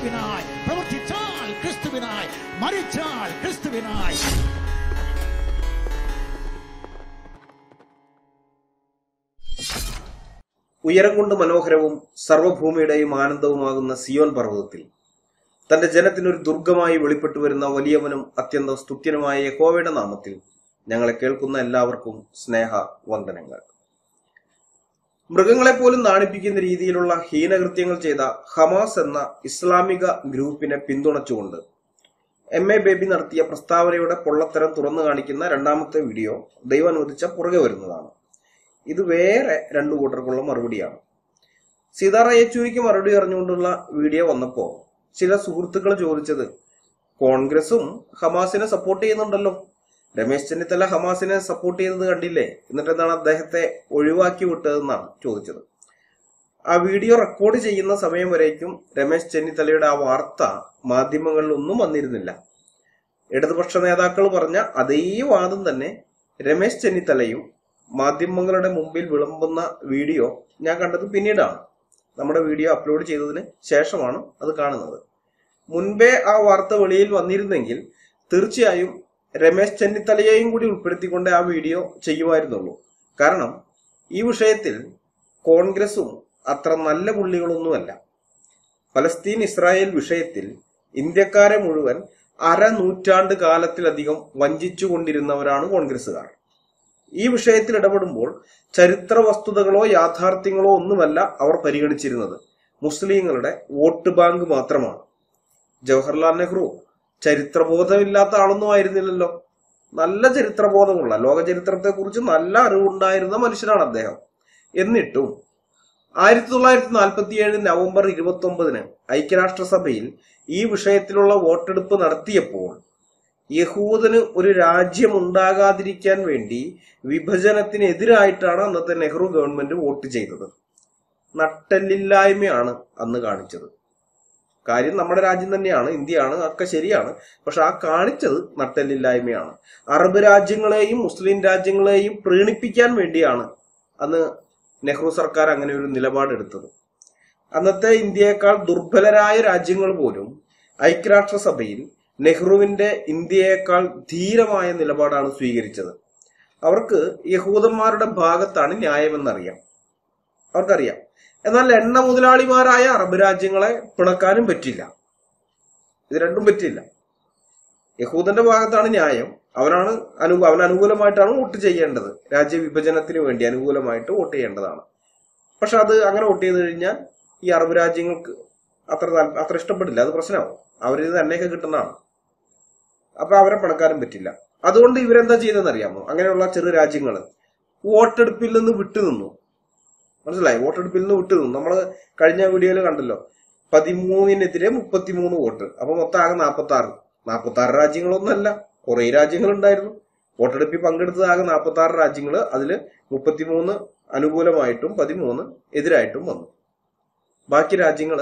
ക്രിസ്തുവിനായി പ്രവർത്തിച്ചാൽ ക്രിസ്തുവിനായി മരിച്ചാൽ ക്രിസ്തുവിനായി ഉയരം കൊണ്ട് മനോഹരവും സർവ്വഭൂമിയുടെയും ആനന്ദവുമാകുന്ന സിയോൻ പർവ്വതത്തിൽ തന്റെ ജനത്തിനൊരു ദുർഗമായി വെളിപ്പെട്ടു വരുന്ന വലിയവനും അത്യന്തം സ്തുത്യനുമായ യഹോവയുടെ നാമത്തിൽ ഞങ്ങളെ കേൾക്കുന്ന എല്ലാവർക്കും സ്നേഹ വന്ദനങ്ങൾ മൃഗങ്ങളെ പോലും നാണിപ്പിക്കുന്ന രീതിയിലുള്ള ഹീനകൃത്യങ്ങൾ ചെയ്ത ഹമാസ് എന്ന ഇസ്ലാമിക ഗ്രൂപ്പിനെ പിന്തുണച്ചുകൊണ്ട് എം എ ബേബി നടത്തിയ പ്രസ്താവനയുടെ പൊള്ളത്തരം തുറന്നു കാണിക്കുന്ന രണ്ടാമത്തെ വീഡിയോ ദൈവം അനുവദിച്ച പുറകെ വരുന്നതാണ് ഇത് വേറെ രണ്ടു കൂട്ടർക്കുള്ള മറുപടിയാണ് സീതാറാം യെച്ചൂരിക്ക് മറുപടി അറിഞ്ഞുകൊണ്ടുള്ള വീഡിയോ വന്നപ്പോ ചില സുഹൃത്തുക്കൾ ചോദിച്ചത് കോൺഗ്രസും ഹമാസിനെ സപ്പോർട്ട് ചെയ്യുന്നുണ്ടല്ലോ രമേശ് ചെന്നിത്തല ഹമാസിനെ സപ്പോർട്ട് ചെയ്യുന്നത് കണ്ടില്ലേ എന്നിട്ട് എന്താണ് അദ്ദേഹത്തെ ഒഴിവാക്കി വിട്ടതെന്നാണ് ചോദിച്ചത് ആ വീഡിയോ റെക്കോർഡ് ചെയ്യുന്ന സമയം വരേക്കും രമേശ് ചെന്നിത്തലയുടെ ആ വാർത്ത മാധ്യമങ്ങളിൽ ഒന്നും വന്നിരുന്നില്ല ഇടതുപക്ഷ നേതാക്കൾ പറഞ്ഞ അതേ വാദം തന്നെ രമേശ് ചെന്നിത്തലയും മാധ്യമങ്ങളുടെ മുമ്പിൽ വിളമ്പുന്ന വീഡിയോ ഞാൻ കണ്ടത് പിന്നീടാണ് നമ്മുടെ വീഡിയോ അപ്ലോഡ് ചെയ്തതിന് ശേഷമാണ് അത് കാണുന്നത് മുൻപേ ആ വാർത്ത വെളിയിൽ വന്നിരുന്നെങ്കിൽ തീർച്ചയായും രമേശ് ചെന്നിത്തലയെയും കൂടി ഉൾപ്പെടുത്തിക്കൊണ്ട് ആ വീഡിയോ ചെയ്യുമായിരുന്നുള്ളൂ കാരണം ഈ വിഷയത്തിൽ കോൺഗ്രസും അത്ര നല്ല പുള്ളികളൊന്നുമല്ല ഫലസ്തീൻ ഇസ്രായേൽ വിഷയത്തിൽ ഇന്ത്യക്കാരെ മുഴുവൻ അര നൂറ്റാണ്ട് കാലത്തിലധികം വഞ്ചിച്ചുകൊണ്ടിരുന്നവരാണ് കോൺഗ്രസുകാർ ഈ വിഷയത്തിൽ ഇടപെടുമ്പോൾ ചരിത്ര വസ്തുതകളോ യാഥാർത്ഥ്യങ്ങളോ ഒന്നുമല്ല അവർ പരിഗണിച്ചിരുന്നത് മുസ്ലിങ്ങളുടെ വോട്ട് ബാങ്ക് മാത്രമാണ് ജവഹർലാൽ നെഹ്റു ചരിത്രബോധമില്ലാത്ത ആളൊന്നും ആയിരുന്നില്ലല്ലോ നല്ല ചരിത്രബോധമുള്ള ലോക ചരിത്രത്തെക്കുറിച്ച് നല്ല അറിവുണ്ടായിരുന്ന മനുഷ്യനാണ് അദ്ദേഹം എന്നിട്ടും ആയിരത്തി തൊള്ളായിരത്തി നാൽപ്പത്തിയേഴ് നവംബർ ഇരുപത്തി ഒമ്പതിന് ഐക്യരാഷ്ട്രസഭയിൽ ഈ വിഷയത്തിലുള്ള വോട്ടെടുപ്പ് നടത്തിയപ്പോൾ യഹൂദന് ഒരു രാജ്യം ഉണ്ടാകാതിരിക്കാൻ വേണ്ടി വിഭജനത്തിനെതിരായിട്ടാണ് അന്നത്തെ നെഹ്റു ഗവൺമെന്റ് വോട്ട് ചെയ്തത് നട്ടല്ലില്ലായ്മയാണ് അന്ന് കാണിച്ചത് കാര്യം നമ്മുടെ രാജ്യം തന്നെയാണ് ഇന്ത്യയാണ് ഒക്കെ ശരിയാണ് പക്ഷെ ആ കാണിച്ചത് നട്ടല്ലില്ലായ്മയാണ് അറബ് രാജ്യങ്ങളെയും മുസ്ലിം രാജ്യങ്ങളെയും പ്രീണിപ്പിക്കാൻ വേണ്ടിയാണ് അന്ന് നെഹ്റു സർക്കാർ അങ്ങനെ ഒരു നിലപാടെടുത്തത് അന്നത്തെ ഇന്ത്യയേക്കാൾ ദുർബലരായ രാജ്യങ്ങൾ പോലും ഐക്യരാഷ്ട്രസഭയിൽ നെഹ്റുവിന്റെ ഇന്ത്യയേക്കാൾ ധീരമായ നിലപാടാണ് സ്വീകരിച്ചത് അവർക്ക് യഹൂദന്മാരുടെ ഭാഗത്താണ് ന്യായമെന്നറിയാം അവർക്കറിയാം എന്നാൽ എണ്ണ മുതലാളിമാരായ അറബ് രാജ്യങ്ങളെ പിണക്കാനും പറ്റില്ല ഇത് രണ്ടും പറ്റില്ല യഹൂദന്റെ ഭാഗത്താണ് ന്യായം അവനാണ് അനു അവന് അനുകൂലമായിട്ടാണ് വോട്ട് ചെയ്യേണ്ടത് രാജ്യവിഭജനത്തിന് വേണ്ടി അനുകൂലമായിട്ട് വോട്ട് ചെയ്യേണ്ടതാണ് പക്ഷെ അത് അങ്ങനെ വോട്ട് ചെയ്ത് കഴിഞ്ഞാൽ ഈ അറബ് രാജ്യങ്ങൾക്ക് അത്ര താല്പ- അത്ര ഇഷ്ടപ്പെടില്ല അത് പ്രശ്നമാവും അവരിത് തന്നെയൊക്കെ കിട്ടുന്നതാണ് അപ്പൊ അവരെ പിണക്കാനും പറ്റില്ല അതുകൊണ്ട് ഇവരെന്താ ചെയ്തതെന്ന് അറിയാമോ അങ്ങനെയുള്ള ചെറു രാജ്യങ്ങൾ വോട്ടെടുപ്പിൽ നിന്ന് വിട്ടുനിന്നു മനസ്സിലായി വോട്ടെടുപ്പിൽ നിന്ന് വിട്ടുനിന്നു നമ്മൾ കഴിഞ്ഞ വീഡിയോയിൽ കണ്ടല്ലോ പതിമൂന്നിനെതിരെ മുപ്പത്തിമൂന്ന് വോട്ട് അപ്പൊ മൊത്തം ആകെ നാൽപ്പത്തി ആറ് നാൽപ്പത്തി ആറ് രാജ്യങ്ങളൊന്നുമല്ല കുറെ രാജ്യങ്ങൾ ഉണ്ടായിരുന്നു വോട്ടെടുപ്പിൽ പങ്കെടുത്തത് ആകെ നാൽപ്പത്തി ആറ് രാജ്യങ്ങൾ അതിൽ മുപ്പത്തിമൂന്ന് അനുകൂലമായിട്ടും പതിമൂന്ന് എതിരായിട്ടും വന്നു ബാക്കി രാജ്യങ്ങൾ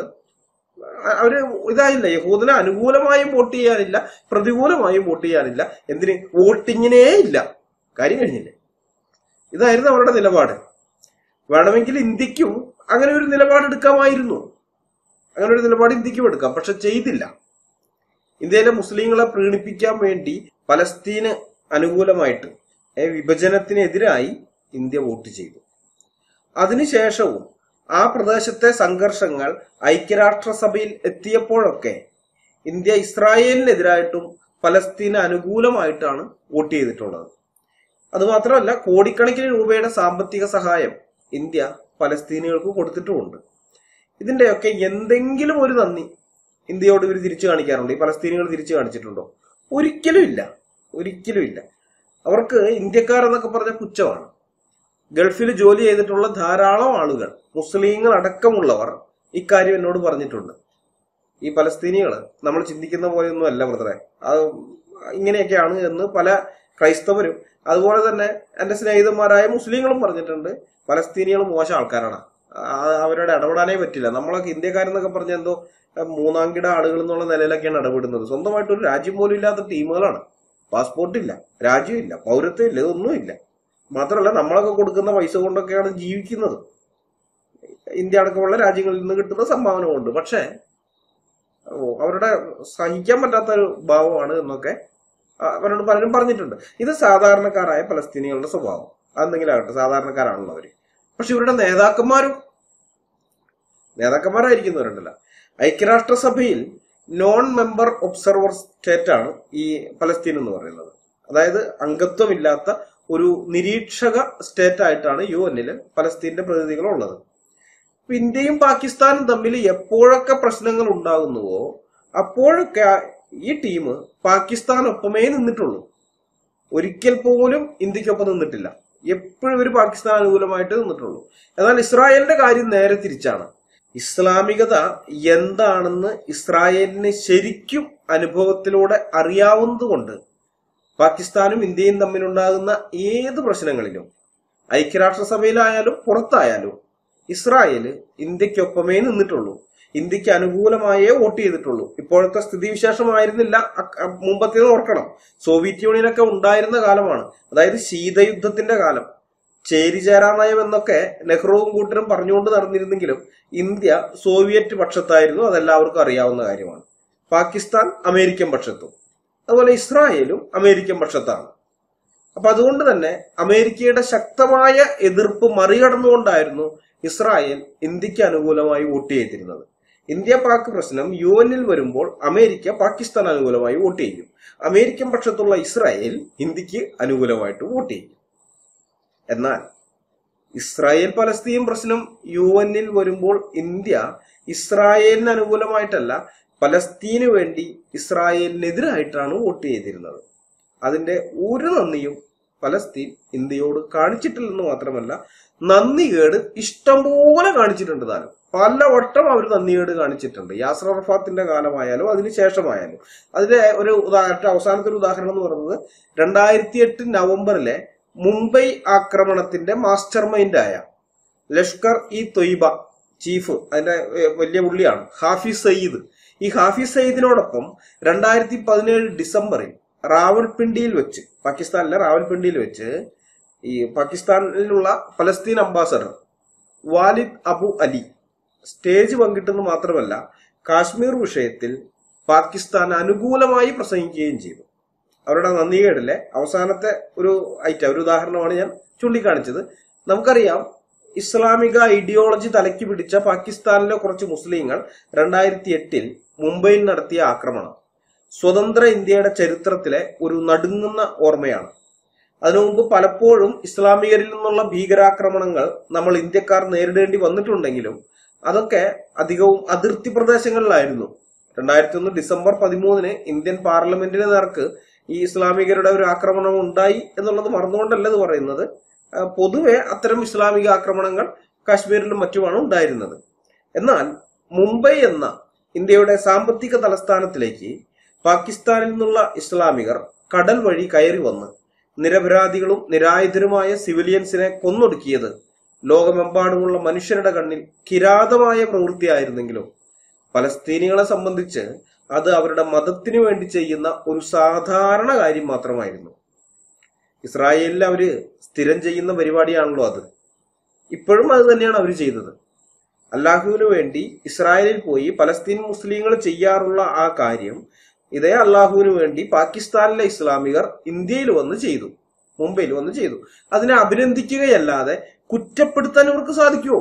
അവര് ഇതായില്ല യഹൂദന് അനുകൂലമായും വോട്ട് ചെയ്യാനില്ല പ്രതികൂലമായും വോട്ട് ചെയ്യാനില്ല എന്തിന് വോട്ടിങ്ങിനേ ഇല്ല കാര്യം കഴിഞ്ഞില്ലേ ഇതായിരുന്നു അവരുടെ നിലപാട് വേണമെങ്കിൽ ഇന്ത്യക്കും അങ്ങനെ ഒരു നിലപാടെടുക്കാമായിരുന്നു അങ്ങനെ ഒരു നിലപാട് ഇന്ത്യക്കും എടുക്കാം പക്ഷെ ചെയ്തില്ല ഇന്ത്യയിലെ മുസ്ലിങ്ങളെ പ്രീണിപ്പിക്കാൻ വേണ്ടി പലസ്തീന് അനുകൂലമായിട്ട് ഏ, വിഭജനത്തിനെതിരായി ഇന്ത്യ വോട്ട് ചെയ്തു അതിനുശേഷവും ആ പ്രദേശത്തെ സംഘർഷങ്ങൾ ഐക്യരാഷ്ട്രസഭയിൽ എത്തിയപ്പോഴൊക്കെ ഇന്ത്യ ഇസ്രായേലിനെതിരായിട്ടും പലസ്തീന് അനുകൂലമായിട്ടാണ് വോട്ട് ചെയ്തിട്ടുള്ളത് അതുമാത്രമല്ല കോടിക്കണക്കിന് രൂപയുടെ സാമ്പത്തിക സഹായം ഇന്ത്യ പലസ്തീനികൾക്ക് കൊടുത്തിട്ടുമുണ്ട് ഇതിന്റെയൊക്കെ എന്തെങ്കിലും ഒരു നന്ദി ഇന്ത്യയോട് ഇവർ തിരിച്ചു കാണിക്കാറുണ്ട് ഈ പലസ്തീനികൾ തിരിച്ചു കാണിച്ചിട്ടുണ്ടോ ഒരിക്കലും ഇല്ല ഒരിക്കലും ഇല്ല അവർക്ക് ഇന്ത്യക്കാർ എന്നൊക്കെ പറഞ്ഞ പുച്ഛമാണ് ഗൾഫിൽ ജോലി ചെയ്തിട്ടുള്ള ധാരാളം ആളുകൾ മുസ്ലിങ്ങൾ അടക്കമുള്ളവർ ഇക്കാര്യം എന്നോട് പറഞ്ഞിട്ടുണ്ട് ഈ പലസ്തീനികൾ നമ്മൾ ചിന്തിക്കുന്ന പോലെയൊന്നും അല്ല ബ്രദറെ അത് ഇങ്ങനെയൊക്കെയാണ് എന്ന് പല ക്രൈസ്തവരും അതുപോലെ തന്നെ എന്റെ സ്നേഹിതന്മാരായ മുസ്ലിങ്ങളും പറഞ്ഞിട്ടുണ്ട് പലസ്തീനികൾ മോശം ആൾക്കാരാണ് ആ- അവരോട് ഇടപെടാനേ പറ്റില്ല നമ്മളൊക്കെ ഇന്ത്യക്കാരെന്നൊക്കെ പറഞ്ഞ എന്തോ അഹ് മൂന്നാംകിട ആളുകൾ എന്നുള്ള നിലയിലൊക്കെയാണ് ഇടപെടുന്നത് സ്വന്തമായിട്ട് ഒരു രാജ്യം പോലും ഇല്ലാത്ത ടീമുകളാണ് പാസ്പോർട്ട് ഇല്ല രാജ്യമില്ല പൗരത്വം ഇല്ല ഇതൊന്നുമില്ല മാത്രമല്ല നമ്മളൊക്കെ കൊടുക്കുന്ന പൈസ കൊണ്ടൊക്കെയാണ് ജീവിക്കുന്നത് ഇന്ത്യ അടക്കമുള്ള രാജ്യങ്ങളിൽ നിന്ന് കിട്ടുന്ന സംഭാവന കൊണ്ട് പക്ഷേ ഓ, അവരുടെ സഹിക്കാൻ പറ്റാത്ത ഒരു ഭാവമാണ് എന്നൊക്കെ ആ, അവരോട് പലരും പറഞ്ഞിട്ടുണ്ട് ഇത് സാധാരണക്കാരായ പലസ്തീനികളുടെ സ്വഭാവം അതെന്തെങ്കിലും ആകട്ടെ സാധാരണക്കാരാണല്ലോ അവര് പക്ഷെ ഇവരുടെ നേതാക്കന്മാരും നേതാക്കന്മാരായിരിക്കുന്നവരുണ്ടല്ല ഐക്യരാഷ്ട്രസഭയിൽ നോൺ മെമ്പർ ഒബ്സർവർ സ്റ്റേറ്റ് ആണ് ഈ പലസ്തീൻ എന്ന് പറയുന്നത് അതായത് അംഗത്വമില്ലാത്ത ഒരു നിരീക്ഷക സ്റ്റേറ്റ് ആയിട്ടാണ് യു എന്നില് പലസ്തീന്റെ പ്രതിനിധികൾ ഉള്ളത് അപ്പൊ ഇന്ത്യയും പാകിസ്ഥാനും തമ്മിൽ എപ്പോഴൊക്കെ പ്രശ്നങ്ങൾ ഉണ്ടാകുന്നുവോ അപ്പോഴൊക്കെ ഈ ടീം പാകിസ്ഥാനൊപ്പമേ നിന്നിട്ടുള്ളൂ ഒരിക്കൽ പോലും ഇന്ത്യക്കൊപ്പം നിന്നിട്ടില്ല എപ്പോഴും ഇവർ പാകിസ്ഥാൻ അനുകൂലമായിട്ട് നിന്നിട്ടുള്ളൂ എന്നാൽ ഇസ്രായേലിന്റെ കാര്യം നേരെ തിരിച്ചാണ് ഇസ്ലാമികത എന്താണെന്ന് ഇസ്രായേലിന് ശരിക്കും അനുഭവത്തിലൂടെ അറിയാവുന്നതുകൊണ്ട് പാകിസ്ഥാനും ഇന്ത്യയും തമ്മിലുണ്ടാകുന്ന ഏത് പ്രശ്നങ്ങളിലും ഐക്യരാഷ്ട്രസഭയിലായാലും പുറത്തായാലും ഇസ്രായേൽ ഇന്ത്യക്കൊപ്പമേ നിന്നിട്ടുള്ളൂ ഇന്ത്യക്ക് അനുകൂലമായേ വോട്ട് ചെയ്തിട്ടുള്ളൂ ഇപ്പോഴത്തെ സ്ഥിതിവിശേഷമായിരുന്നില്ല അ- അ- മുമ്പത്തേത് ഓർക്കണം സോവിയറ്റ് യൂണിയനൊക്കെ ഉണ്ടായിരുന്ന കാലമാണ് അതായത് ശീതയുദ്ധത്തിന്റെ കാലം ചേരിചേരാ നയം എന്നൊക്കെ നെഹ്റുവും കൂട്ടരും പറഞ്ഞുകൊണ്ട് നടന്നിരുന്നെങ്കിലും ഇന്ത്യ സോവിയറ്റ് പക്ഷത്തായിരുന്നു അതെല്ലാവർക്കും അറിയാവുന്ന കാര്യമാണ് പാകിസ്ഥാൻ അമേരിക്കൻ പക്ഷത്തും അതുപോലെ ഇസ്രായേലും അമേരിക്കൻ പക്ഷത്താണ് അപ്പൊ അതുകൊണ്ട് തന്നെ അമേരിക്കയുടെ ശക്തമായ എതിർപ്പ് മറികടന്നുകൊണ്ടായിരുന്നു ഇസ്രായേൽ ഇന്ത്യക്ക് അനുകൂലമായി വോട്ട് ചെയ്തിരുന്നത് ഇന്ത്യ പാക് പ്രശ്നം യു എന്നിൽ വരുമ്പോൾ അമേരിക്ക പാകിസ്ഥാൻ അനുകൂലമായി വോട്ട് ചെയ്യും അമേരിക്കൻ പക്ഷത്തുള്ള ഇസ്രായേൽ ഇന്ത്യക്ക് അനുകൂലമായിട്ട് വോട്ട് ചെയ്യും എന്നാൽ ഇസ്രായേൽ പലസ്തീൻ പ്രശ്നം യു എന്നിൽ വരുമ്പോൾ ഇന്ത്യ ഇസ്രായേലിന് അനുകൂലമായിട്ടല്ല പലസ്തീന് വേണ്ടി ഇസ്രായേലിനെതിരായിട്ടാണ് വോട്ട് ചെയ്തിരുന്നത് അതിന്റെ ഒരു നന്ദിയും പലസ്തീൻ ഇന്ത്യയോട് കാണിച്ചിട്ടില്ലെന്ന് മാത്രമല്ല നന്ദികേട് ഇഷ്ടംപോലെ കാണിച്ചിട്ടുണ്ട് താനും പലവട്ടം അവർ നന്ദികേട് കാണിച്ചിട്ടുണ്ട് യാസർ അറഫാത്തിന്റെ കാലമായാലും അതിന് ശേഷമായാലും അതിന്റെ ഒരു ഉദാഹരണം അവസാനത്തെ ഒരു ഉദാഹരണം എന്ന് പറയുന്നത് രണ്ടായിരത്തി എട്ട് നവംബറിലെ മുംബൈ ആക്രമണത്തിന്റെ മാസ്റ്റർ മൈൻഡായ ലഷ്കർ ഇ തൊയ്ബ ചീഫ് അതിന്റെ ഏഹ്, വലിയ പുള്ളിയാണ് ഹാഫിസ് സയ്യിദ് ഈ ഹാഫിസ് സയ്യിദിനോടൊപ്പം രണ്ടായിരത്തി പതിനേഴ് ഡിസംബറിൽ റാവൽപിണ്ടിയിൽ വെച്ച് പാകിസ്ഥാനിലെ റാവൽപിണ്ടിയിൽ വെച്ച് ഈ പാകിസ്ഥാനിലുള്ള Palestine ambassador Walid Abu Ali stage പങ്കിട്ടെന്ന് മാത്രമല്ല കാശ്മീർ വിഷയത്തിൽ പാകിസ്ഥാൻ അനുകൂലമായി പ്രസംഗിക്കുകയും ചെയ്തു അവരുടെ നന്ദികേടിലെ അവസാനത്തെ ഒരു ഐറ്റം ഒരു ഉദാഹരണമാണ് ഞാൻ ചൂണ്ടിക്കാണിച്ചത് നമുക്കറിയാം ഇസ്ലാമിക ഐഡിയോളജി തലയ്ക്ക് പിടിച്ച പാകിസ്ഥാനിലെ കുറച്ച് മുസ്ലിങ്ങൾ രണ്ടായിരത്തി എട്ടിൽ മുംബൈയിൽ നടത്തിയ ആക്രമണം സ്വതന്ത്ര ഇന്ത്യയുടെ ചരിത്രത്തിലെ ഒരു നടുങ്ങുന്ന ഓർമ്മയാണ് അതിനു മുമ്പ് പലപ്പോഴും ഇസ്ലാമികരിൽ നിന്നുള്ള ഭീകരാക്രമണങ്ങൾ നമ്മൾ ഇന്ത്യക്കാർ നേരിടേണ്ടി വന്നിട്ടുണ്ടെങ്കിലും അതൊക്കെ അധികവും അതിർത്തി പ്രദേശങ്ങളിലായിരുന്നു രണ്ടായിരത്തി ഒന്ന് ഡിസംബർ പതിമൂന്നിന് ഇന്ത്യൻ പാർലമെന്റിന് നേർക്ക് ഈ ഇസ്ലാമികരുടെ ഒരു ആക്രമണം ഉണ്ടായി എന്നുള്ളത് മറന്നുകൊണ്ടല്ല ഇത് പറയുന്നത് ആ, പൊതുവെ അത്തരം ഇസ്ലാമിക ആക്രമണങ്ങൾ കാശ്മീരിലും മറ്റുമാണ് ഉണ്ടായിരുന്നത് എന്നാൽ മുംബൈ എന്ന ഇന്ത്യയുടെ സാമ്പത്തിക തലസ്ഥാനത്തിലേക്ക് പാകിസ്ഥാനിൽ നിന്നുള്ള ഇസ്ലാമികർ കടൽ വഴി കയറി വന്ന് നിരപരാധികളും നിരായുധരുമായ സിവിലിയൻസിനെ കൊന്നൊടുക്കിയത് ലോകമെമ്പാടുമുള്ള മനുഷ്യരുടെ കണ്ണിൽ കിരാതമായ പ്രവൃത്തിയായിരുന്നെങ്കിലും പലസ്തീനികളെ സംബന്ധിച്ച് അത് അവരുടെ മതത്തിനു വേണ്ടി ചെയ്യുന്ന ഒരു സാധാരണ കാര്യം മാത്രമായിരുന്നു ഇസ്രായേലിൽ അവര് സ്ഥിരം ചെയ്യുന്ന പരിപാടിയാണല്ലോ അത് ഇപ്പോഴും അത് തന്നെയാണ് അവർ ചെയ്തത് അള്ളാഹുവിന് വേണ്ടി ഇസ്രായേലിൽ പോയി പലസ്തീൻ മുസ്ലിങ്ങൾ ചെയ്യാറുള്ള ആ കാര്യം ഇതേ അള്ളാഹുവിന് വേണ്ടി പാകിസ്ഥാനിലെ ഇസ്ലാമികർ ഇന്ത്യയിൽ വന്ന് ചെയ്തു മുംബൈയിൽ വന്ന് ചെയ്തു അതിനെ അഭിനന്ദിക്കുകയല്ലാതെ കുറ്റപ്പെടുത്താൻ ഇവർക്ക് സാധിക്കുമോ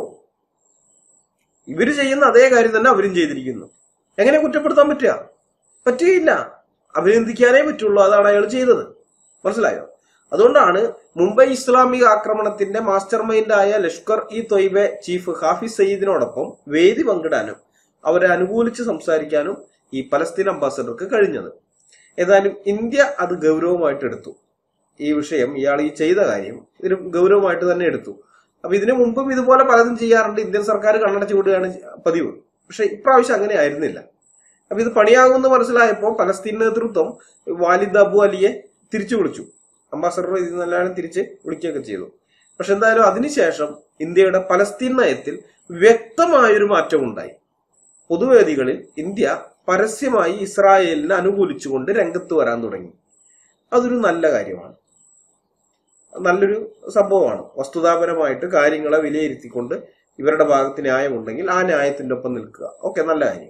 ഇവര് ചെയ്യുന്ന അതേ കാര്യം തന്നെ അവരും ചെയ്തിരിക്കുന്നു എങ്ങനെ കുറ്റപ്പെടുത്താൻ പറ്റുക പറ്റുകയില്ല അഭിനന്ദിക്കാനേ പറ്റുള്ളൂ അതാണ് അയാൾ ചെയ്തത് മനസ്സിലായോ അതുകൊണ്ടാണ് മുംബൈ ഇസ്ലാമിക ആക്രമണത്തിന്റെ മാസ്റ്റർ മൈൻഡായ ലഷ്കർ ഇ തൊയ്ബെ ചീഫ് ഹാഫിസ് സയ്യിദിനോടൊപ്പം വേദി പങ്കിടാനും അവരെ അനുകൂലിച്ച് സംസാരിക്കാനും ഈ പലസ്തീൻ അംബാസഡർക്ക് കഴിഞ്ഞത് ഏതായാലും ഇന്ത്യ അത് ഗൗരവമായിട്ട് എടുത്തു ഈ വിഷയം ഇയാൾ ഈ ചെയ്ത കാര്യം ഇതിന് ഗൗരവമായിട്ട് തന്നെ എടുത്തു അപ്പൊ ഇതിനു മുമ്പും ഇതുപോലെ പലതും ചെയ്യാറുണ്ട് ഇന്ത്യൻ സർക്കാർ കണ്ണടച്ചു വിടുകയാണ് പതിവ് പക്ഷെ ഇപ്രാവശ്യം അങ്ങനെ ആയിരുന്നില്ല അപ്പൊ ഇത് പണിയാകുമെന്ന് മനസ്സിലായപ്പോൾ പലസ്തീൻ നേതൃത്വം വാലിദ് അബു അലിയെ തിരിച്ചു വിളിച്ചു അംബാസഡർ ഇതിൽ നിന്നെല്ലാം തിരിച്ച് വിളിക്കുകയൊക്കെ ചെയ്തു പക്ഷെ എന്തായാലും അതിനുശേഷം ഇന്ത്യയുടെ പലസ്തീൻ നയത്തിൽ വ്യക്തമായൊരു മാറ്റം ഉണ്ടായി പൊതുവേദികളിൽ ഇന്ത്യ പരസ്യമായി ഇസ്രായേലിനെ അനുകൂലിച്ചുകൊണ്ട് രംഗത്ത് വരാൻ തുടങ്ങി അതൊരു നല്ല കാര്യമാണ് നല്ലൊരു സംഭവമാണ് വസ്തുതാപരമായിട്ട് കാര്യങ്ങളെ വിലയിരുത്തിക്കൊണ്ട് ഇവരുടെ ഭാഗത്ത് ന്യായമുണ്ടെങ്കിൽ ആ ന്യായത്തിന്റെ ഒപ്പം നിൽക്കുക ഓക്കെ നല്ല കാര്യം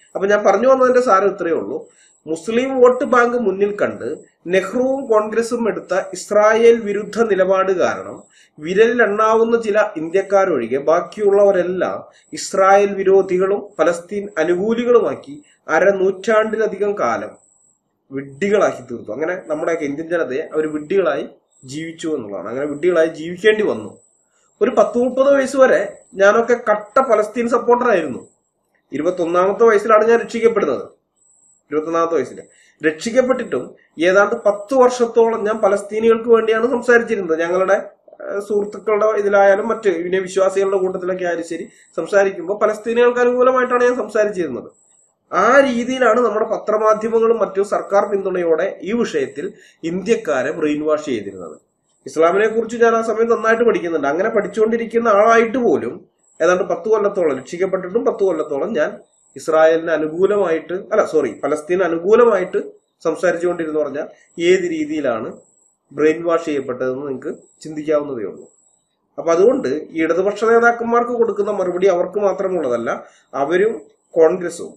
അപ്പൊ ഞാൻ പറഞ്ഞു വന്നതിന്റെ സാരം ഇത്രയേ ഉള്ളൂ മുസ്ലിം വോട്ട് ബാങ്ക് മുന്നിൽ കണ്ട് നെഹ്റുവും കോൺഗ്രസും എടുത്ത ഇസ്രായേൽ വിരുദ്ധ നിലപാട് കാരണം വിരലിലെണ്ണാവുന്ന ചില ഇന്ത്യക്കാരൊഴികെ ബാക്കിയുള്ളവരെല്ലാം ഇസ്രായേൽ വിരോധികളും പലസ്തീൻ അനുകൂലികളുമാക്കി അരനൂറ്റാണ്ടിലധികം കാലം വിഡ്ഢികളാക്കി തീർത്തു അങ്ങനെ നമ്മുടെയൊക്കെ ഇന്ത്യൻ ജനതയെ അവർ വിഡ്ഢികളായി ജീവിച്ചു എന്നുള്ളതാണ് അങ്ങനെ വിഡ്ഢികളായി ജീവിക്കേണ്ടി വന്നു ഒരു പത്ത് മുപ്പത് വയസ്സ് വരെ ഞാനൊക്കെ കട്ട പലസ്തീൻ സപ്പോർട്ടർ ആയിരുന്നു ഇരുപത്തി ഒന്നാമത്തെ വയസ്സിലാണ് ഞാൻ രക്ഷിക്കപ്പെടുന്നത് ഇരുപത്തൊന്നാമത്തെ വയസ്സിൽ രക്ഷിക്കപ്പെട്ടിട്ടും ഏതാണ്ട് പത്ത് വർഷത്തോളം ഞാൻ പലസ്തീനികൾക്ക് വേണ്ടിയാണ് സംസാരിച്ചിരുന്നത് ഞങ്ങളുടെ ഏഹ്, സുഹൃത്തുക്കളുടെ ഇതിലായാലും മറ്റ് പിന്നെ വിശ്വാസികളുടെ കൂട്ടത്തിലൊക്കെ ആയാലും ശരി സംസാരിക്കുമ്പോൾ പലസ്തീനികൾക്ക് അനുകൂലമായിട്ടാണ് ഞാൻ സംസാരിച്ചിരുന്നത് ആ രീതിയിലാണ് നമ്മുടെ പത്രമാധ്യമങ്ങളും മറ്റു സർക്കാർ പിന്തുണയോടെ ഈ വിഷയത്തിൽ ഇന്ത്യക്കാരെ ബ്രെയിൻ വാഷ് ചെയ്തിരുന്നത് ഇസ്ലാമിനെ കുറിച്ച് ഞാൻ ആ സമയം നന്നായിട്ട് പഠിക്കുന്നുണ്ട് അങ്ങനെ പഠിച്ചുകൊണ്ടിരിക്കുന്ന ആളായിട്ട് പോലും ഏതാണ്ട് പത്ത് കൊല്ലത്തോളം രക്ഷിക്കപ്പെട്ടിട്ടും പത്ത് കൊല്ലത്തോളം ഞാൻ ഇസ്രായേലിന് അനുകൂലമായിട്ട് അല്ല സോറി പലസ്തീന് അനുകൂലമായിട്ട് സംസാരിച്ചുകൊണ്ടിരുന്നു പറഞ്ഞാൽ ഏത് രീതിയിലാണ് ബ്രെയിൻ വാഷ് ചെയ്യപ്പെട്ടതെന്ന് നിങ്ങൾക്ക് ചിന്തിക്കാവുന്നതേ ഉള്ളൂ അപ്പൊ അതുകൊണ്ട് ഈ ഇടതുപക്ഷ നേതാക്കന്മാർക്ക് കൊടുക്കുന്ന മറുപടി അവർക്ക് മാത്രമുള്ളതല്ല അവരും കോൺഗ്രസും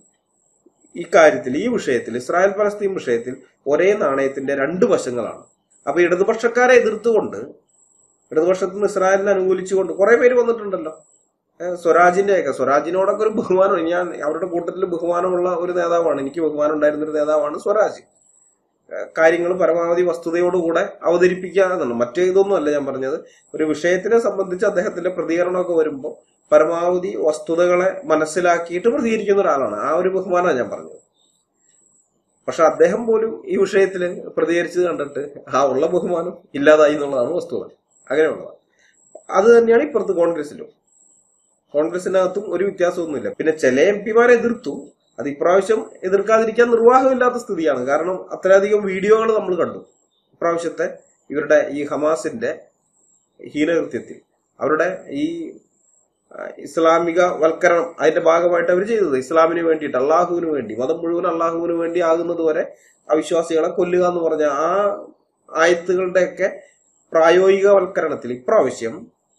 ഈ കാര്യത്തിൽ ഈ വിഷയത്തിൽ ഇസ്രായേൽ പലസ്തീൻ വിഷയത്തിൽ ഒരേ നാണയത്തിന്റെ രണ്ട് വശങ്ങളാണ് അപ്പൊ ഇടതുപക്ഷക്കാരെ എതിർത്തുകൊണ്ട് ഇടതുപക്ഷത്ത് നിന്ന് ഇസ്രായേലിനെ അനുകൂലിച്ചുകൊണ്ട് കുറെ പേര് വന്നിട്ടുണ്ടല്ലോ ഏഹ് സ്വരാജിന്റെ ഒക്കെ സ്വരാജിനോടൊക്കെ ഒരു ബഹുമാനം ഞാൻ അവരുടെ കൂട്ടത്തിൽ ബഹുമാനമുള്ള ഒരു നേതാവാണ് എനിക്ക് ബഹുമാനം ഉണ്ടായിരുന്ന ഒരു നേതാവാണ് സ്വരാജ് ഏഹ് കാര്യങ്ങൾ പരമാവധി വസ്തുതയോടുകൂടെ അവതരിപ്പിക്കുക എന്നുള്ളു മറ്റേ ഇതൊന്നും അല്ല ഞാൻ പറഞ്ഞത് ഒരു വിഷയത്തിനെ സംബന്ധിച്ച് അദ്ദേഹത്തിന്റെ പ്രതികരണമൊക്കെ വരുമ്പോൾ പരമാവധി വസ്തുതകളെ മനസ്സിലാക്കിയിട്ട് പ്രതികരിക്കുന്ന ഒരാളാണ് ആ ഒരു ബഹുമാനമാണ് ഞാൻ പറഞ്ഞത് പക്ഷെ അദ്ദേഹം പോലും ഈ വിഷയത്തിൽ പ്രതികരിച്ചത് കണ്ടിട്ട് ആ ഉള്ള ബഹുമാനം ഇല്ലാതായി എന്നുള്ളതാണ് വസ്തുത അങ്ങനെയുള്ളതാണ് അത് തന്നെയാണ് ഇപ്പുറത്ത് കോൺഗ്രസിലും കോൺഗ്രസിനകത്തും ഒരു വ്യത്യാസമൊന്നുമില്ല പിന്നെ ചില എം പിമാരെ എതിർത്തു അത് ഇപ്രാവശ്യം എതിർക്കാതിരിക്കാൻ നിർവാഹമില്ലാത്ത സ്ഥിതിയാണ് കാരണം അത്രയധികം വീഡിയോകൾ നമ്മൾ കണ്ടു ഇപ്രാവശ്യത്തെ ഇവരുടെ ഈ ഹമാസിന്റെ ഹീനകൃത്യത്തിൽ അവരുടെ ഈ ആ, ഇസ്ലാമിക വൽക്കരണം അതിന്റെ ഭാഗമായിട്ട് അവർ ചെയ്തത് ഇസ്ലാമിന് വേണ്ടിയിട്ട് അള്ളാഹുവിന് വേണ്ടി മതം മുഴുവൻ അള്ളാഹുവിന് വേണ്ടി ആകുന്നത് വരെ അവിശ്വാസികളെ കൊല്ലുക എന്ന് പറഞ്ഞ ആ ആയത്തുകളുടെയൊക്കെ പ്രായോഗികവൽക്കരണത്തിൽ ഇപ്രാവശ്യം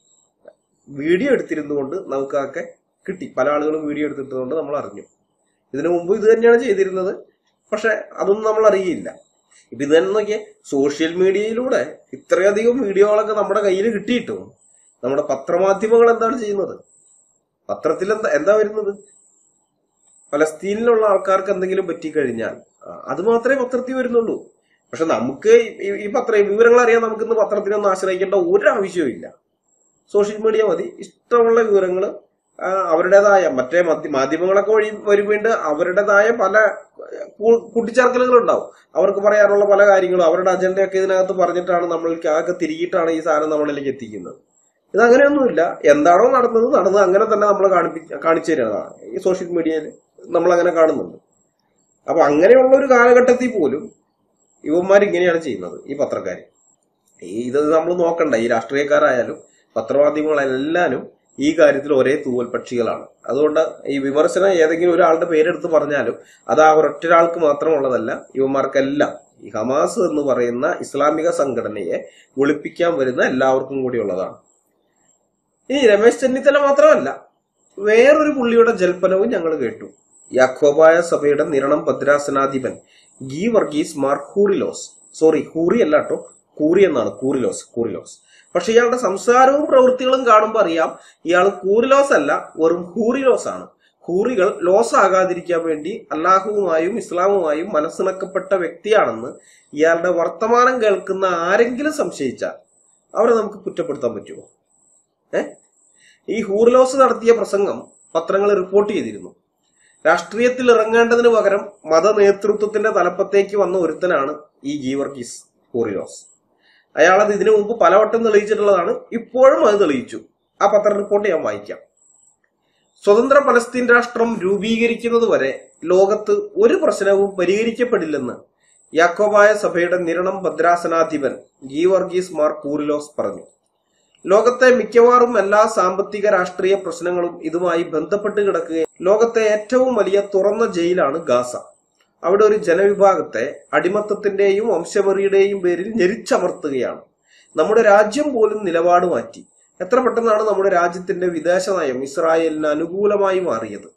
വീഡിയോ എടുത്തിരുന്നുകൊണ്ട് നമുക്കൊക്കെ കിട്ടി പല ആളുകളും വീഡിയോ എടുത്തിട്ടുകൊണ്ട് നമ്മൾ അറിഞ്ഞു ഇതിനു മുമ്പ് ഇത് തന്നെയാണ് ചെയ്തിരുന്നത് പക്ഷെ അതൊന്നും നമ്മൾ അറിയില്ല ഇപ്പൊ ഇത് തന്നെ നോക്കിയേ സോഷ്യൽ മീഡിയയിലൂടെ ഇത്രയധികം വീഡിയോകളൊക്കെ നമ്മുടെ കയ്യിൽ കിട്ടിയിട്ടും നമ്മുടെ പത്രമാധ്യമങ്ങൾ എന്താണ് ചെയ്യുന്നത് പത്രത്തിൽ എന്താ എന്താ വരുന്നത് ഫലസ്തീനിലുള്ള ആൾക്കാർക്ക് എന്തെങ്കിലും പറ്റിക്കഴിഞ്ഞാൽ ആ, അത് മാത്രമേ പത്രത്തിൽ വരുന്നുള്ളൂ പക്ഷെ നമുക്ക് ഈ- ഈ പത്ര വിവരങ്ങൾ അറിയാൻ നമുക്ക് ഇന്ന് പത്രത്തിനൊന്നും ആശ്രയിക്കേണ്ട ഒരു ആവശ്യവും ഇല്ല സോഷ്യൽ മീഡിയ മതി ഇഷ്ടമുള്ള വിവരങ്ങൾ അവരുടേതായ മറ്റേ മധ്യ- മാധ്യമങ്ങളൊക്കെ വഴി വരുമ്പോണ്ട് അവരുടേതായ പല കൂ- കൂട്ടിച്ചേർക്കലുകൾ ഉണ്ടാവും അവർക്ക് പറയാനുള്ള പല കാര്യങ്ങളും അവരുടെ അജണ്ടയൊക്കെ ഇതിനകത്ത് പറഞ്ഞിട്ടാണ് നമ്മൾക്ക് ആകെ തിരികിട്ടാണ് ഈ സാധനം നമ്മളിലേക്ക് എത്തിക്കുന്നത് ഇത് അങ്ങനെയൊന്നുമില്ല എന്താണോ നടന്നത് നടന്നത് അങ്ങനെ തന്നെ നമ്മൾ കാണിപ്പി കാണിച്ചു തരുന്നതാണ് ഈ സോഷ്യൽ മീഡിയയിൽ നമ്മൾ അങ്ങനെ കാണുന്നുണ്ട് അപ്പൊ അങ്ങനെയുള്ള ഒരു കാലഘട്ടത്തിൽ പോലും ഇവന്മാർ ഇങ്ങനെയാണ് ചെയ്യുന്നത് ഈ പത്രക്കാർ ഈ ഇത് നമ്മൾ നോക്കണ്ട ഈ രാഷ്ട്രീയക്കാരായാലും പത്രമാധ്യമങ്ങളെല്ലാനും ഈ കാര്യത്തിൽ ഒരേ തൂവൽ പക്ഷികളാണ് അതുകൊണ്ട് ഈ വിമർശനം ഏതെങ്കിലും ഒരാളുടെ പേരെടുത്ത് പറഞ്ഞാലും അത് ആ ഒരൊറ്റൊരാൾക്ക് മാത്രമുള്ളതല്ല ഇവന്മാർക്കെല്ലാം ഈ ഹമാസ് എന്ന് പറയുന്ന ഇസ്ലാമിക സംഘടനയെ ഒളിപ്പിക്കാൻ വരുന്ന എല്ലാവർക്കും കൂടിയുള്ളതാണ് ഇനി രമേശ് ചെന്നിത്തല മാത്രമല്ല വേറൊരു പുള്ളിയുടെ ജൽപ്പനവും ഞങ്ങൾ കേട്ടു യാക്കോബായ സഭയുടെ നിരണം ഭദ്രാസനാധിപൻ ഗീ വർഗീസ് മാർ ഹൂറിലോസ് സോറി ഹൂറി അല്ല കേട്ടോ കൂറി എന്നാണ് കൂറിലോസ് കൂറിലോസ് പക്ഷെ ഇയാളുടെ സംസാരവും പ്രവൃത്തികളും കാണുമ്പോൾ അറിയാം ഇയാൾ കൂറിലോസ് അല്ല വെറും ഹൂറിലോസ് ആണ് ഹൂറികൾ ലോസ് ആകാതിരിക്കാൻ വേണ്ടി അള്ളാഹുവുമായും ഇസ്ലാമുമായും മനസ്സിണക്കപ്പെട്ട വ്യക്തിയാണെന്ന് ഇയാളുടെ വർത്തമാനം കേൾക്കുന്ന ആരെങ്കിലും സംശയിച്ചാൽ അവരെ നമുക്ക് കുറ്റപ്പെടുത്താൻ പറ്റുമോ ഏ ഈ ഹൂർലോസ് നടത്തിയ പ്രസംഗം പത്രങ്ങൾ റിപ്പോർട്ട് ചെയ്തിരുന്നു രാഷ്ട്രീയത്തിൽ ഇറങ്ങേണ്ടതിന് പകരം മത നേതൃത്വത്തിന്റെ തലപ്പത്തേക്ക് വന്ന ഒരുത്തനാണ് ഈ ഗീവർഗീസ് ഹൂറിലോസ് അയാളത് ഇതിനു മുമ്പ് പലവട്ടം തെളിയിച്ചിട്ടുള്ളതാണ് ഇപ്പോഴും അത് തെളിയിച്ചു ആ പത്ര റിപ്പോർട്ട് ഞാൻ വായിക്കാം സ്വതന്ത്ര പലസ്തീൻ രാഷ്ട്രം രൂപീകരിക്കുന്നത് വരെ ലോകത്ത് ഒരു പ്രശ്നവും പരിഹരിക്കപ്പെടില്ലെന്ന് യാക്കോബായ സഭയുടെ നിരണം ഭദ്രാസനാധിപൻ ഗീവർഗീസ് മാർ കൂറിലോസ് പറഞ്ഞു ലോകത്തെ മിക്കവാറും എല്ലാ സാമ്പത്തിക രാഷ്ട്രീയ പ്രശ്നങ്ങളും ഇതുമായി ബന്ധപ്പെട്ട് കിടക്കുകയും ലോകത്തെ ഏറ്റവും വലിയ തുറന്ന ജയിലാണ് ഗാസ അവിടെ ഒരു ജനവിഭാഗത്തെ അടിമത്തത്തിന്റെയും വംശവെറിയുടെയും പേരിൽ ഞെരിച്ചമർത്തുകയാണ് നമ്മുടെ രാജ്യം പോലും നിലപാട് മാറ്റി എത്ര പെട്ടെന്നാണ് നമ്മുടെ രാജ്യത്തിന്റെ വിദേശ നയം ഇസ്രായേലിന് അനുകൂലമായി മാറിയത്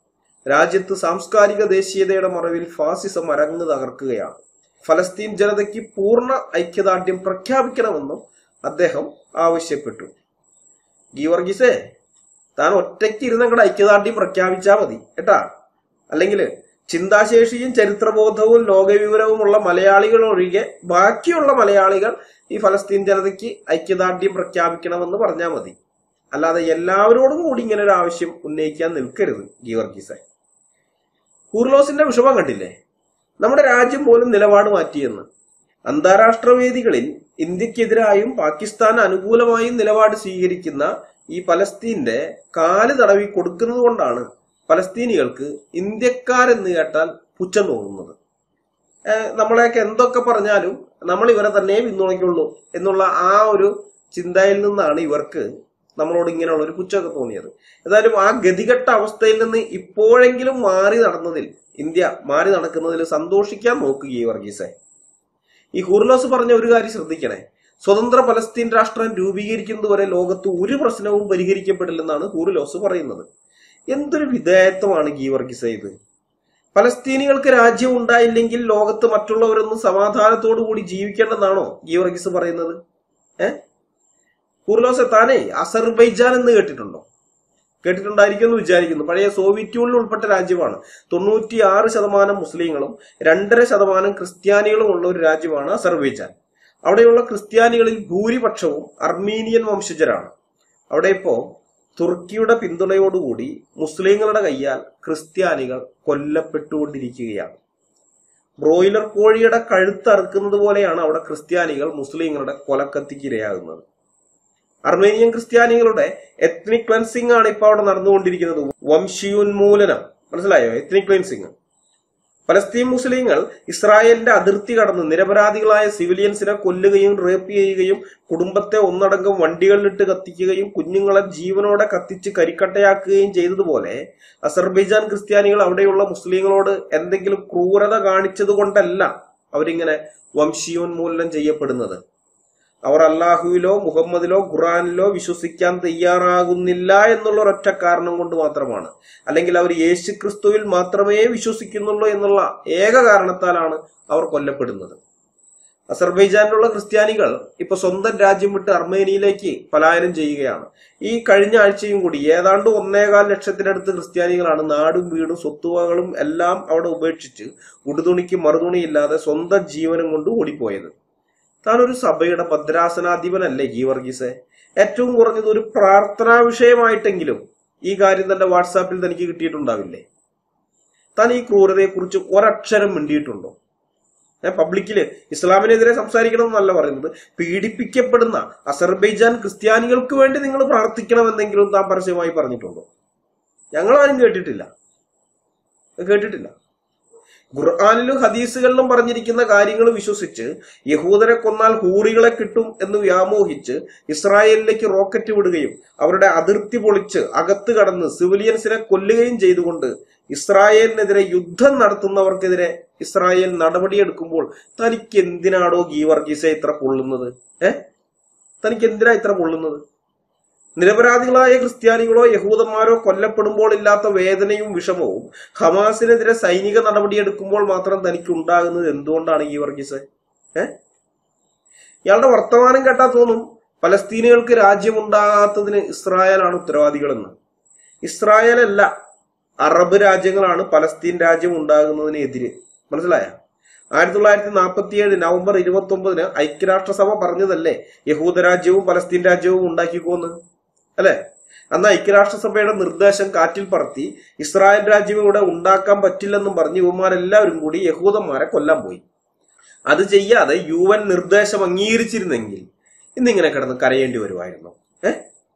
രാജ്യത്ത് സാംസ്കാരിക ദേശീയതയുടെ മറവിൽ ഫാസിസം അരങ്ങ് തകർക്കുകയാണ് ഫലസ്തീൻ ജനതയ്ക്ക് പൂർണ്ണ ഐക്യദാർഢ്യം പ്രഖ്യാപിക്കണമെന്നും അദ്ദേഹം ആവശ്യപ്പെട്ടു ഗീവർഗീസേ താൻ ഒറ്റയ്ക്ക് ഇരുന്ന് അങ്ങടെ ഐക്യദാർഢ്യം പ്രഖ്യാപിച്ചാൽ മതി കേട്ടാ അല്ലെങ്കിൽ ചിന്താശേഷിയും ചരിത്രബോധവും ലോകവിവരവുമുള്ള മലയാളികൾ ഒഴികെ ബാക്കിയുള്ള മലയാളികൾ ഈ ഫലസ്തീൻ ജനതയ്ക്ക് ഐക്യദാർഢ്യം പ്രഖ്യാപിക്കണമെന്ന് പറഞ്ഞാൽ മതി അല്ലാതെ എല്ലാവരോടും കൂടി ഇങ്ങനെ ഒരു ആവശ്യം ഉന്നയിക്കാൻ നിൽക്കരുത് ഗീവർഗീസെ കൂർലോസിന്റെ വിഷമം കണ്ടില്ലേ നമ്മുടെ രാജ്യം പോലും നിലപാട് മാറ്റിയെന്ന് അന്താരാഷ്ട്ര വേദികളിൽ ഇന്ത്യക്കെതിരായും പാകിസ്ഥാൻ അനുകൂലമായും നിലപാട് സ്വീകരിക്കുന്ന ഈ പലസ്തീന്റെ കാല് തടവി കൊടുക്കുന്നത് കൊണ്ടാണ് പലസ്തീനികൾക്ക് ഇന്ത്യക്കാരെന്ന് കേട്ടാൽ പുച്ഛം തോന്നുന്നത് ഏഹ് നമ്മളെയൊക്കെ എന്തൊക്കെ പറഞ്ഞാലും നമ്മൾ ഇവരെ തന്നെ പിന്തുണയ്ക്കുള്ളൂ എന്നുള്ള ആ ഒരു ചിന്തയിൽ നിന്നാണ് ഇവർക്ക് നമ്മളോട് ഇങ്ങനെയുള്ള ഒരു പുച്ഛമൊക്കെ തോന്നിയത് ഏതായാലും ആ ഗതികെട്ട അവസ്ഥയിൽ നിന്ന് ഇപ്പോഴെങ്കിലും മാറി നടന്നതിൽ ഇന്ത്യ മാറി നടക്കുന്നതിൽ സന്തോഷിക്കാൻ നോക്കുക ഈ വർഗീസെ ഈ ഹുർലോസ് പറഞ്ഞ ഒരു കാര്യം ശ്രദ്ധിക്കണേ സ്വതന്ത്ര പലസ്തീൻ രാഷ്ട്രം രൂപീകരിക്കുന്നതുവരെ ലോകത്ത് ഒരു പ്രശ്നവും പരിഹരിക്കപ്പെടില്ലെന്നാണ് ഹൂർലോസ് പറയുന്നത് എന്തൊരു വിധേയത്വമാണ് ഗീവർഗീസ് ഇത് പലസ്തീനികൾക്ക് രാജ്യം ഉണ്ടായില്ലെങ്കിൽ ലോകത്ത് മറ്റുള്ളവരൊന്നും സമാധാനത്തോടു കൂടി ജീവിക്കേണ്ടെന്നാണോ ഗീവർഗീസ് പറയുന്നത് ഏ ഹൂർലോസ് താനേ അസർബൈജാൻ എന്ന് കേട്ടിട്ടുണ്ടോ കേട്ടിട്ടുണ്ടായിരിക്കും എന്ന് വിചാരിക്കുന്നു പഴയ സോവിയറ്റ് യൂണിയൻ ഉൾപ്പെട്ട രാജ്യമാണ് തൊണ്ണൂറ്റി ആറ് ശതമാനം മുസ്ലിങ്ങളും രണ്ടര ശതമാനം ക്രിസ്ത്യാനികളും ഉള്ള ഒരു രാജ്യമാണ് അസർബൈജാൻ അവിടെയുള്ള ക്രിസ്ത്യാനികളിൽ ഭൂരിപക്ഷവും അർമീനിയൻ വംശജരാണ് അവിടെ ഇപ്പോ തുർക്കിയുടെ പിന്തുണയോടുകൂടി മുസ്ലിങ്ങളുടെ കയ്യാൽ ക്രിസ്ത്യാനികൾ കൊല്ലപ്പെട്ടുകൊണ്ടിരിക്കുകയാണ് ബ്രോയിലർ കോഴിയുടെ കഴുത്തറുക്കുന്നത് പോലെയാണ് അവിടെ ക്രിസ്ത്യാനികൾ മുസ്ലിങ്ങളുടെ കൊലക്കത്തിക്കിരയാകുന്നത് അർമേനിയൻ ക്രിസ്ത്യാനികളുടെ എത്നിക് ക്ലൻസിംഗ് ആണ് ഇപ്പൊ അവിടെ നടന്നുകൊണ്ടിരിക്കുന്നത് വംശീയോന്മൂലനം മനസ്സിലായോ എത്നിക് ക്ലൻസിംഗ് പലസ്തീൻ മുസ്ലിങ്ങൾ ഇസ്രായേലിന്റെ അതിർത്തി കടന്ന് നിരപരാധികളായ സിവിലിയൻസിനെ കൊല്ലുകയും റേപ്പ് ചെയ്യുകയും കുടുംബത്തെ ഒന്നടങ്കം വണ്ടികളിലിട്ട് കത്തിക്കുകയും കുഞ്ഞുങ്ങളെ ജീവനോടെ കത്തിച്ച് കരിക്കട്ടയാക്കുകയും ചെയ്തതുപോലെ അസർബൈജാൻ ക്രിസ്ത്യാനികൾ അവിടെയുള്ള മുസ്ലിങ്ങളോട് എന്തെങ്കിലും ക്രൂരത കാണിച്ചത് കൊണ്ടല്ല അവരിങ്ങനെ വംശീയോന്മൂലനം ചെയ്യപ്പെടുന്നത് അവർ അള്ളാഹുവിലോ മുഹമ്മദിലോ ഖുറാനിലോ വിശ്വസിക്കാൻ തയ്യാറാകുന്നില്ല എന്നുള്ള ഒരൊറ്റ കാരണം കൊണ്ട് മാത്രമാണ് അല്ലെങ്കിൽ അവർ യേശു ക്രിസ്തുവിൽ മാത്രമേ വിശ്വസിക്കുന്നുള്ളൂ എന്നുള്ള ഏക കാരണത്താലാണ് അവർ കൊല്ലപ്പെടുന്നത് അസർബൈജാനിലുള്ള ക്രിസ്ത്യാനികൾ ഇപ്പൊ സ്വന്തം രാജ്യം വിട്ട് അർമേനിയയിലേക്ക് പലായനം ചെയ്യുകയാണ് ഈ കഴിഞ്ഞ ആഴ്ചയും കൂടി ഏതാണ്ട് ഒന്നേകാൽ ലക്ഷത്തിനടുത്ത് ക്രിസ്ത്യാനികളാണ് നാടും വീടും സ്വത്തുവകളും എല്ലാം അവിടെ ഉപേക്ഷിച്ച് ഉടുതുണിക്ക് മറുതുണിയില്ലാതെ സ്വന്തം ജീവനും കൊണ്ട് ഓടിപ്പോയത് താൻ ഒരു സഭയുടെ ഭദ്രാസനാധിപനല്ലേ ഗീവർഗീസെ ഏറ്റവും കുറഞ്ഞത് ഒരു പ്രാർത്ഥനാ വിഷയമായിട്ടെങ്കിലും ഈ കാര്യം തന്റെ വാട്സാപ്പിൽ തനിക്ക് കിട്ടിയിട്ടുണ്ടാവില്ലേ താൻ ഈ ക്രൂരതയെക്കുറിച്ച് ഒരക്ഷരം മിണ്ടിയിട്ടുണ്ടോ ഏ പബ്ലിക്കില് ഇസ്ലാമിനെതിരെ സംസാരിക്കണം എന്നല്ല പറയുന്നത് പീഡിപ്പിക്കപ്പെടുന്ന അസർബൈജാൻ ക്രിസ്ത്യാനികൾക്ക് വേണ്ടി നിങ്ങൾ പ്രാർത്ഥിക്കണമെന്നെങ്കിലും താൻ പരസ്യമായി പറഞ്ഞിട്ടുണ്ടോ ഞങ്ങളാരും കേട്ടിട്ടില്ല കേട്ടിട്ടില്ല ഖുർആാനിലും ഹദീസുകളിലും പറഞ്ഞിരിക്കുന്ന കാര്യങ്ങൾ വിശ്വസിച്ച് യഹൂദരെ കൊന്നാൽ ഹൂറികളെ കിട്ടും എന്ന് വ്യാമോഹിച്ച് ഇസ്രായേലിലേക്ക് റോക്കറ്റ് വിടുകയും അവരുടെ അതിർത്തി പൊളിച്ച് അകത്ത് കടന്ന് സിവിലിയൻസിനെ കൊല്ലുകയും ചെയ്തുകൊണ്ട് ഇസ്രായേലിനെതിരെ യുദ്ധം നടത്തുന്നവർക്കെതിരെ ഇസ്രായേൽ നടപടിയെടുക്കുമ്പോൾ തനിക്ക് എന്തിനാടോ ഗീവർഗീസെ ഇത്ര പൊള്ളുന്നത് ഏ തനിക്ക് എന്തിനാ ഇത്ര പൊള്ളുന്നത് നിരപരാധികളായ ക്രിസ്ത്യാനികളോ യഹൂദന്മാരോ കൊല്ലപ്പെടുമ്പോൾ ഇല്ലാത്ത വേദനയും വിഷമവും ഹമാസിനെതിരെ സൈനിക നടപടിയെടുക്കുമ്പോൾ മാത്രം തനിക്ക് ഉണ്ടാകുന്നത് എന്തുകൊണ്ടാണ് ഈ വർഗീസ് ഏ ഇയാളുടെ വർത്തമാനം കേട്ടാൽ തോന്നും പലസ്തീനികൾക്ക് രാജ്യമുണ്ടാകാത്തതിന് ഇസ്രായേലാണ് ഉത്തരവാദികളെന്ന് ഇസ്രായേൽ അല്ല അറബ് രാജ്യങ്ങളാണ് പലസ്തീൻ രാജ്യം ഉണ്ടാകുന്നതിന് എതിര് മനസ്സിലായ ആയിരത്തി തൊള്ളായിരത്തി നാൽപ്പത്തിയേഴ് നവംബർ ഇരുപത്തി ഒമ്പതിന് ഐക്യരാഷ്ട്രസഭ പറഞ്ഞതല്ലേ യഹൂദ രാജ്യവും പലസ്തീൻ രാജ്യവും ഉണ്ടാക്കിക്കോന്ന് അല്ലെ അന്ന് ഐക്യരാഷ്ട്രസഭയുടെ നിർദ്ദേശം കാറ്റിൽ പറത്തി ഇസ്രായേൽ രാജ്യം ഇവിടെ ഉണ്ടാക്കാൻ പറ്റില്ലെന്നും പറഞ്ഞ് ഇവന്മാരെല്ലാവരും കൂടി യഹൂദന്മാരെ കൊല്ലാൻ പോയി അത് ചെയ്യാതെ യു എൻ നിർദ്ദേശം അംഗീകരിച്ചിരുന്നെങ്കിൽ ഇന്നിങ്ങനെ കിടന്ന് കരയേണ്ടി വരുമായിരുന്നു ഏ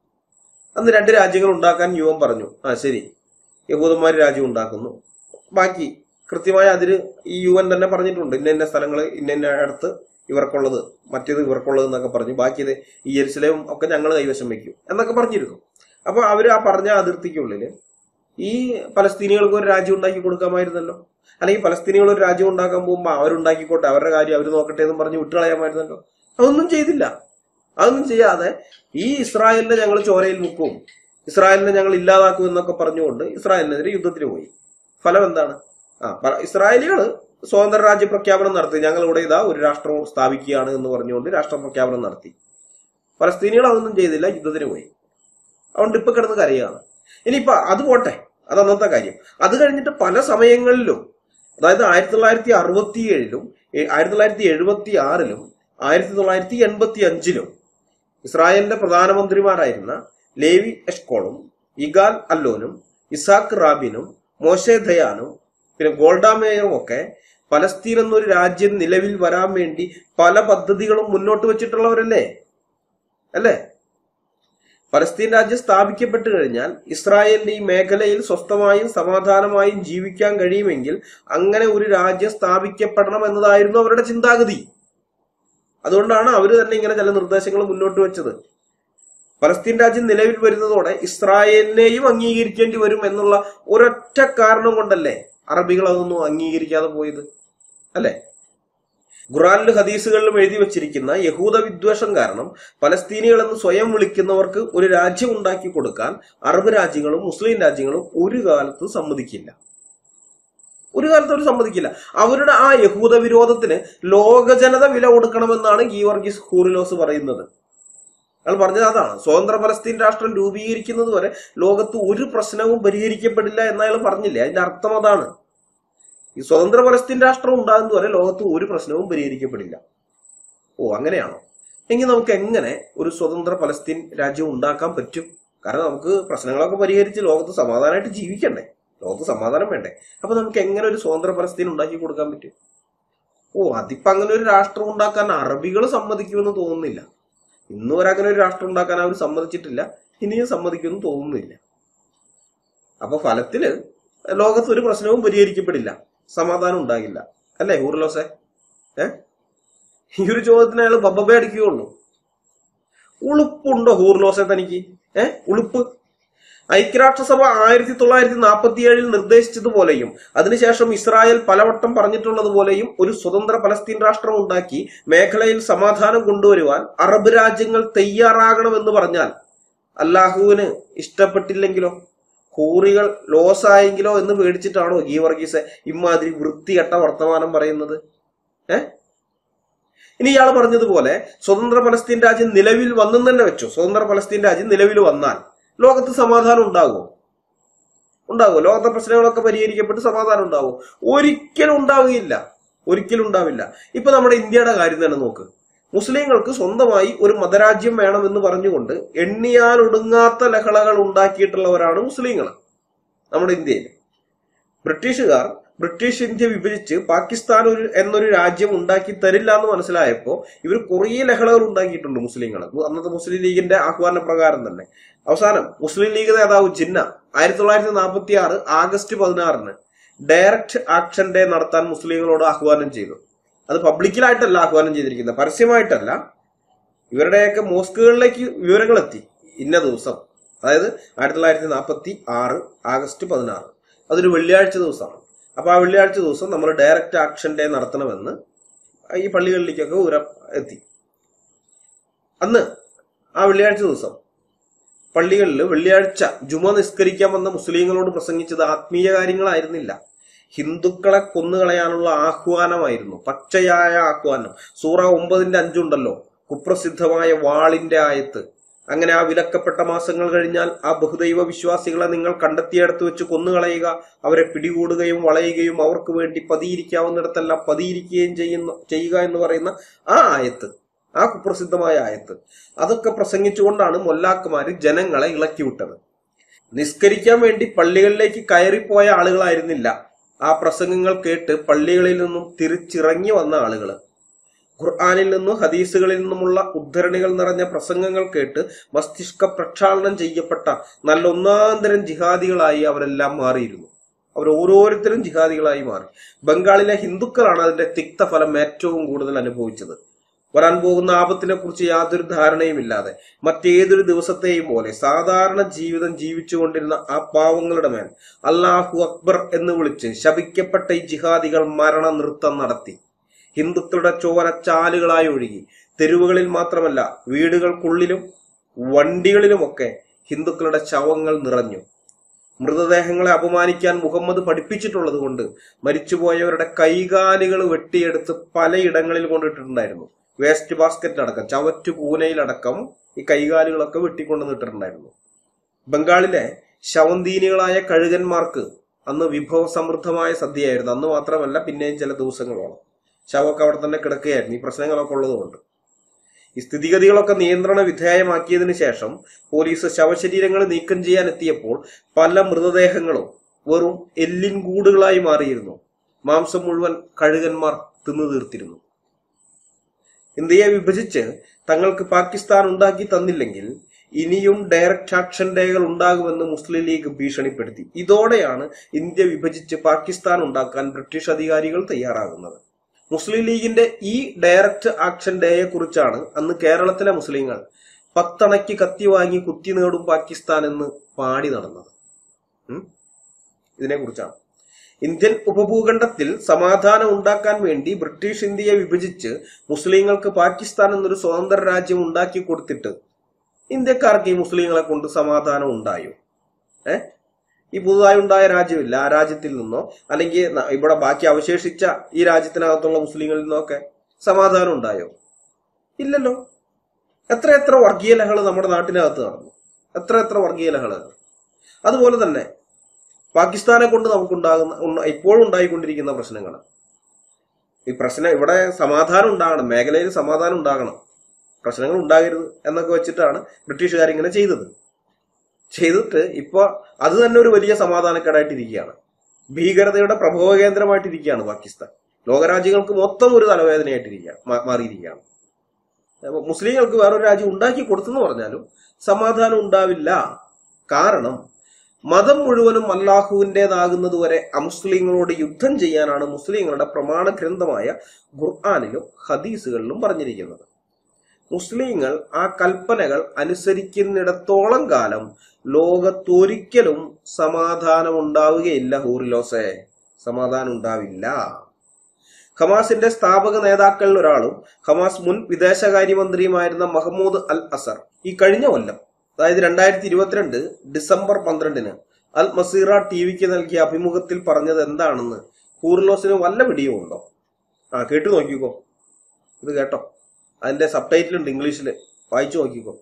അന്ന് രണ്ട് രാജ്യങ്ങൾ ഉണ്ടാക്കാൻ യു എൻ പറഞ്ഞു ആ ശരി യഹൂദന്മാർ രാജ്യം ഉണ്ടാക്കുന്നു ബാക്കി കൃത്യമായ അതിന് ഈ യു എൻ തന്നെ പറഞ്ഞിട്ടുണ്ട് ഇന്ന ഇന്ന സ്ഥലങ്ങൾ ഇന്ന ഇന്ന അടുത്ത് ഇവർക്കുള്ളത് മറ്റേത് ഇവർക്കുള്ളത് എന്നൊക്കെ പറഞ്ഞു ബാക്കി ഇത് ഈ എരിശിലയും ഒക്കെ ഞങ്ങൾ കൈവശം വെക്കും എന്നൊക്കെ പറഞ്ഞിരുന്നു അപ്പൊ അവർ ആ പറഞ്ഞ അതിർത്തിക്കുള്ളിൽ ഈ പലസ്തീനികൾക്ക് ഒരു രാജ്യം ഉണ്ടാക്കി കൊടുക്കാമായിരുന്നല്ലോ അല്ലെങ്കിൽ പലസ്തീനികൾ ഒരു രാജ്യം ഉണ്ടാക്കാൻ പോകുമ്പോൾ അവരുണ്ടാക്കിക്കോട്ടെ അവരുടെ കാര്യം അവർ നോക്കട്ടെ എന്ന് പറഞ്ഞ് വിട്ടുകളയാമായിരുന്നല്ലോ അതൊന്നും ചെയ്തില്ല അതൊന്നും ചെയ്യാതെ ഈ ഇസ്രായേലിനെ ഞങ്ങൾ ചോരയിൽ മുക്കും ഇസ്രായേലിനെ ഞങ്ങൾ ഇല്ലാതാക്കും എന്നൊക്കെ പറഞ്ഞുകൊണ്ട് ഇസ്രായേലിനെതിരെ യുദ്ധത്തിന് പോയി ഫലം എന്താണ് ആ പ- ഇസ്രായേലികള് സ്വതന്ത്ര രാജ്യ പ്രഖ്യാപനം നടത്തി ഞങ്ങൾ ഇവിടെ ഇതാ ഒരു രാഷ്ട്രം സ്ഥാപിക്കുകയാണ് എന്ന് പറഞ്ഞുകൊണ്ട് രാഷ്ട്ര പ്രഖ്യാപനം നടത്തി ഫലസ്തീനികൾ അതൊന്നും ചെയ്തില്ല യുദ്ധത്തിന് പോയി അതുകൊണ്ട് ഇപ്പൊ കിടന്ന് കരയാണ് ഇനിയിപ്പൊ അത് പോട്ടെ അത് അന്നത്തെ കാര്യം അത് കഴിഞ്ഞിട്ട് പല സമയങ്ങളിലും അതായത് ആയിരത്തി തൊള്ളായിരത്തി അറുപത്തി ഏഴിലും ആയിരത്തി തൊള്ളായിരത്തി എഴുപത്തി ആറിലും ആയിരത്തി തൊള്ളായിരത്തി എൺപത്തി അഞ്ചിലും ഇസ്രായേലിന്റെ പ്രധാനമന്ത്രിമാരായിരുന്ന ലേവി എഷ്കോളും ഇഗാൽ അല്ലോനും ഇസാഖ് റാബിനും മോശെ ദയാനും പിന്നെ ഗോൾഡ മേയറും ഒക്കെ പലസ്തീൻ എന്നൊരു രാജ്യം നിലവിൽ വരാൻ വേണ്ടി പല പദ്ധതികളും മുന്നോട്ട് വെച്ചിട്ടുള്ളവരല്ലേ അല്ലേ പലസ്തീൻ രാജ്യം സ്ഥാപിക്കപ്പെട്ടു കഴിഞ്ഞാൽ ഇസ്രായേലിന്റെ ഈ മേഖലയിൽ സ്വസ്ഥമായും സമാധാനമായും ജീവിക്കാൻ കഴിയുമെങ്കിൽ അങ്ങനെ ഒരു രാജ്യം സ്ഥാപിക്കപ്പെടണം എന്നതായിരുന്നു അവരുടെ ചിന്താഗതി അതുകൊണ്ടാണ് അവർ തന്നെ ഇങ്ങനെ ചില നിർദ്ദേശങ്ങൾ മുന്നോട്ട് വെച്ചത് പലസ്തീൻ രാജ്യം നിലവിൽ വരുന്നതോടെ ഇസ്രായേലിനെയും അംഗീകരിക്കേണ്ടി വരും എന്നുള്ള ഒരൊറ്റ കാരണം കൊണ്ടല്ലേ അറബികൾ അതൊന്നും അംഗീകരിക്കാതെ പോയത് അല്ലേ ഖുറാനിലും ഹദീസുകളിലും എഴുതി വച്ചിരിക്കുന്ന യഹൂദ വിദ്വേഷം കാരണം പലസ്തീനികൾ എന്ന് സ്വയം വിളിക്കുന്നവർക്ക് ഒരു രാജ്യം ഉണ്ടാക്കി കൊടുക്കാൻ അറബ് രാജ്യങ്ങളും മുസ്ലിം രാജ്യങ്ങളും ഒരു കാലത്ത് സമ്മതിക്കില്ല ഒരു കാലത്ത് അവർ സമ്മതിക്കില്ല അവരുടെ ആ യഹൂദ വിരോധത്തിന് ലോക ജനത വില കൊടുക്കണമെന്നാണ് ഗീവർഗീസ് ഹൂറിലോസ് പറയുന്നത് അയാൾ പറഞ്ഞത് അതാണ് സ്വതന്ത്ര പലസ്തീൻ രാഷ്ട്രം രൂപീകരിക്കുന്നത് വരെ ലോകത്ത് ഒരു പ്രശ്നവും പരിഹരിക്കപ്പെടില്ല എന്ന് അയാൾ പറഞ്ഞില്ലേ അതിന്റെ അർത്ഥം അതാണ് ഈ സ്വതന്ത്ര പലസ്തീൻ രാഷ്ട്രം ഉണ്ടാകുന്നത് വരെ ലോകത്ത് ഒരു പ്രശ്നവും പരിഹരിക്കപ്പെടില്ല ഓ അങ്ങനെയാണോ എങ്കിൽ നമുക്ക് എങ്ങനെ ഒരു സ്വതന്ത്ര പലസ്തീൻ രാജ്യം ഉണ്ടാക്കാൻ പറ്റും കാരണം നമുക്ക് പ്രശ്നങ്ങളൊക്കെ പരിഹരിച്ച് ലോകത്ത് സമാധാനമായിട്ട് ജീവിക്കണ്ടേ ലോകത്ത് സമാധാനം വേണ്ടേ അപ്പൊ നമുക്ക് എങ്ങനെ ഒരു സ്വതന്ത്ര പലസ്തീൻ ഉണ്ടാക്കി കൊടുക്കാൻ പറ്റും ഓ അതിപ്പോ അങ്ങനെ ഒരു രാഷ്ട്രം ഉണ്ടാക്കാൻ അറബികൾ സമ്മതിക്കുമെന്ന് തോന്നുന്നില്ല ഇന്ന് വരെ അങ്ങനെ ഒരു രാഷ്ട്രം ഉണ്ടാക്കാൻ അവർ സമ്മതിച്ചിട്ടില്ല ഇനിയും സമ്മതിക്കുമെന്ന് തോന്നുന്നില്ല അപ്പൊ ഫലത്തില് ലോകത്ത് ഒരു പ്രശ്നവും പരിഹരിക്കപ്പെടില്ല സമാധാനം ഉണ്ടാകില്ല അല്ലേ ഊർലോസെ ഏ ഈ ഒരു ചോദ്യത്തിന് അയാൾ ബബ്ബബേ അടിക്കുകയുള്ളൂ ഉളുപ്പുണ്ടോ ഹൂർലോസെ തനിക്ക് ഏ ഉളുപ്പ് ഐക്യരാഷ്ട്രസഭ ആയിരത്തി തൊള്ളായിരത്തി നാൽപ്പത്തി ഏഴിൽ നിർദ്ദേശിച്ചതുപോലെയും അതിനുശേഷം ഇസ്രായേൽ പലവട്ടം പറഞ്ഞിട്ടുള്ളതുപോലെയും ഒരു സ്വതന്ത്ര പലസ്തീൻ രാഷ്ട്രം ഉണ്ടാക്കി മേഖലയിൽ സമാധാനം കൊണ്ടുവരുവാൻ അറബ് രാജ്യങ്ങൾ തയ്യാറാകണമെന്ന് പറഞ്ഞാൽ അല്ലാഹുവിന് ഇഷ്ടപ്പെട്ടില്ലെങ്കിലോ ഹൂറികൾ ലോസ് ആയെങ്കിലോ എന്ന് പേടിച്ചിട്ടാണോ ഈ വർഗീസ് ഇമാതിരി വൃത്തികെട്ട വർത്തമാനം പറയുന്നത് ഏ ഇനി ഇയാൾ പറഞ്ഞതുപോലെ സ്വതന്ത്ര പലസ്തീൻ രാജ്യം നിലവിൽ വന്നെന്ന് തന്നെ വെച്ചു സ്വതന്ത്ര പലസ്തീൻ രാജ്യം നിലവിൽ വന്നാൽ ലോകത്ത് സമാധാനം ഉണ്ടാകുമോ ഉണ്ടാകുമോ ലോകത്തെ പ്രശ്നങ്ങളൊക്കെ പരിഹരിക്കപ്പെട്ട് സമാധാനം ഉണ്ടാകുമോ ഒരിക്കലും ഉണ്ടാവുകയില്ല ഒരിക്കലും ഉണ്ടാവില്ല ഇപ്പൊ നമ്മുടെ ഇന്ത്യയുടെ കാര്യം തന്നെ നോക്ക് മുസ്ലിങ്ങൾക്ക് സ്വന്തമായി ഒരു മതരാജ്യം വേണമെന്ന് പറഞ്ഞുകൊണ്ട് എണ്ണിയാൽ ഒടുങ്ങാത്ത ലഹളകൾ ഉണ്ടാക്കിയിട്ടുള്ളവരാണ് മുസ്ലിങ്ങൾ നമ്മുടെ ഇന്ത്യയിൽ ബ്രിട്ടീഷുകാർ ബ്രിട്ടീഷ് ഇന്ത്യ വിഭജിച്ച് പാകിസ്ഥാൻ ഒരു എന്നൊരു രാജ്യം ഉണ്ടാക്കി തരില്ല എന്ന് മനസ്സിലായപ്പോൾ ഇവർ കുറേ ലഹളകൾ ഉണ്ടാക്കിയിട്ടുണ്ട് മുസ്ലിങ്ങൾ അന്നത്തെ മുസ്ലിം ലീഗിന്റെ ആഹ്വാന പ്രകാരം തന്നെ അവസാനം മുസ്ലിം ലീഗ് നേതാവ് ജിന്ന ആയിരത്തി തൊള്ളായിരത്തി നാൽപ്പത്തി ആറ് ആഗസ്റ്റ് പതിനാറിന് ഡയറക്റ്റ് ആക്ഷൻ ഡേ നടത്താൻ മുസ്ലിങ്ങളോട് ആഹ്വാനം ചെയ്തു അത് പബ്ലിക്കിലായിട്ടല്ല ആഹ്വാനം ചെയ്തിരിക്കുന്നത് പരസ്യമായിട്ടല്ല ഇവരുടെയൊക്കെ മോസ്കുകളിലേക്ക് വിവരങ്ങൾ എത്തി ഇന്ന ദിവസം അതായത് ആയിരത്തി തൊള്ളായിരത്തി നാൽപ്പത്തി ആറ് ആഗസ്റ്റ് പതിനാറ് അതൊരു വെള്ളിയാഴ്ച ദിവസമാണ് അപ്പൊ ആ വെള്ളിയാഴ്ച ദിവസം നമ്മൾ ഡയറക്റ്റ് ആക്ഷൻ ഡേ നടത്തണമെന്ന് ഈ പള്ളികളിലേക്കൊക്കെ വിവരം എത്തി അന്ന് ആ വെള്ളിയാഴ്ച ദിവസം പള്ളികളിൽ വെള്ളിയാഴ്ച ജുമ നിസ്കരിക്കാൻ വന്ന മുസ്ലിങ്ങളോട് പ്രസംഗിച്ചത് ആത്മീയ കാര്യങ്ങളായിരുന്നില്ല ഹിന്ദുക്കളെ കൊന്നുകളയാനുള്ള ആഹ്വാനമായിരുന്നു പച്ചയായ ആഹ്വാനം സൂറ ഒമ്പതിന്റെ അഞ്ചുണ്ടല്ലോ കുപ്രസിദ്ധമായ വാളിന്റെ ആയത്ത് അങ്ങനെ ആ വിലക്കപ്പെട്ട മാസങ്ങൾ കഴിഞ്ഞാൽ ആ ബഹുദൈവ വിശ്വാസികളെ നിങ്ങൾ കണ്ടെത്തിയെടുത്ത് വെച്ച് കൊന്നുകളയുക അവരെ പിടികൂടുകയും വളയുകയും അവർക്ക് വേണ്ടി പതിയിരിക്കാവുന്നിടത്തെല്ലാം പതിയിരിക്കുകയും ചെയ്യുന്ന ചെയ്യുക എന്ന് പറയുന്ന ആ ആയത്ത് ആ കുപ്രസിദ്ധമായ ആയത്ത് അതൊക്കെ പ്രസംഗിച്ചുകൊണ്ടാണ് മൊല്ലാക്കുമാര് ജനങ്ങളെ ഇളക്കി വിട്ടത് നിസ്കരിക്കാൻ വേണ്ടി പള്ളികളിലേക്ക് കയറിപ്പോയ ആളുകളായിരുന്നില്ല ആ പ്രസംഗങ്ങൾ കേട്ട് പള്ളികളിൽ നിന്നും തിരിച്ചിറങ്ങി വന്ന ആളുകൾ ഖുർആാനിൽ നിന്നും ഹദീസുകളിൽ നിന്നുമുള്ള ഉദ്ധരണികൾ നിറഞ്ഞ പ്രസംഗങ്ങൾ കേട്ട് മസ്തിഷ്ക പ്രക്ഷാളനം ചെയ്യപ്പെട്ട നല്ല ഒന്നാന്തരം ജിഹാദികളായി അവരെല്ലാം മാറിയിരുന്നു അവർ ഓരോരുത്തരും ജിഹാദികളായി മാറി ബംഗാളിലെ ഹിന്ദുക്കളാണ് അതിന്റെ തിക്തഫലം ഏറ്റവും കൂടുതൽ അനുഭവിച്ചത് വരാൻ പോകുന്ന ആപത്തിനെ കുറിച്ച് യാതൊരു ധാരണയുമില്ലാതെ മറ്റേതൊരു ദിവസത്തെയും പോലെ സാധാരണ ജീവിതം ജീവിച്ചുകൊണ്ടിരുന്ന ആ പാവങ്ങളുടെ മേൽ അള്ളാഹു അക്ബർ എന്ന് വിളിച്ച് ശപിക്കപ്പെട്ട ഈ ജിഹാദികൾ മരണ നൃത്തം നടത്തി ഹിന്ദുക്കളുടെ ചോര ചാലുകളായി ഒഴുകി തെരുവുകളിൽ മാത്രമല്ല വീടുകൾക്കുള്ളിലും വണ്ടികളിലുമൊക്കെ ഹിന്ദുക്കളുടെ ശവങ്ങൾ നിറഞ്ഞു മൃതദേഹങ്ങളെ അപമാനിക്കാൻ മുഹമ്മദ് പഠിപ്പിച്ചിട്ടുള്ളത് കൊണ്ട് മരിച്ചുപോയവരുടെ കൈകാലുകൾ വെട്ടിയെടുത്ത് പലയിടങ്ങളിൽ കൊണ്ടിട്ടിട്ടുണ്ടായിരുന്നു വേസ്റ്റ് ബാസ്ക്കറ്റ് അടക്കം ചവറ്റു കൂനയിലടക്കം ഈ കൈകാലുകളൊക്കെ വെട്ടിക്കൊണ്ടുവന്നിട്ടുണ്ടായിരുന്നു ബംഗാളിലെ ശവന്തീനികളായ കഴുകന്മാർക്ക് അന്ന് വിഭവസമൃദ്ധമായ സദ്യയായിരുന്നു അന്ന് മാത്രമല്ല പിന്നെയും ചില ദിവസങ്ങളോളം ശവമൊക്കെ അവിടെ തന്നെ കിടക്കുകയായിരുന്നു ഈ പ്രശ്നങ്ങളൊക്കെ ഉള്ളതുകൊണ്ട് ഈ സ്ഥിതിഗതികളൊക്കെ നിയന്ത്രണ വിധേയമാക്കിയതിനു ശേഷം പോലീസ് ശവശരീരങ്ങൾ നീക്കം ചെയ്യാൻ എത്തിയപ്പോൾ പല മൃതദേഹങ്ങളും വെറും എല്ലിൻ കൂടുകളായി മാറിയിരുന്നു മാംസം മുഴുവൻ കഴുകന്മാർ തിന്നു തീർത്തിരുന്നു ഇന്ത്യയെ വിഭജിച്ച് തങ്ങൾക്ക് പാകിസ്ഥാൻ ഉണ്ടാക്കി തന്നില്ലെങ്കിൽ ഇനിയും ഡയറക്റ്റ് ആക്ഷൻ ഡേകൾ ഉണ്ടാകുമെന്ന് മുസ്ലിം ലീഗ് ഭീഷണിപ്പെടുത്തി ഇതോടെയാണ് ഇന്ത്യ വിഭജിച്ച് പാകിസ്ഥാൻ ഉണ്ടാക്കാൻ ബ്രിട്ടീഷ് അധികാരികൾ തയ്യാറാകുന്നത് മുസ്ലിം ലീഗിന്റെ ഈ ഡയറക്റ്റ് ആക്ഷൻ ഡേയെ കുറിച്ചാണ് അന്ന് കേരളത്തിലെ മുസ്ലിങ്ങൾ പത്തണയ്ക്ക് കത്തി വാങ്ങി കുത്തി നേടും പാകിസ്ഥാൻ എന്ന് പാടി നടന്നത് ഉം? ഇതിനെക്കുറിച്ചാണ് ഇന്ത്യൻ ഉപഭൂഖണ്ഡത്തിൽ സമാധാനം ഉണ്ടാക്കാൻ വേണ്ടി ബ്രിട്ടീഷ് ഇന്ത്യയെ വിഭജിച്ച് മുസ്ലിങ്ങൾക്ക് പാകിസ്ഥാൻ എന്നൊരു സ്വതന്ത്ര രാജ്യം ഉണ്ടാക്കി കൊടുത്തിട്ട് ഇന്ത്യക്കാർക്ക് ഈ മുസ്ലിങ്ങളെ കൊണ്ട് സമാധാനം ഉണ്ടായോ ഏ ഈ പുതുതായി ഉണ്ടായ രാജ്യമില്ല ആ രാജ്യത്തിൽ നിന്നോ അല്ലെങ്കിൽ ന- ഇവിടെ ബാക്കി അവശേഷിച്ച ഈ രാജ്യത്തിനകത്തുള്ള മുസ്ലിങ്ങളിൽ നിന്നൊക്കെ സമാധാനം ഉണ്ടായോ ഇല്ലല്ലോ എത്ര എത്ര വർഗീയ ലഹള നമ്മുടെ നാട്ടിനകത്ത് നടന്നു എത്ര എത്ര വർഗീയ ലഹളകൾ അതുപോലെ തന്നെ പാകിസ്ഥാനെ കൊണ്ട് നമുക്കുണ്ടാകുന്ന ഉണ്ട- ഇപ്പോഴും ഉണ്ടായിക്കൊണ്ടിരിക്കുന്ന പ്രശ്നങ്ങൾ ഈ പ്രശ്നം ഇവിടെ സമാധാനം ഉണ്ടാകണം മേഖലയിൽ സമാധാനം ഉണ്ടാകണം പ്രശ്നങ്ങൾ ഉണ്ടാകരുത് എന്നൊക്കെ വെച്ചിട്ടാണ് ബ്രിട്ടീഷുകാർ ഇങ്ങനെ ചെയ്തത് ചെയ്തിട്ട് ഇപ്പൊ അത് തന്നെ ഒരു വലിയ സമാധാനക്കേടായിട്ടിരിക്കുകയാണ് ഭീകരതയുടെ പ്രഭവ കേന്ദ്രമായിട്ടിരിക്കുകയാണ് പാകിസ്ഥാൻ ലോകരാജ്യങ്ങൾക്ക് മൊത്തം ഒരു തലവേദനയായിട്ടിരിക്കുകയാണ് മാ- മാറിയിരിക്കുകയാണ് അപ്പൊ മുസ്ലിങ്ങൾക്ക് വേറൊരു രാജ്യം ഉണ്ടാക്കി കൊടുത്തെന്ന് പറഞ്ഞാലും സമാധാനം ഉണ്ടാവില്ല കാരണം മതം മുഴുവനും അള്ളാഹുവിൻ്റെതാകുന്നത് വരെ അമുസ്ലിങ്ങളോട് യുദ്ധം ചെയ്യാനാണ് മുസ്ലിങ്ങളുടെ പ്രമാണ ഗ്രന്ഥമായ ഖുർആാനിലും ഹദീസുകളിലും പറഞ്ഞിരിക്കുന്നത് മുസ്ലിങ്ങൾ ആ കൽപ്പനകൾ അനുസരിക്കുന്നിടത്തോളം കാലം ലോകത്തൊരിക്കലും സമാധാനം ഉണ്ടാവുകയില്ല ഹൂറിലോസെ സമാധാനം ഉണ്ടാവില്ല ഹമാസിന്റെ സ്ഥാപക നേതാക്കളിൽ ഒരാളും ഹമാസ് മുൻ വിദേശകാര്യമന്ത്രിയുമായിരുന്ന മഹമ്മൂദ് അൽ അസർ ഈ കഴിഞ്ഞ കൊല്ലം അതായത് രണ്ടായിരത്തി ഇരുപത്തിരണ്ട് ഡിസംബർ പന്ത്രണ്ടിന് അൽ മസീറ ടി വിക്ക് നൽകിയ അഭിമുഖത്തിൽ പറഞ്ഞത് എന്താണെന്ന് ഹൂർലോസിന് വല്ല പിടിയും ഉണ്ടോ ആ കേട്ടു നോക്കിക്കോ ഇത് കേട്ടോ അതിന്റെ സബ് ടൈറ്റിൽ ഉണ്ട് ഇംഗ്ലീഷിൽ വായിച്ചു നോക്കിക്കോ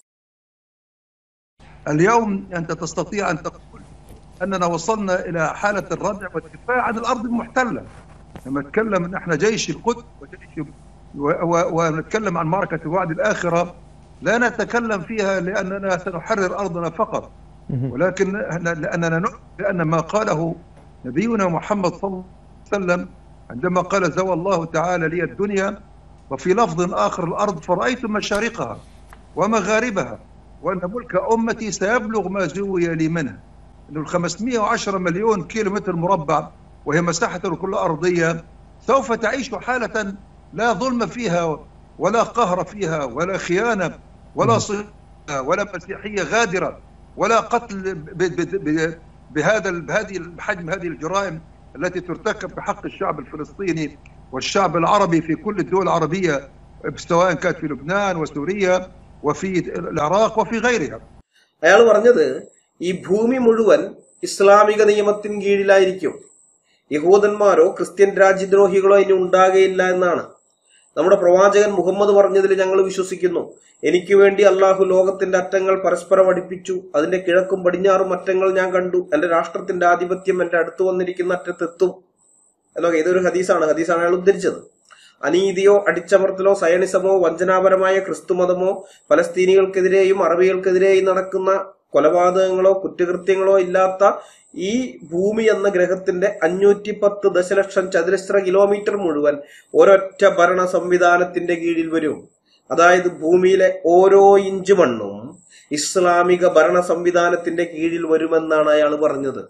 اليوم أنت تستطيع أن تقول أننا وصلنا إلى حالة الردع والدفاع عن الأرض المحتلة لما نتكلم أن احنا جيش القدس وجيش و- و- ونتكلم عن معركة وعد الآخرة لا نتكلم فيها لأننا سنحرر أرضنا فقط ولكن لأننا نؤمن بأن ما قاله نبينا محمد صلى الله عليه وسلم عندما قال زوى الله تعالى لي الدنيا وفي لفظ آخر الأرض فرأيت مشارقها ومغاربها وأن ملك أمتي سيبلغ ما زوي لي منها أنه ال 510 مليون كيلو متر مربع وهي مساحة الكرة الأرضية سوف تعيش حالة لا ظلم فيها ولا قهر فيها ولا خيانة ولا صيغة ولا مسيحية غادرة ولا قتل ب- ب- ب- بهذا ال- بهذه بحجم هذه الجرائم التي ترتكب بحق الشعب الفلسطيني والشعب العربي في كل الدول العربية سواء كانت في لبنان وسوريا وفي العراق وفي غيرها അയാൾ പറഞ്ഞത് ഈ ഭൂമി മുഴുവൻ ഇസ്ലാമിക നിയമത്തിന് കീഴിലായിരിക്കും യഹൂദന്മാരോ ക്രിസ്ത്യൻ രാജ്യദ്രോഹികളോ ഇനി ഉണ്ടാകുകയില്ല എന്നാണ് നമ്മുടെ പ്രവാചകൻ മുഹമ്മദ് പറഞ്ഞതിൽ ഞങ്ങൾ വിശ്വസിക്കുന്നു എനിക്ക് വേണ്ടി അള്ളാഹു ലോകത്തിന്റെ അറ്റങ്ങൾ പരസ്പരം അടുപ്പിച്ചു അതിന്റെ കിഴക്കും പടിഞ്ഞാറും അറ്റങ്ങൾ ഞാൻ കണ്ടു എന്റെ രാഷ്ട്രത്തിന്റെ ആധിപത്യം എന്റെ അടുത്ത് വന്നിരിക്കുന്ന അറ്റത്തെത്തും എന്നൊക്കെ ഇതൊരു ഹദീസാണ് ഹദീസാണ് അയാൾ ഉദ്ധരിച്ചത് അനീതിയോ അടിച്ചമർത്തലോ സയണിസമോ വഞ്ചനാപരമായ ക്രിസ്തുമതമോ ഫലസ്തീനികൾക്കെതിരെയും അറബികൾക്കെതിരെയും നടക്കുന്ന കൊലപാതകങ്ങളോ കുറ്റകൃത്യങ്ങളോ ഇല്ലാത്ത ഈ ഭൂമി എന്ന ഗ്രഹത്തിന്റെ അഞ്ഞൂറ്റി പത്ത് ദശലക്ഷം ചതുരശ്ര കിലോമീറ്റർ മുഴുവൻ ഒരൊറ്റ ഭരണ സംവിധാനത്തിന്റെ കീഴിൽ വരും അതായത് ഭൂമിയിലെ ഓരോ ഇഞ്ച് മണ്ണും ഇസ്ലാമിക ഭരണ സംവിധാനത്തിന്റെ കീഴിൽ വരുമെന്നാണ് അയാൾ പറഞ്ഞത്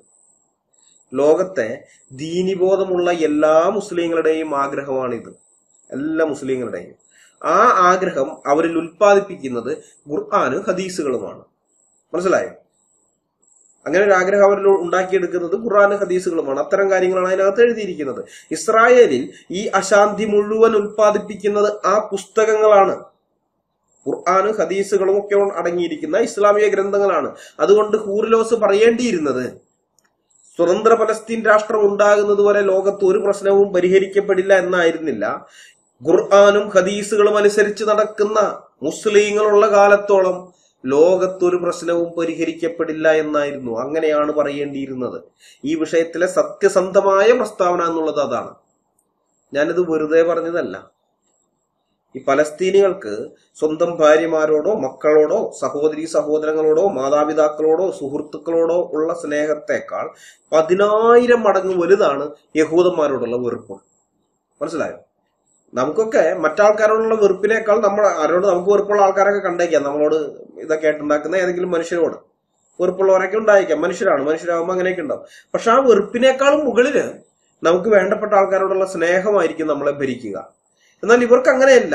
ലോകത്തെ ദീനിബോധമുള്ള എല്ലാ മുസ്ലിങ്ങളുടെയും ആഗ്രഹമാണിത് എല്ലാ മുസ്ലിങ്ങളുടെയും ആ ആഗ്രഹം അവരിൽ ഉൽപ്പാദിപ്പിക്കുന്നത് ഖുർആാനും ഹദീസുകളുമാണ് മനസ്സിലായോ അങ്ങനെ ഒരു ആഗ്രഹം അവരിൽ ഉണ്ടാക്കിയെടുക്കുന്നത് ഖുർആാനും ഹദീസുകളുമാണ് അത്തരം കാര്യങ്ങളാണ് അതിനകത്ത് എഴുതിയിരിക്കുന്നത് ഇസ്രായേലിൽ ഈ അശാന്തി മുഴുവൻ ഉൽപ്പാദിപ്പിക്കുന്നത് ആ പുസ്തകങ്ങളാണ് ഖുർആാനും ഹദീസുകളും ഒക്കെ അടങ്ങിയിരിക്കുന്ന ഇസ്ലാമിക ഗ്രന്ഥങ്ങളാണ് അതുകൊണ്ട് ഹൂർലോസ് പറയേണ്ടിയിരുന്നത് സ്വതന്ത്ര പലസ്തീൻ രാഷ്ട്രം ഉണ്ടാകുന്നത് വരെ ലോകത്ത് ഒരു പ്രശ്നവും പരിഹരിക്കപ്പെടില്ല എന്നായിരുന്നില്ല ഖുർആാനും ഹദീസുകളും അനുസരിച്ച് നടക്കുന്ന മുസ്ലിങ്ങളുള്ള കാലത്തോളം ലോകത്തൊരു പ്രശ്നവും പരിഹരിക്കപ്പെടില്ല എന്നായിരുന്നു അങ്ങനെയാണ് പറയേണ്ടിയിരുന്നത് ഈ വിഷയത്തിലെ സത്യസന്ധമായ പ്രസ്താവന എന്നുള്ളത് അതാണ് ഞാനിത് വെറുതെ പറഞ്ഞതല്ല ഈ പലസ്തീനികൾക്ക് സ്വന്തം ഭാര്യമാരോടോ മക്കളോടോ സഹോദരി സഹോദരങ്ങളോടോ മാതാപിതാക്കളോടോ സുഹൃത്തുക്കളോടോ ഉള്ള സ്നേഹത്തെക്കാൾ പതിനായിരം മടങ്ങ് വലുതാണ് യഹൂദന്മാരോടുള്ള വെറുപ്പ് മനസ്സിലായോ നമുക്കൊക്കെ മറ്റാൾക്കാരോടുള്ള വെറുപ്പിനേക്കാൾ നമ്മൾ ആരോട് നമുക്ക് വെറുപ്പുള്ള ആൾക്കാരൊക്കെ കണ്ടേക്കാം നമ്മളോട് ഇതൊക്കെ ആയിട്ടുണ്ടാക്കുന്ന ഏതെങ്കിലും മനുഷ്യരോട് വെറുപ്പുള്ളവരൊക്കെ ഉണ്ടായേക്കാം മനുഷ്യരാണ് മനുഷ്യരാകുമ്പോൾ അങ്ങനെയൊക്കെ ഉണ്ടാവും പക്ഷെ ആ വെറുപ്പിനേക്കാളും മുകളില് നമുക്ക് വേണ്ടപ്പെട്ട ആൾക്കാരോടുള്ള സ്നേഹമായിരിക്കും നമ്മളെ ഭരിക്കുക എന്നാൽ ഇവർക്ക് അങ്ങനെയല്ല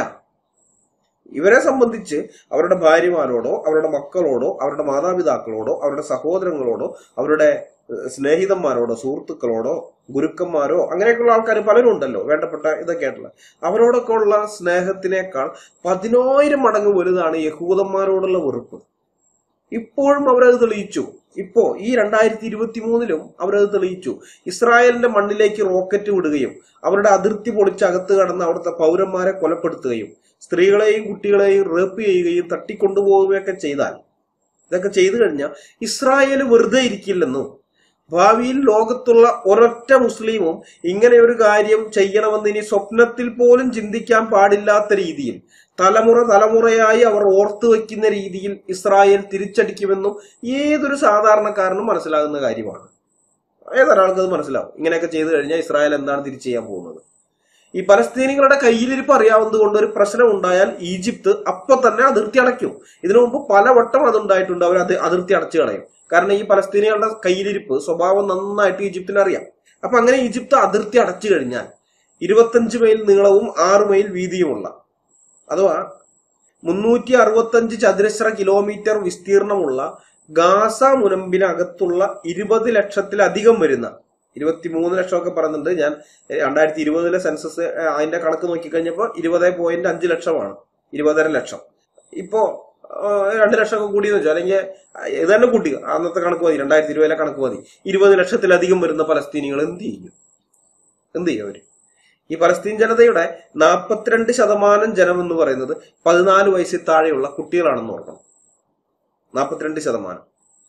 ഇവരെ സംബന്ധിച്ച് അവരുടെ ഭാര്യമാരോടോ അവരുടെ മക്കളോടോ അവരുടെ മാതാപിതാക്കളോടോ അവരുടെ സഹോദരങ്ങളോടോ അവരുടെ ഏഹ്, സ്നേഹിതന്മാരോടോ സുഹൃത്തുക്കളോടോ ഗുരുക്കന്മാരോ അങ്ങനെയൊക്കെയുള്ള ആൾക്കാർ പലരും ഉണ്ടല്ലോ വേണ്ടപ്പെട്ട ഇതൊക്കെ ആയിട്ടുള്ള അവരോടൊക്കെ ഉള്ള സ്നേഹത്തിനേക്കാൾ പതിനായിരം മടങ്ങ് വലുതാണ് യഹൂദന്മാരോടുള്ള വെറുപ്പ് ഇപ്പോഴും അവരത് തെളിയിച്ചു ഇപ്പോ ഈ രണ്ടായിരത്തി ഇരുപത്തി മൂന്നിലും അവരത് തെളിയിച്ചു ഇസ്രായേലിന്റെ മണ്ണിലേക്ക് റോക്കറ്റ് വിടുകയും അവരുടെ അതിർത്തി പൊളിച്ച് അകത്ത് കടന്ന് അവിടുത്തെ പൗരന്മാരെ കൊലപ്പെടുത്തുകയും സ്ത്രീകളെയും കുട്ടികളെയും റേപ്പ് ചെയ്യുകയും തട്ടിക്കൊണ്ടുപോവുകയൊക്കെ ചെയ്താൽ ഇതൊക്കെ ചെയ്തു കഴിഞ്ഞാൽ ഇസ്രായേൽ വെറുതെ ഇരിക്കില്ലെന്നും ഭാവിയിൽ ലോകത്തുള്ള ഒരൊറ്റ മുസ്ലിമും ഇങ്ങനെ ഒരു കാര്യം ചെയ്യണമെന്ന് ഇനി സ്വപ്നത്തിൽ പോലും ചിന്തിക്കാൻ പാടില്ലാത്ത രീതിയിൽ തലമുറ തലമുറയായി അവർ ഓർത്തു വയ്ക്കുന്ന രീതിയിൽ ഇസ്രായേൽ തിരിച്ചടിക്കുമെന്നും ഏതൊരു സാധാരണക്കാരനും മനസ്സിലാകുന്ന കാര്യമാണ് ഏതൊരാൾക്കും അത് മനസ്സിലാവും ഇങ്ങനെയൊക്കെ ചെയ്തു കഴിഞ്ഞാൽ ഇസ്രായേൽ എന്താണ് തിരിച്ചു ചെയ്യാൻ പോകുന്നത് ഈ പലസ്തീനികളുടെ കയ്യിലിരിപ്പ് അറിയാവുന്നത് കൊണ്ട് ഒരു പ്രശ്നം ഉണ്ടായാൽ ഈജിപ്ത് അപ്പൊ തന്നെ അതിർത്തി അടയ്ക്കും ഇതിനു മുമ്പ് പലവട്ടം അതുണ്ടായിട്ടുണ്ട് അവർ അത് അതിർത്തി അടച്ചു കളയും കാരണം ഈ പലസ്തീനികളുടെ കയ്യിലിരിപ്പ് സ്വഭാവം നന്നായിട്ട് ഈജിപ്തിന് അറിയാം അപ്പൊ അങ്ങനെ ഈജിപ്ത് അതിർത്തി അടച്ചു കഴിഞ്ഞാൽ ഇരുപത്തഞ്ച് മൈൽ നീളവും ആറ് മൈൽ വീതിയുമുള്ള അഥവാ മുന്നൂറ്റി അറുപത്തഞ്ച് ചതുരശ്ര കിലോമീറ്റർ വിസ്തീർണമുള്ള ഗാസ മുനമ്പിനകത്തുള്ള ഇരുപത് ലക്ഷത്തിലധികം വരുന്ന ഇരുപത്തിമൂന്ന് ലക്ഷമൊക്കെ പറയുന്നുണ്ട് ഞാൻ ഏഹ്, രണ്ടായിരത്തി ഇരുപതിലെ സെൻസസ് ഏഹ്, അതിന്റെ കണക്ക് നോക്കിക്കഴിഞ്ഞപ്പോൾ ഇരുപത് പോയിന്റ് അഞ്ച് ലക്ഷമാണ് ഇരുപതര ലക്ഷം ഇപ്പോ ഏഹ്, രണ്ട് ലക്ഷമൊക്കെ കൂടിയെന്ന് വെച്ചാൽ അല്ലെങ്കിൽ ഇത് തന്നെ കൂട്ടി അന്നത്തെ കണക്ക് മതി രണ്ടായിരത്തി ഇരുപതിലെ കണക്ക് മതി ഇരുപത് ലക്ഷത്തിലധികം വരുന്ന പലസ്തീനികൾ എന്ത് ചെയ്യും എന്ത് ചെയ്യും അവര് ഈ പലസ്തീൻ ജനതയുടെ നാൽപ്പത്തിരണ്ട് ശതമാനം ജനം എന്ന് പറയുന്നത് പതിനാല് വയസ്സിൽ താഴെയുള്ള കുട്ടികളാണെന്ന് ഓർക്കണം നാൽപ്പത്തിരണ്ട് ശതമാനം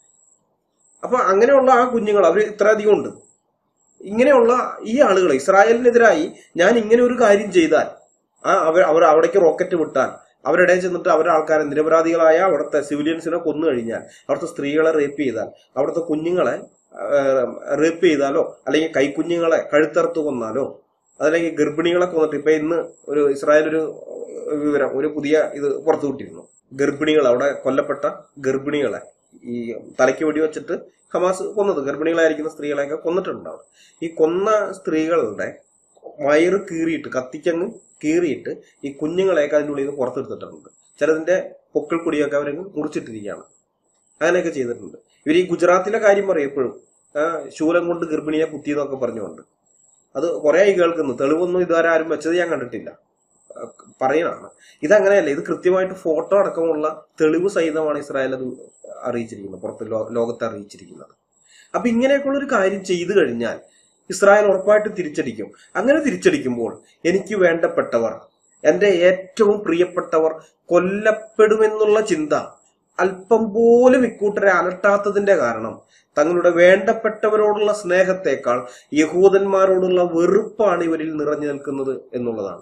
അപ്പൊ അങ്ങനെയുള്ള ആ കുഞ്ഞുങ്ങൾ അവർ ഇത്രയധികം ഉണ്ട് ഇങ്ങനെയുള്ള ഈ ആളുകൾ ഇസ്രായേലിനെതിരായി ഞാൻ ഇങ്ങനെ ഒരു കാര്യം ചെയ്താൽ ആ അവർ അവർ അവിടേക്ക് റോക്കറ്റ് വിട്ടാൽ അവരുടെ ചെന്നിട്ട് അവരുടെ ആൾക്കാരെ നിരപരാധികളായ അവിടുത്തെ സിവിലിയൻസിനെ കൊന്നു കഴിഞ്ഞാൽ അവിടുത്തെ സ്ത്രീകളെ റേപ്പ് ചെയ്താൽ അവിടുത്തെ കുഞ്ഞുങ്ങളെ റേപ്പ് ചെയ്താലോ അല്ലെങ്കിൽ കൈക്കുഞ്ഞുങ്ങളെ കഴുത്തറുത്ത് കൊന്നാലോ അതല്ലെങ്കിൽ ഗർഭിണികളെ കൊന്നിട്ട് ഇപ്പൊ ഇന്ന് ഒരു ഇസ്രായേൽ ഒരു വിവരം ഒരു പുതിയ ഇത് പുറത്തു വിട്ടിരുന്നു ഗർഭിണികൾ അവിടെ കൊല്ലപ്പെട്ട ഗർഭിണികളെ ഈ തലയ്ക്ക് വെടിവെച്ചിട്ട് ഹമാസ് കൊന്നത് ഗർഭിണികളായിരിക്കുന്ന സ്ത്രീകളെയൊക്കെ കൊന്നിട്ടുണ്ട് അവിടെ ഈ കൊന്ന സ്ത്രീകളുടെ വയറ് കീറിയിട്ട് കത്തിക്കങ്ങ് കീറിയിട്ട് ഈ കുഞ്ഞുങ്ങളെയൊക്കെ അതിൻ്റെ ഉള്ളിൽ നിന്ന് പുറത്തെടുത്തിട്ടുണ്ട് ചിലതിന്റെ പൊക്കിൾ കുടിയൊക്കെ അവരങ്ങ് മുറിച്ചിട്ടിരിക്കുകയാണ് അങ്ങനെയൊക്കെ ചെയ്തിട്ടുണ്ട് ഇവർ ഈ ഗുജറാത്തിലെ കാര്യം പറയും എപ്പോഴും ആ, ശൂലം കൊണ്ട് ഗർഭിണിയെ കുത്തിയെന്നൊക്കെ പറഞ്ഞുകൊണ്ട് അത് കുറെ ആയി കേൾക്കുന്നു തെളിവൊന്നും ഇതുവരെ ആരും വെച്ചത് ഞാൻ കണ്ടിട്ടില്ല ആ, പറയണാണ് ഇതങ്ങനെയല്ല ഇത് കൃത്യമായിട്ട് ഫോട്ടോ അടക്കമുള്ള തെളിവ് സഹിതമാണ് ഇസ്രായേൽ അത് അറിയിച്ചിരിക്കുന്നത് പുറത്ത് ലോ- ലോകത്തെ അറിയിച്ചിരിക്കുന്നത് അപ്പൊ ഇങ്ങനെയൊക്കെയുള്ള ഒരു കാര്യം ചെയ്തു കഴിഞ്ഞാൽ ഇസ്രായേൽ ഉറപ്പായിട്ട് തിരിച്ചടിക്കും അങ്ങനെ തിരിച്ചടിക്കുമ്പോൾ എനിക്ക് വേണ്ടപ്പെട്ടവർ എന്റെ ഏറ്റവും പ്രിയപ്പെട്ടവർ കൊല്ലപ്പെടുമെന്നുള്ള ചിന്ത അല്പം പോലും ഇക്കൂട്ടരെ അലട്ടാത്തതിന്റെ കാരണം തങ്ങളുടെ വേണ്ടപ്പെട്ടവരോടുള്ള സ്നേഹത്തെക്കാൾ യഹൂദന്മാരോടുള്ള വെറുപ്പാണ് ഇവരിൽ നിറഞ്ഞു നിൽക്കുന്നത് എന്നുള്ളതാണ്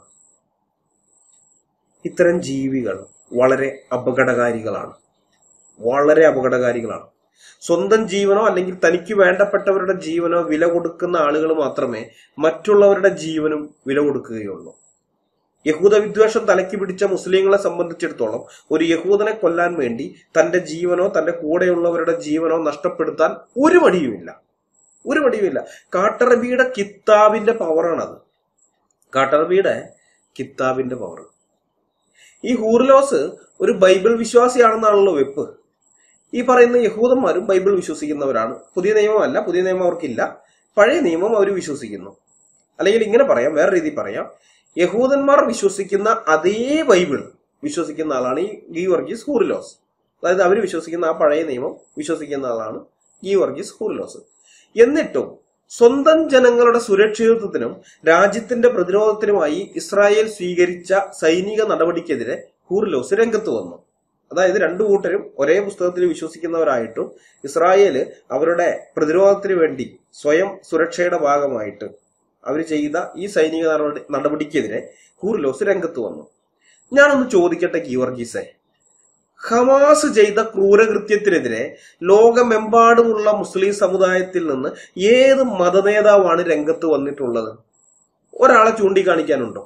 ഇത്തരം ജീവികൾ വളരെ അപകടകാരികളാണ് വളരെ അപകടകാരികളാണ് സ്വന്തം ജീവനോ അല്ലെങ്കിൽ തനിക്ക് വേണ്ടപ്പെട്ടവരുടെ ജീവനോ വില കൊടുക്കുന്ന ആളുകൾ മാത്രമേ മറ്റുള്ളവരുടെ ജീവനും വില കൊടുക്കുകയുള്ളൂ യഹൂദ വിദ്വേഷം തലയ്ക്ക് പിടിച്ച മുസ്ലിങ്ങളെ സംബന്ധിച്ചിടത്തോളം ഒരു യഹൂദനെ കൊല്ലാൻ വേണ്ടി തന്റെ ജീവനോ തന്റെ കൂടെയുള്ളവരുടെ ജീവനോ നഷ്ടപ്പെടുത്താൻ ഒരു മടിയുമില്ല ഒരു മടിയുമില്ല കാട്ടറബിയുടെ കിത്താബിന്റെ പവറാണത് കാട്ടറബിയുടെ കിത്താബിന്റെ പവർ ഈ ഹൂർലോസ് ഒരു ബൈബിൾ വിശ്വാസിയാണെന്നാണല്ലോ വെപ്പ് ഈ പറയുന്ന യഹൂദന്മാരും ബൈബിൾ വിശ്വസിക്കുന്നവരാണ് പുതിയ നിയമമല്ല പുതിയ നിയമം അവർക്കില്ല പഴയ നിയമം അവർ വിശ്വസിക്കുന്നു അല്ലെങ്കിൽ ഇങ്ങനെ പറയാം വേറെ രീതിയിൽ പറയാം യഹൂദന്മാർ വിശ്വസിക്കുന്ന അതേ ബൈബിൾ വിശ്വസിക്കുന്ന ആളാണ് ഈ ഗീവർഗീസ് ഹൂറിലോസ് അതായത് അവർ വിശ്വസിക്കുന്ന ആ പഴയ നിയമം വിശ്വസിക്കുന്ന ആളാണ് ഗീവർഗീസ് ഹൂറിലോസ് എന്നിട്ടും സ്വന്തം ജനങ്ങളുടെ സുരക്ഷിതത്വത്തിനും രാജ്യത്തിന്റെ പ്രതിരോധത്തിനുമായി ഇസ്രായേൽ സ്വീകരിച്ച സൈനിക നടപടിക്കെതിരെ ഹൂർലോസ് രംഗത്ത് വന്നു അതായത് രണ്ടു കൂട്ടരും ഒരേ പുസ്തകത്തിൽ വിശ്വസിക്കുന്നവരായിട്ടും ഇസ്രായേല് അവരുടെ പ്രതിരോധത്തിന് വേണ്ടി സ്വയം സുരക്ഷയുടെ ഭാഗമായിട്ട് അവർ ചെയ്ത ഈ സൈനിക നടപടി നടപടിക്കെതിരെ ഹൂർലോസ് രംഗത്ത് വന്നു ഞാനൊന്ന് ചോദിക്കട്ടെ ഗീവർഗീസെ ഹമാസ് ചെയ്ത ക്രൂരകൃത്യത്തിനെതിരെ ലോകമെമ്പാടുമുള്ള മുസ്ലിം സമുദായത്തിൽ നിന്ന് ഏത് മതനേതാവാണ് രംഗത്ത് വന്നിട്ടുള്ളത് ഒരാളെ ചൂണ്ടിക്കാണിക്കാനുണ്ടോ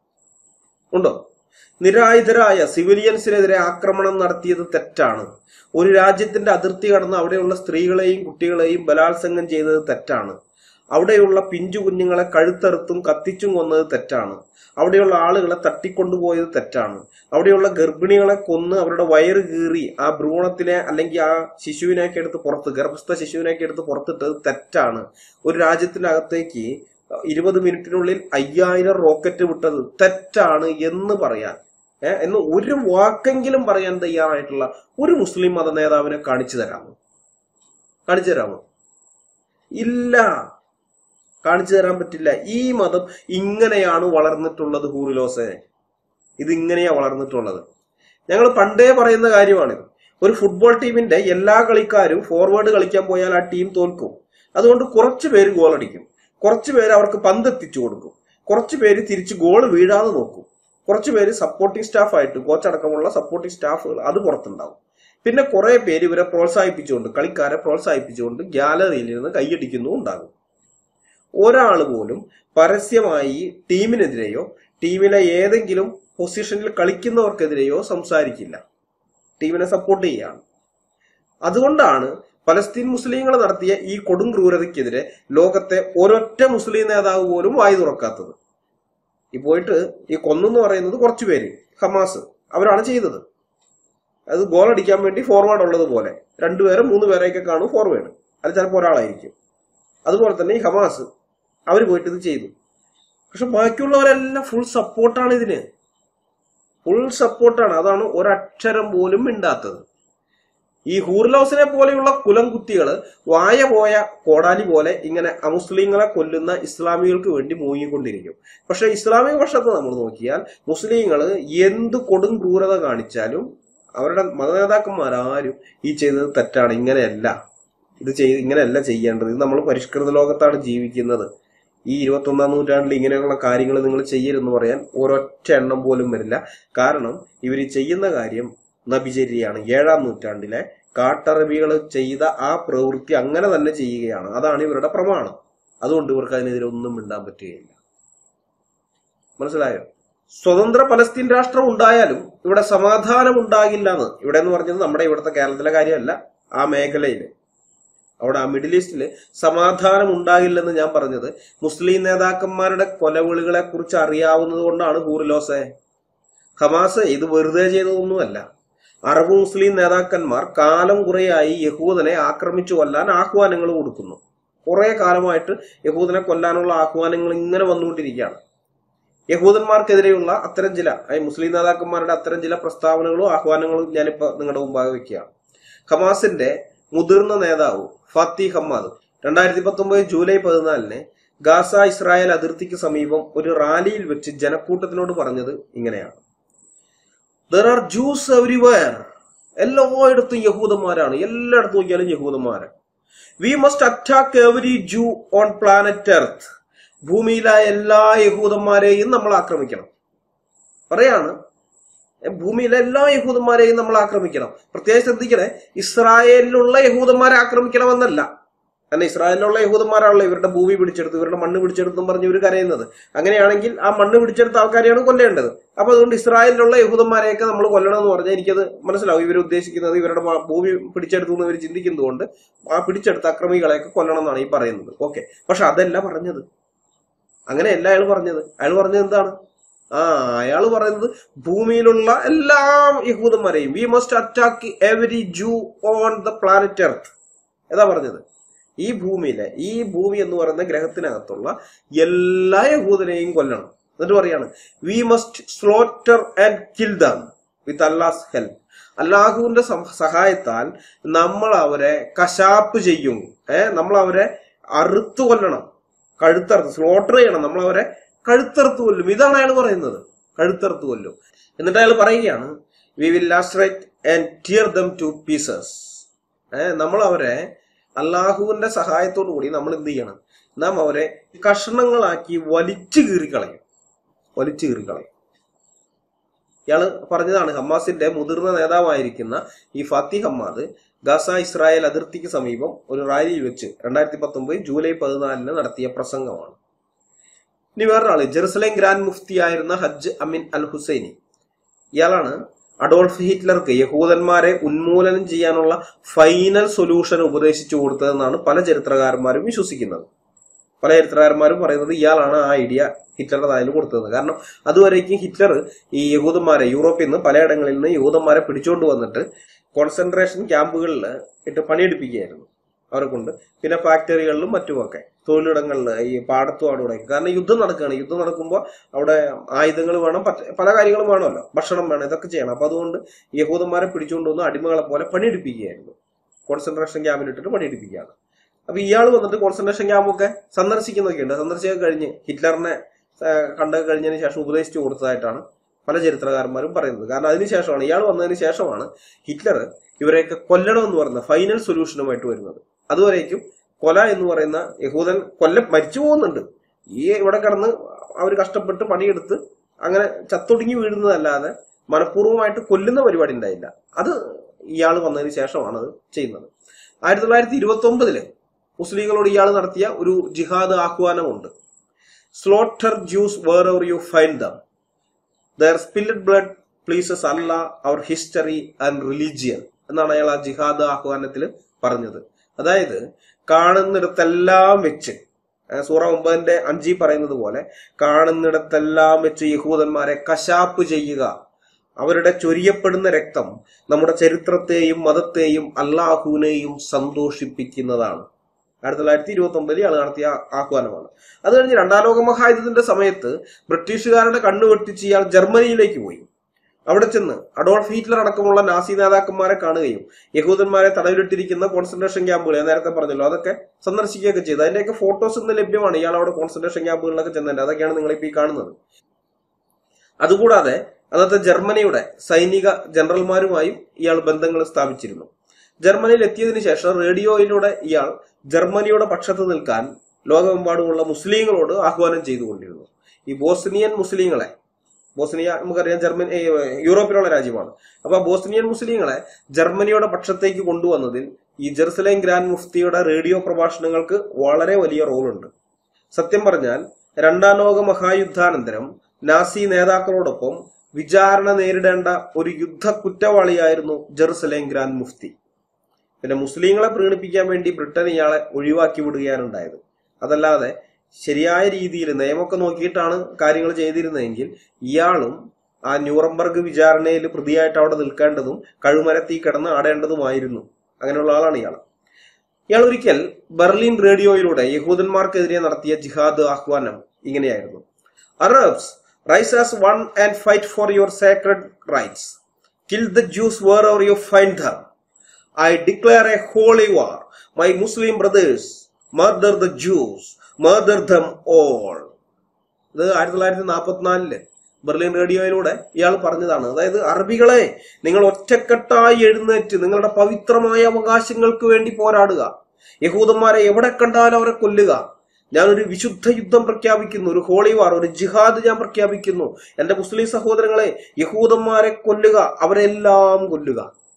ഉണ്ടോ നിരായുധരായ സിവിലിയൻസിനെതിരെ ആക്രമണം നടത്തിയത് തെറ്റാണ് ഒരു രാജ്യത്തിന്റെ അതിർത്തി കടന്ന് അവിടെയുള്ള സ്ത്രീകളെയും കുട്ടികളെയും ബലാത്സംഗം ചെയ്തത് തെറ്റാണ് അവിടെയുള്ള പിഞ്ചു കുഞ്ഞുങ്ങളെ കഴുത്തറുത്തും കത്തിച്ചും കൊന്നത് തെറ്റാണ് അവിടെയുള്ള ആളുകളെ തട്ടിക്കൊണ്ടുപോയത് തെറ്റാണ് അവിടെയുള്ള ഗർഭിണികളെ കൊന്ന് അവരുടെ വയറ് കീറി ആ ഭ്രൂണത്തിനെ അല്ലെങ്കിൽ ആ ശിശുവിനെയൊക്കെ എടുത്ത് പുറത്ത് ഗർഭസ്ഥ ശിശുവിനെയൊക്കെ എടുത്ത് പുറത്തിട്ടത് തെറ്റാണ് ഒരു രാജ്യത്തിന്റെ അകത്തേക്ക് ഇരുപത് മിനിറ്റിനുള്ളിൽ അയ്യായിരം റോക്കറ്റ് വിട്ടത് തെറ്റാണ് എന്ന് പറയാൻ ഏഹ് എന്ന് ഒരു വാക്കെങ്കിലും പറയാൻ തയ്യാറായിട്ടുള്ള ഒരു മുസ്ലിം മത നേതാവിനെ കാണിച്ചു തരാമോ കാണിച്ചു തരാമോ ഇല്ല കാണിച്ചു തരാൻ പറ്റില്ല ഈ മതം ഇങ്ങനെയാണ് വളർന്നിട്ടുള്ളത് ഹൂറിലോസെ ഇത് ഇങ്ങനെയാ വളർന്നിട്ടുള്ളത് ഞങ്ങൾ പണ്ടേ പറയുന്ന കാര്യമാണിത് ഒരു ഫുട്ബോൾ ടീമിന്റെ എല്ലാ കളിക്കാരും ഫോർവേഡ് കളിക്കാൻ പോയാൽ ആ ടീം തോൽക്കും അതുകൊണ്ട് കുറച്ച് പേര് ഗോളടിക്കും കുറച്ച് പേര് അവർക്ക് പന്ത് എത്തിച്ചു കൊടുക്കും കുറച്ച് പേര് തിരിച്ച് ഗോൾ വീഴാതെ നോക്കും കുറച്ച് പേര് സപ്പോർട്ടിംഗ് സ്റ്റാഫ് ആയിട്ട് കോച്ച് അടക്കമുള്ള സപ്പോർട്ടിംഗ് സ്റ്റാഫുകൾ അത് പുറത്തുണ്ടാവും പിന്നെ കുറെ പേര് ഇവരെ പ്രോത്സാഹിപ്പിച്ചുകൊണ്ട് കളിക്കാരെ പ്രോത്സാഹിപ്പിച്ചുകൊണ്ട് ഗ്യാലറിയിൽ ഇരുന്ന് കൈയടിക്കുന്നു ഉണ്ടാകും ഒരാൾ പോലും പരസ്യമായി ടീമിനെതിരെയോ ടീമിലെ ഏതെങ്കിലും പൊസിഷനിൽ കളിക്കുന്നവർക്കെതിരെയോ സംസാരിക്കില്ല ടീമിനെ സപ്പോർട്ട് ചെയ്യാണ് അതുകൊണ്ടാണ് പലസ്തീൻ മുസ്ലിങ്ങൾ നടത്തിയ ഈ കൊടും ക്രൂരതയ്ക്കെതിരെ ലോകത്തെ ഒരൊറ്റ മുസ്ലിം നേതാവ് പോലും വായി തുറക്കാത്തത് ഈ പോയിട്ട് ഈ കൊന്നെന്ന് പറയുന്നത് കുറച്ചു പേര് ഹമാസ് അവരാണ് ചെയ്തത് അത് ഗോൾ അടിക്കാൻ വേണ്ടി ഫോർവേഡ് ഉള്ളതുപോലെ രണ്ടുപേരും മൂന്ന് പേരെയൊക്കെ കാണും ഫോർവേഡ് അത് ചിലപ്പോൾ ഒരാളായിരിക്കും അതുപോലെ തന്നെ ഈ ഹമാസ് അവർ പോയിട്ട് ഇത് ചെയ്തു പക്ഷെ ബാക്കിയുള്ളവരെല്ലാം ഫുൾ സപ്പോർട്ടാണ് ഇതിന് ഫുൾ സപ്പോർട്ടാണ് അതാണ് ഒരക്ഷരം പോലും മിണ്ടാത്തത് ഈ ഹൂർലൗസിനെ പോലെയുള്ള കുലം കുത്തികള് വായ പോയ കോടാലി പോലെ ഇങ്ങനെ അമുസ്ലിങ്ങളെ കൊല്ലുന്ന ഇസ്ലാമികൾക്ക് വേണ്ടി മൂങ്ങിക്കൊണ്ടിരിക്കും പക്ഷെ ഇസ്ലാമിക പക്ഷത്ത് നമ്മൾ നോക്കിയാൽ മുസ്ലിങ്ങൾ എന്ത് കൊടും ക്രൂരത കാണിച്ചാലും അവരുടെ മതനേതാക്കന്മാരാരും ഈ ചെയ്തത് തെറ്റാണ് ഇങ്ങനെയല്ല ഇത് ചെയ്ത് ഇങ്ങനെയല്ല ചെയ്യേണ്ടത് ഇത് നമ്മൾ പരിഷ്കൃത ലോകത്താണ് ജീവിക്കുന്നത് ഈ ഇരുപത്തൊന്നാം നൂറ്റാണ്ടിൽ ഇങ്ങനെയുള്ള കാര്യങ്ങൾ നിങ്ങൾ ചെയ്യരുതെന്ന് പറയാൻ ഒരൊറ്റ എണ്ണം പോലും വരില്ല കാരണം ഇവർ ചെയ്യുന്ന കാര്യം നബിചര്യയാണ് ഏഴാം നൂറ്റാണ്ടിലെ കാട്ടറബികൾ ചെയ്ത ആ പ്രവൃത്തി അങ്ങനെ തന്നെ ചെയ്യുകയാണ് അതാണ് ഇവരുടെ പ്രമാണം അതുകൊണ്ട് ഇവർക്ക് അതിനെതിരെ ഒന്നും മിണ്ടാൻ പറ്റുകയില്ല മനസ്സിലായോ സ്വതന്ത്ര പലസ്തീൻ രാഷ്ട്രം ഉണ്ടായാലും ഇവിടെ സമാധാനം ഉണ്ടാകില്ല എന്ന് ഇവിടെ എന്ന് പറഞ്ഞത് നമ്മുടെ ഇവിടുത്തെ കേരളത്തിലെ കാര്യമല്ല ആ മേഖലയിൽ അവിടെ ആ മിഡിൽ ഈസ്റ്റില് സമാധാനം ഉണ്ടാകില്ലെന്ന് ഞാൻ പറഞ്ഞത് മുസ്ലിം നേതാക്കന്മാരുടെ കൊലവിളികളെ കുറിച്ച് അറിയാവുന്നത് കൊണ്ടാണ് ഹൂറിലോസെ ഹമാസ് ഇത് വെറുതെ ചെയ്തതൊന്നുമല്ല അറബ് മുസ്ലിം നേതാക്കന്മാർ കാലം കുറെയായി യഹൂദനെ ആക്രമിച്ചു കൊല്ലാൻ ആഹ്വാനങ്ങൾ കൊടുക്കുന്നു കുറെ കാലമായിട്ട് യഹൂദനെ കൊല്ലാനുള്ള ആഹ്വാനങ്ങൾ ഇങ്ങനെ വന്നുകൊണ്ടിരിക്കുകയാണ് യഹൂദന്മാർക്കെതിരെയുള്ള അത്തരം ചില ഈ മുസ്ലിം നേതാക്കന്മാരുടെ അത്തരം ചില പ്രസ്താവനകളും ആഹ്വാനങ്ങളും ഞാനിപ്പോ നിങ്ങളുടെ മുമ്പാകെ വെക്കുകയാണ് ഹമാസിന്റെ മുതിർന്ന നേതാവ് ഫാത്തി ഹമ്മാദ് രണ്ടായിരത്തി പത്തൊമ്പത് ജൂലൈ പതിനാലിന് ഗാസ ഇസ്രായേൽ അതിർത്തിക്ക് സമീപം ഒരു റാലിയിൽ വെച്ച് ജനക്കൂട്ടത്തിനോട് പറഞ്ഞത് ഇങ്ങനെയാണ് ദർ ആർ ജൂസ് എവരിവയർ എല്ലായിടത്തും യഹൂദന്മാരാണ് എല്ലായിടത്തും നോക്കിയാലും യഹൂദന്മാരാണ് we must attack every Jew on planet earth ഭൂമിയിലെ എല്ലാ യഹൂദന്മാരെയും നമ്മൾ ആക്രമിക്കണം പറയാണ് എ, ഭൂമിയിലെ എല്ലാ യഹൂദന്മാരെയും നമ്മൾ ആക്രമിക്കണം പ്രത്യേകിച്ച് ശ്രദ്ധിക്കണേ ഇസ്രായേലിലുള്ള യഹൂദന്മാരെ ആക്രമിക്കണമെന്നല്ല കാരണം ഇസ്രായേലിലുള്ള യഹൂദന്മാരാണല്ലോ ഇവരുടെ ഭൂമി പിടിച്ചെടുത്ത് ഇവരുടെ മണ്ണ് പിടിച്ചെടുത്തും പറഞ്ഞ് ഇവർ കരയുന്നത് അങ്ങനെയാണെങ്കിൽ ആ മണ്ണ് പിടിച്ചെടുത്ത ആൾക്കാരെയാണ് കൊല്ലേണ്ടത് അപ്പൊ അതുകൊണ്ട് ഇസ്രായേലിലുള്ള യഹൂദന്മാരെയൊക്കെ നമ്മൾ കൊല്ലണം എന്ന് പറഞ്ഞാൽ എനിക്കത് മനസ്സിലാവും ഇവർ ഉദ്ദേശിക്കുന്നത് ഇവരുടെ മ- ഭൂമി പിടിച്ചെടുത്തു എന്ന് ഇവർ ചിന്തിക്കുന്നതുകൊണ്ട് ആ പിടിച്ചെടുത്ത അക്രമികളെയൊക്കെ കൊല്ലണം എന്നാണ് ഈ പറയുന്നത് ഓക്കെ പക്ഷെ അതല്ല പറഞ്ഞത് അങ്ങനെയല്ല അയാൾ പറഞ്ഞത് അയാൾ പറഞ്ഞത് എന്താണ് ആ അയാൾ പറയുന്നത് ഭൂമിയിലുള്ള എല്ലാ യഹൂദന്മാരെയും we must attack every Jew on the planet earth ഏതാ പറഞ്ഞത് ഈ ഭൂമിയിലെ ഈ ഭൂമി എന്ന് പറയുന്ന ഗ്രഹത്തിനകത്തുള്ള എല്ലാ യഹൂദനെയും കൊല്ലണം എന്നിട്ട് പറയാണ് we must slaughter and kill them with Allah's help അല്ലാഹുവിന്റെ സം- സഹായത്താൽ നമ്മൾ അവരെ കശാപ്പ് ചെയ്യും ഏ നമ്മൾ അവരെ അറുത്തു കൊല്ലണം കഴുത്തറുത്ത് സ്ലോട്ടർ ചെയ്യണം നമ്മൾ അവരെ കഴുത്തറുത്ത് കൊല്ലും ഇതാണ് അയാൾ പറയുന്നത് കഴുത്തറുത്ത് കൊല്ലും എന്നിട്ട് അയാൾ പറയുകയാണ് we will lacerate and tear them to pieces ഏഹ് നമ്മൾ അവരെ അള്ളാഹുവിന്റെ സഹായത്തോടു കൂടി നമ്മൾ എന്ത് ചെയ്യണം നാം അവരെ കഷ്ണങ്ങളാക്കി വലിച്ചു കീറിക്കളയും വലിച്ചു കീറിക്കളയും ഇയാള് പറഞ്ഞതാണ് ഹമാസിന്റെ മുതിർന്ന നേതാവായിരിക്കുന്ന ഈ ഫാത്തി ഹമ്മാദ് ഗാസ ഇസ്രായേൽ അതിർത്തിക്ക് സമീപം ഒരു റാലിയിൽ വെച്ച് രണ്ടായിരത്തി പത്തൊമ്പത് ജൂലൈ പതിനാലിന് നടത്തിയ പ്രസംഗമാണ് ഇനി വേറൊരാള് ജെറുസലേം ഗ്രാൻഡ് മുഫ്തി ആയിരുന്ന ഹജ്ജ് അമിൻ അൽ ഹുസൈനി ഇയാളാണ് അഡോൾഫ് ഹിറ്റ്ലർക്ക് യഹൂദന്മാരെ ഉന്മൂലനം ചെയ്യാനുള്ള ഫൈനൽ സൊല്യൂഷൻ ഉപദേശിച്ചു കൊടുത്തതെന്നാണ് പല ചരിത്രകാരന്മാരും വിശ്വസിക്കുന്നത് പല ചരിത്രകാരന്മാരും പറയുന്നത് ഇയാളാണ് ആ ഐഡിയ ഹിറ്റ്ലറുടെ തായിൽ കൊടുത്തത് കാരണം അതുവരേക്കും ഹിറ്റ്ലർ ഈ യഹൂദന്മാരെ യൂറോപ്പിൽ നിന്ന് പലയിടങ്ങളിൽ നിന്ന് യഹൂദന്മാരെ പിടിച്ചുകൊണ്ട് വന്നിട്ട് കോൺസെൻട്രേഷൻ ക്യാമ്പുകളിൽ ഇട്ട് പണിയെടുപ്പിക്കുകയായിരുന്നു അവരെ കൊണ്ട് പിന്നെ ഫാക്ടറികളിലും മറ്റുമൊക്കെ തൊഴിലിടങ്ങളിൽ ഈ പാടത്തും അവിടെ കാരണം യുദ്ധം നടക്കുകയാണ് യുദ്ധം നടക്കുമ്പോൾ അവിടെ ആയുധങ്ങൾ വേണം പറ്റ- പല കാര്യങ്ങളും വേണമല്ലോ ഭക്ഷണം വേണം ഇതൊക്കെ ചെയ്യണം അപ്പൊ അതുകൊണ്ട് യഹൂദന്മാരെ പിടിച്ചുകൊണ്ട് വന്ന് അടിമകളെ പോലെ പണിയെടുപ്പിക്കുകയായിരുന്നു കോൺസെൻട്രേഷൻ ക്യാമ്പിലിട്ടിട്ട് പണിയെടുപ്പിക്കുകയാണ് അപ്പൊ ഇയാൾ വന്നിട്ട് കോൺസെൻട്രേഷൻ ക്യാമ്പൊക്കെ സന്ദർശിക്കുന്നൊക്കെ ഉണ്ട് സന്ദർശിക്കാൻ കഴിഞ്ഞ് ഹിറ്റ്ലറിനെ ഏഹ്, കണ്ടു കഴിഞ്ഞതിന് ശേഷം ഉപദേശിച്ചു കൊടുത്തതായിട്ടാണ് പല ചരിത്രകാരന്മാരും പറയുന്നത് കാരണം അതിനുശേഷമാണ് ഇയാൾ വന്നതിന് ശേഷമാണ് ഹിറ്റ്ലർ ഇവരെയൊക്കെ കൊല്ലണം എന്ന് പറയുന്ന ഫൈനൽ സൊല്യൂഷനുമായിട്ട് വരുന്നത് അതുവരേക്കും കൊല എന്ന് പറയുന്ന യഹൂദൻ കൊല്ല മരിച്ചു പോകുന്നുണ്ട് ഈ ഇവിടെ കിടന്ന് അവർ കഷ്ടപ്പെട്ട് പണിയെടുത്ത് അങ്ങനെ ചത്തൊടുങ്ങി വീഴുന്നതല്ലാതെ മനഃപൂർവ്വമായിട്ട് കൊല്ലുന്ന പരിപാടി ഉണ്ടായില്ല അത് ഇയാൾ വന്നതിന് ശേഷമാണ് അത് ചെയ്യുന്നത് ആയിരത്തി തൊള്ളായിരത്തി ഇരുപത്തി ഒമ്പതില് മുസ്ലിങ്ങളോട് ഇയാൾ നടത്തിയ ഒരു ജിഹാദ് ആഹ്വാനമുണ്ട് slaughter Jews wherever you find them their spilled blood pleases Allah our history and religion എന്നാണ് അയാൾ ആ ജിഹാദ് ആഹ്വാനത്തിൽ പറഞ്ഞത് അതായത് കാണുന്നിടത്തെല്ലാം വെച്ച് ഏ, സൂറ ഒമ്പതിന്റെ അഞ്ചി പറയുന്നത് പോലെ കാണുന്നിടത്തെല്ലാം വെച്ച് യഹൂദന്മാരെ കശാപ്പ് ചെയ്യുക അവരുടെ ചൊരിയപ്പെടുന്ന രക്തം നമ്മുടെ ചരിത്രത്തെയും മതത്തെയും അള്ളാഹുവിനെയും സന്തോഷിപ്പിക്കുന്നതാണ് ആയിരത്തി തൊള്ളായിരത്തി ഇരുപത്തി ഒമ്പതിൽ ഇയാൾ നടത്തിയ ആഹ്വാനമാണ് അത് കഴിഞ്ഞ് രണ്ടാം ലോക മഹായുദ്ധത്തിന്റെ സമയത്ത് ബ്രിട്ടീഷുകാരുടെ കണ്ണു വെട്ടിച്ച് ഇയാൾ ജർമ്മനിയിലേക്ക് പോയി അവിടെ ചെന്ന് അഡോൾഫ് ഹിറ്റ്ലർ അടക്കമുള്ള നാസി നേതാക്കന്മാരെ കാണുകയും യഹൂദന്മാരെ തടവിലിട്ടിരിക്കുന്ന കോൺസെൻട്രേഷൻ ക്യാമ്പുകൾ ഞാൻ നേരത്തെ പറഞ്ഞല്ലോ അതൊക്കെ സന്ദർശിക്കുകയൊക്കെ ചെയ്തു അതിന്റെയൊക്കെ ഫോട്ടോസ് ഇന്ന് ലഭ്യമാണ് ഇയാൾ അവിടെ കോൺസെൻട്രേഷൻ ക്യാമ്പുകളിലൊക്കെ ചെന്നതിന്റെ അതൊക്കെയാണ് നിങ്ങളിപ്പോൾ ഈ കാണുന്നത് അതുകൂടാതെ അന്നത്തെ ജർമ്മനിയുടെ സൈനിക ജനറൽമാരുമായും ഇയാൾ ബന്ധങ്ങൾ സ്ഥാപിച്ചിരുന്നു ജർമ്മനിയിൽ എത്തിയതിനു ശേഷം റേഡിയോയിലൂടെ ഇയാൾ ജർമ്മനിയുടെ പക്ഷത്ത് നിൽക്കാൻ ലോകമെമ്പാടുമുള്ള മുസ്ലിങ്ങളോട് ആഹ്വാനം ചെയ്തുകൊണ്ടിരുന്നു ഈ ബോസ്നിയൻ മുസ്ലിങ്ങളെ ബോസ്നിയ നമുക്കറിയാം ജർമ്മനി ഏ, യൂറോപ്പിലുള്ള രാജ്യമാണ് അപ്പൊ ആ ബോസ്നിയൻ മുസ്ലിങ്ങളെ ജർമ്മനിയുടെ പക്ഷത്തേക്ക് കൊണ്ടുവന്നതിൽ ഈ ജെറുസലേം ഗ്രാൻഡ് മുഫ്തിയുടെ റേഡിയോ പ്രഭാഷണങ്ങൾക്ക് വളരെ വലിയ റോളുണ്ട് സത്യം പറഞ്ഞാൽ രണ്ടാം ലോക മഹായുദ്ധാനന്തരം നാസി നേതാക്കളോടൊപ്പം വിചാരണ നേരിടേണ്ട ഒരു യുദ്ധ കുറ്റവാളിയായിരുന്നു ജെറുസലേം ഗ്രാൻഡ് മുഫ്തി പിന്നെ മുസ്ലിങ്ങളെ പ്രീണിപ്പിക്കാൻ വേണ്ടി ബ്രിട്ടൻ ഇയാളെ ഒഴിവാക്കി വിടുകയാണ് ഉണ്ടായത് അതല്ലാതെ ശരിയായ രീതിയിൽ നിയമമൊക്കെ നോക്കിയിട്ടാണ് കാര്യങ്ങൾ ചെയ്തിരുന്നതെങ്കിൽ ഇയാളും ആ ന്യൂറംബർഗ് വിചാരണയിൽ പ്രതിയായിട്ട് അവിടെ നിൽക്കേണ്ടതും കഴുമരത്തി കിടന്ന് ആടേണ്ടതുമായിരുന്നു അങ്ങനെയുള്ള ആളാണ് ഇയാൾ ഇയാൾ ഒരിക്കൽ ബെർലിൻ റേഡിയോയിലൂടെ യഹൂദന്മാർക്കെതിരെ നടത്തിയ ജിഹാദ് ആഹ്വാനം ഇങ്ങനെയായിരുന്നു Arabs rise as one and fight for your sacred rights kill the Jews wherever you find them I declare a holy war. My Muslim brothers, murder the Jews, murder them all. ഇത് ആയിരത്തി തൊള്ളായിരത്തി നാൽപ്പത്തിനാലില് Berlin റേഡിയോയിലൂടെ ഇയാൾ പറഞ്ഞതാണ് അതായത് അറബികളെ നിങ്ങൾ ഒറ്റക്കെട്ടായി എഴുന്നേറ്റ് നിങ്ങളുടെ പവിത്രമായ അവകാശങ്ങൾക്ക് വേണ്ടി പോരാടുക യഹൂദന്മാരെ എവിടെ കണ്ടാലും അവരെ കൊല്ലുക ഞാനൊരു വിശുദ്ധ യുദ്ധം പ്രഖ്യാപിക്കുന്നു ഒരു ഹോളി വാർ ഒരു ജിഹാദ് ഞാൻ പ്രഖ്യാപിക്കുന്നു എന്റെ മുസ്ലിം സഹോദരങ്ങളെ യഹൂദന്മാരെ കൊല്ലുക അവരെല്ലാം കൊല്ലുക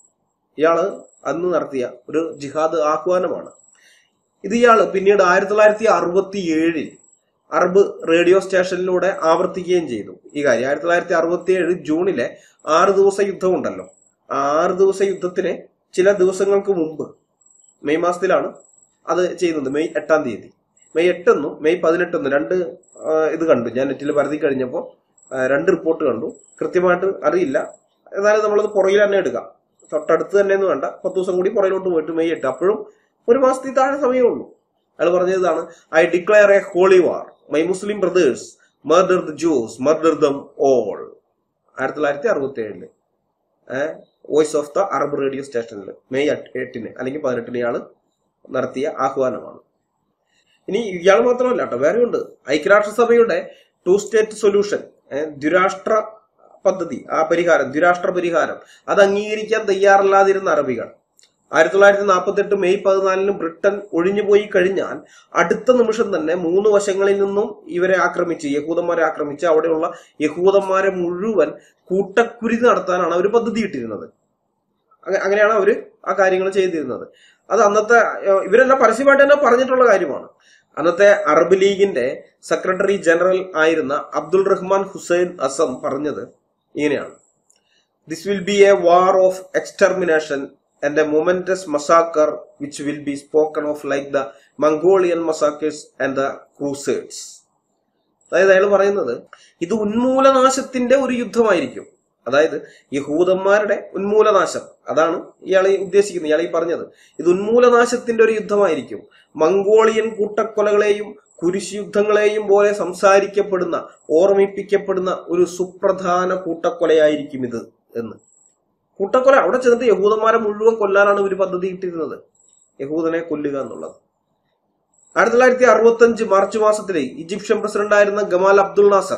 ഇയാള് അന്ന് നടത്തിയ ഒരു ജിഹാദ് ആഹ്വാനമാണ് ഇത് ഇയാള് പിന്നീട് ആയിരത്തി തൊള്ളായിരത്തി അറുപത്തി ഏഴിൽ അറബ് റേഡിയോ സ്റ്റേഷനിലൂടെ ആവർത്തിക്കുകയും ചെയ്തു ഈ കാര്യം ആയിരത്തി തൊള്ളായിരത്തി അറുപത്തി ഏഴ് ജൂണിലെ ആറ് ദിവസ യുദ്ധം ഉണ്ടല്ലോ ആ ആറ് ദിവസ യുദ്ധത്തിന് ചില ദിവസങ്ങൾക്ക് മുമ്പ് മെയ് മാസത്തിലാണ് അത് ചെയ്യുന്നത് മെയ് എട്ടാം തീയതി മെയ് എട്ടെന്നും മെയ് പതിനെട്ടെന്നും രണ്ട് ആ, ഇത് കണ്ടു ഞാൻ നെറ്റിൽ പരതി കഴിഞ്ഞപ്പോൾ രണ്ട് റിപ്പോർട്ട് കണ്ടു കൃത്യമായിട്ട് അറിയില്ല എന്നാലും നമ്മളത് പുറകിൽ തന്നെ എടുക്കാം തൊട്ടടുത്ത് തന്നെ ഒന്നും വേണ്ട പത്ത് ദിവസം കൂടി പുറകിലോട്ട് പോയിട്ട് മെയ് എട്ട് അപ്പോഴും ഒരു മാസത്തിൽ താഴെ സമയമുള്ളൂ അയാൾ പറഞ്ഞതാണ് I declare a holy war my Muslim brothers murder the Jews murder them all ആയിരത്തി തൊള്ളായിരത്തി അറുപത്തി ഏഴില് voice of the Arab radio സ്റ്റേഷനിൽ മെയ് എട്ട്- എട്ടിന് അല്ലെങ്കിൽ പതിനെട്ടിന് ഇയാൾ നടത്തിയ ആഹ്വാനമാണ് ഇനി ഇയാൾ മാത്രമല്ല കേട്ടോ വേറെ ഉണ്ട് ഐക്യരാഷ്ട്രസഭയുടെ ടു സ്റ്റേറ്റ് സൊല്യൂഷൻ ദ്വിരാഷ്ട്ര പദ്ധതി ആ പരിഹാരം ദ്വിരാഷ്ട്ര പരിഹാരം അത് അംഗീകരിക്കാൻ തയ്യാറല്ലാതിരുന്ന അറബികൾ ആയിരത്തി തൊള്ളായിരത്തി നാൽപ്പത്തി എട്ട് മെയ് പതിനാലിന് ബ്രിട്ടൻ ഒഴിഞ്ഞുപോയി കഴിഞ്ഞാൽ അടുത്ത നിമിഷം തന്നെ മൂന്ന് വശങ്ങളിൽ നിന്നും ഇവരെ ആക്രമിച്ച് യഹൂദന്മാരെ ആക്രമിച്ച് അവിടെയുള്ള യഹൂദന്മാരെ മുഴുവൻ കൂട്ടക്കുരി നടത്താനാണ് അവർ പദ്ധതി ഇട്ടിരുന്നത് അങ്ങ- അങ്ങനെയാണ് അവർ ആ കാര്യങ്ങൾ ചെയ്തിരുന്നത് അത് അന്നത്തെ ഏഹ്, ഇവരെല്ലാം പരസ്യമായിട്ട് തന്നെ പറഞ്ഞിട്ടുള്ള കാര്യമാണ് അന്നത്തെ അറബ് ലീഗിന്റെ സെക്രട്ടറി ജനറൽ ആയിരുന്ന അബ്ദുൾ റഹ്മാൻ ഹുസൈൻ അസം പറഞ്ഞത് ഇങ്ങനെയാണ് this will be a war of extermination and a momentous massacre which will be spoken of like the Mongolian massacres and the crusades അതായത് അയാൾ പറയുന്നത് ഇത് ഉന്മൂലനാശത്തിന്റെ ഒരു യുദ്ധമായിരിക്കും അതായത് യഹൂദന്മാരുടെ ഉന്മൂലനാശം അതാണ് ഇയാൾ ഈ ഉദ്ദേശിക്കുന്നത് ഇയാൾ ഈ പറഞ്ഞത് ഇത് ഉന്മൂലനാശത്തിന്റെ ഒരു യുദ്ധമായിരിക്കും മംഗോളിയൻ കൂട്ടക്കൊലകളെയും കുരിശുയുദ്ധങ്ങളെയും പോലെ സംസാരിക്കപ്പെടുന്ന ഓർമ്മിപ്പിക്കപ്പെടുന്ന ഒരു സുപ്രധാന കൂട്ടക്കൊലയായിരിക്കും ഇത് എന്ന് കൂട്ടക്കൊല അവിടെ ചെന്നിട്ട് യഹൂദന്മാരെ മുഴുവൻ കൊല്ലാനാണ് ഇവർ പദ്ധതി ഇട്ടിരുന്നത് യഹൂദനെ കൊല്ലുക എന്നുള്ളത് ആയിരത്തി തൊള്ളായിരത്തി അറുപത്തി അഞ്ച് മാർച്ച് മാസത്തിലെ ഈജിപ്ഷ്യൻ പ്രസിഡന്റ് ആയിരുന്ന ഗമാൽ അബ്ദുൾ നാസർ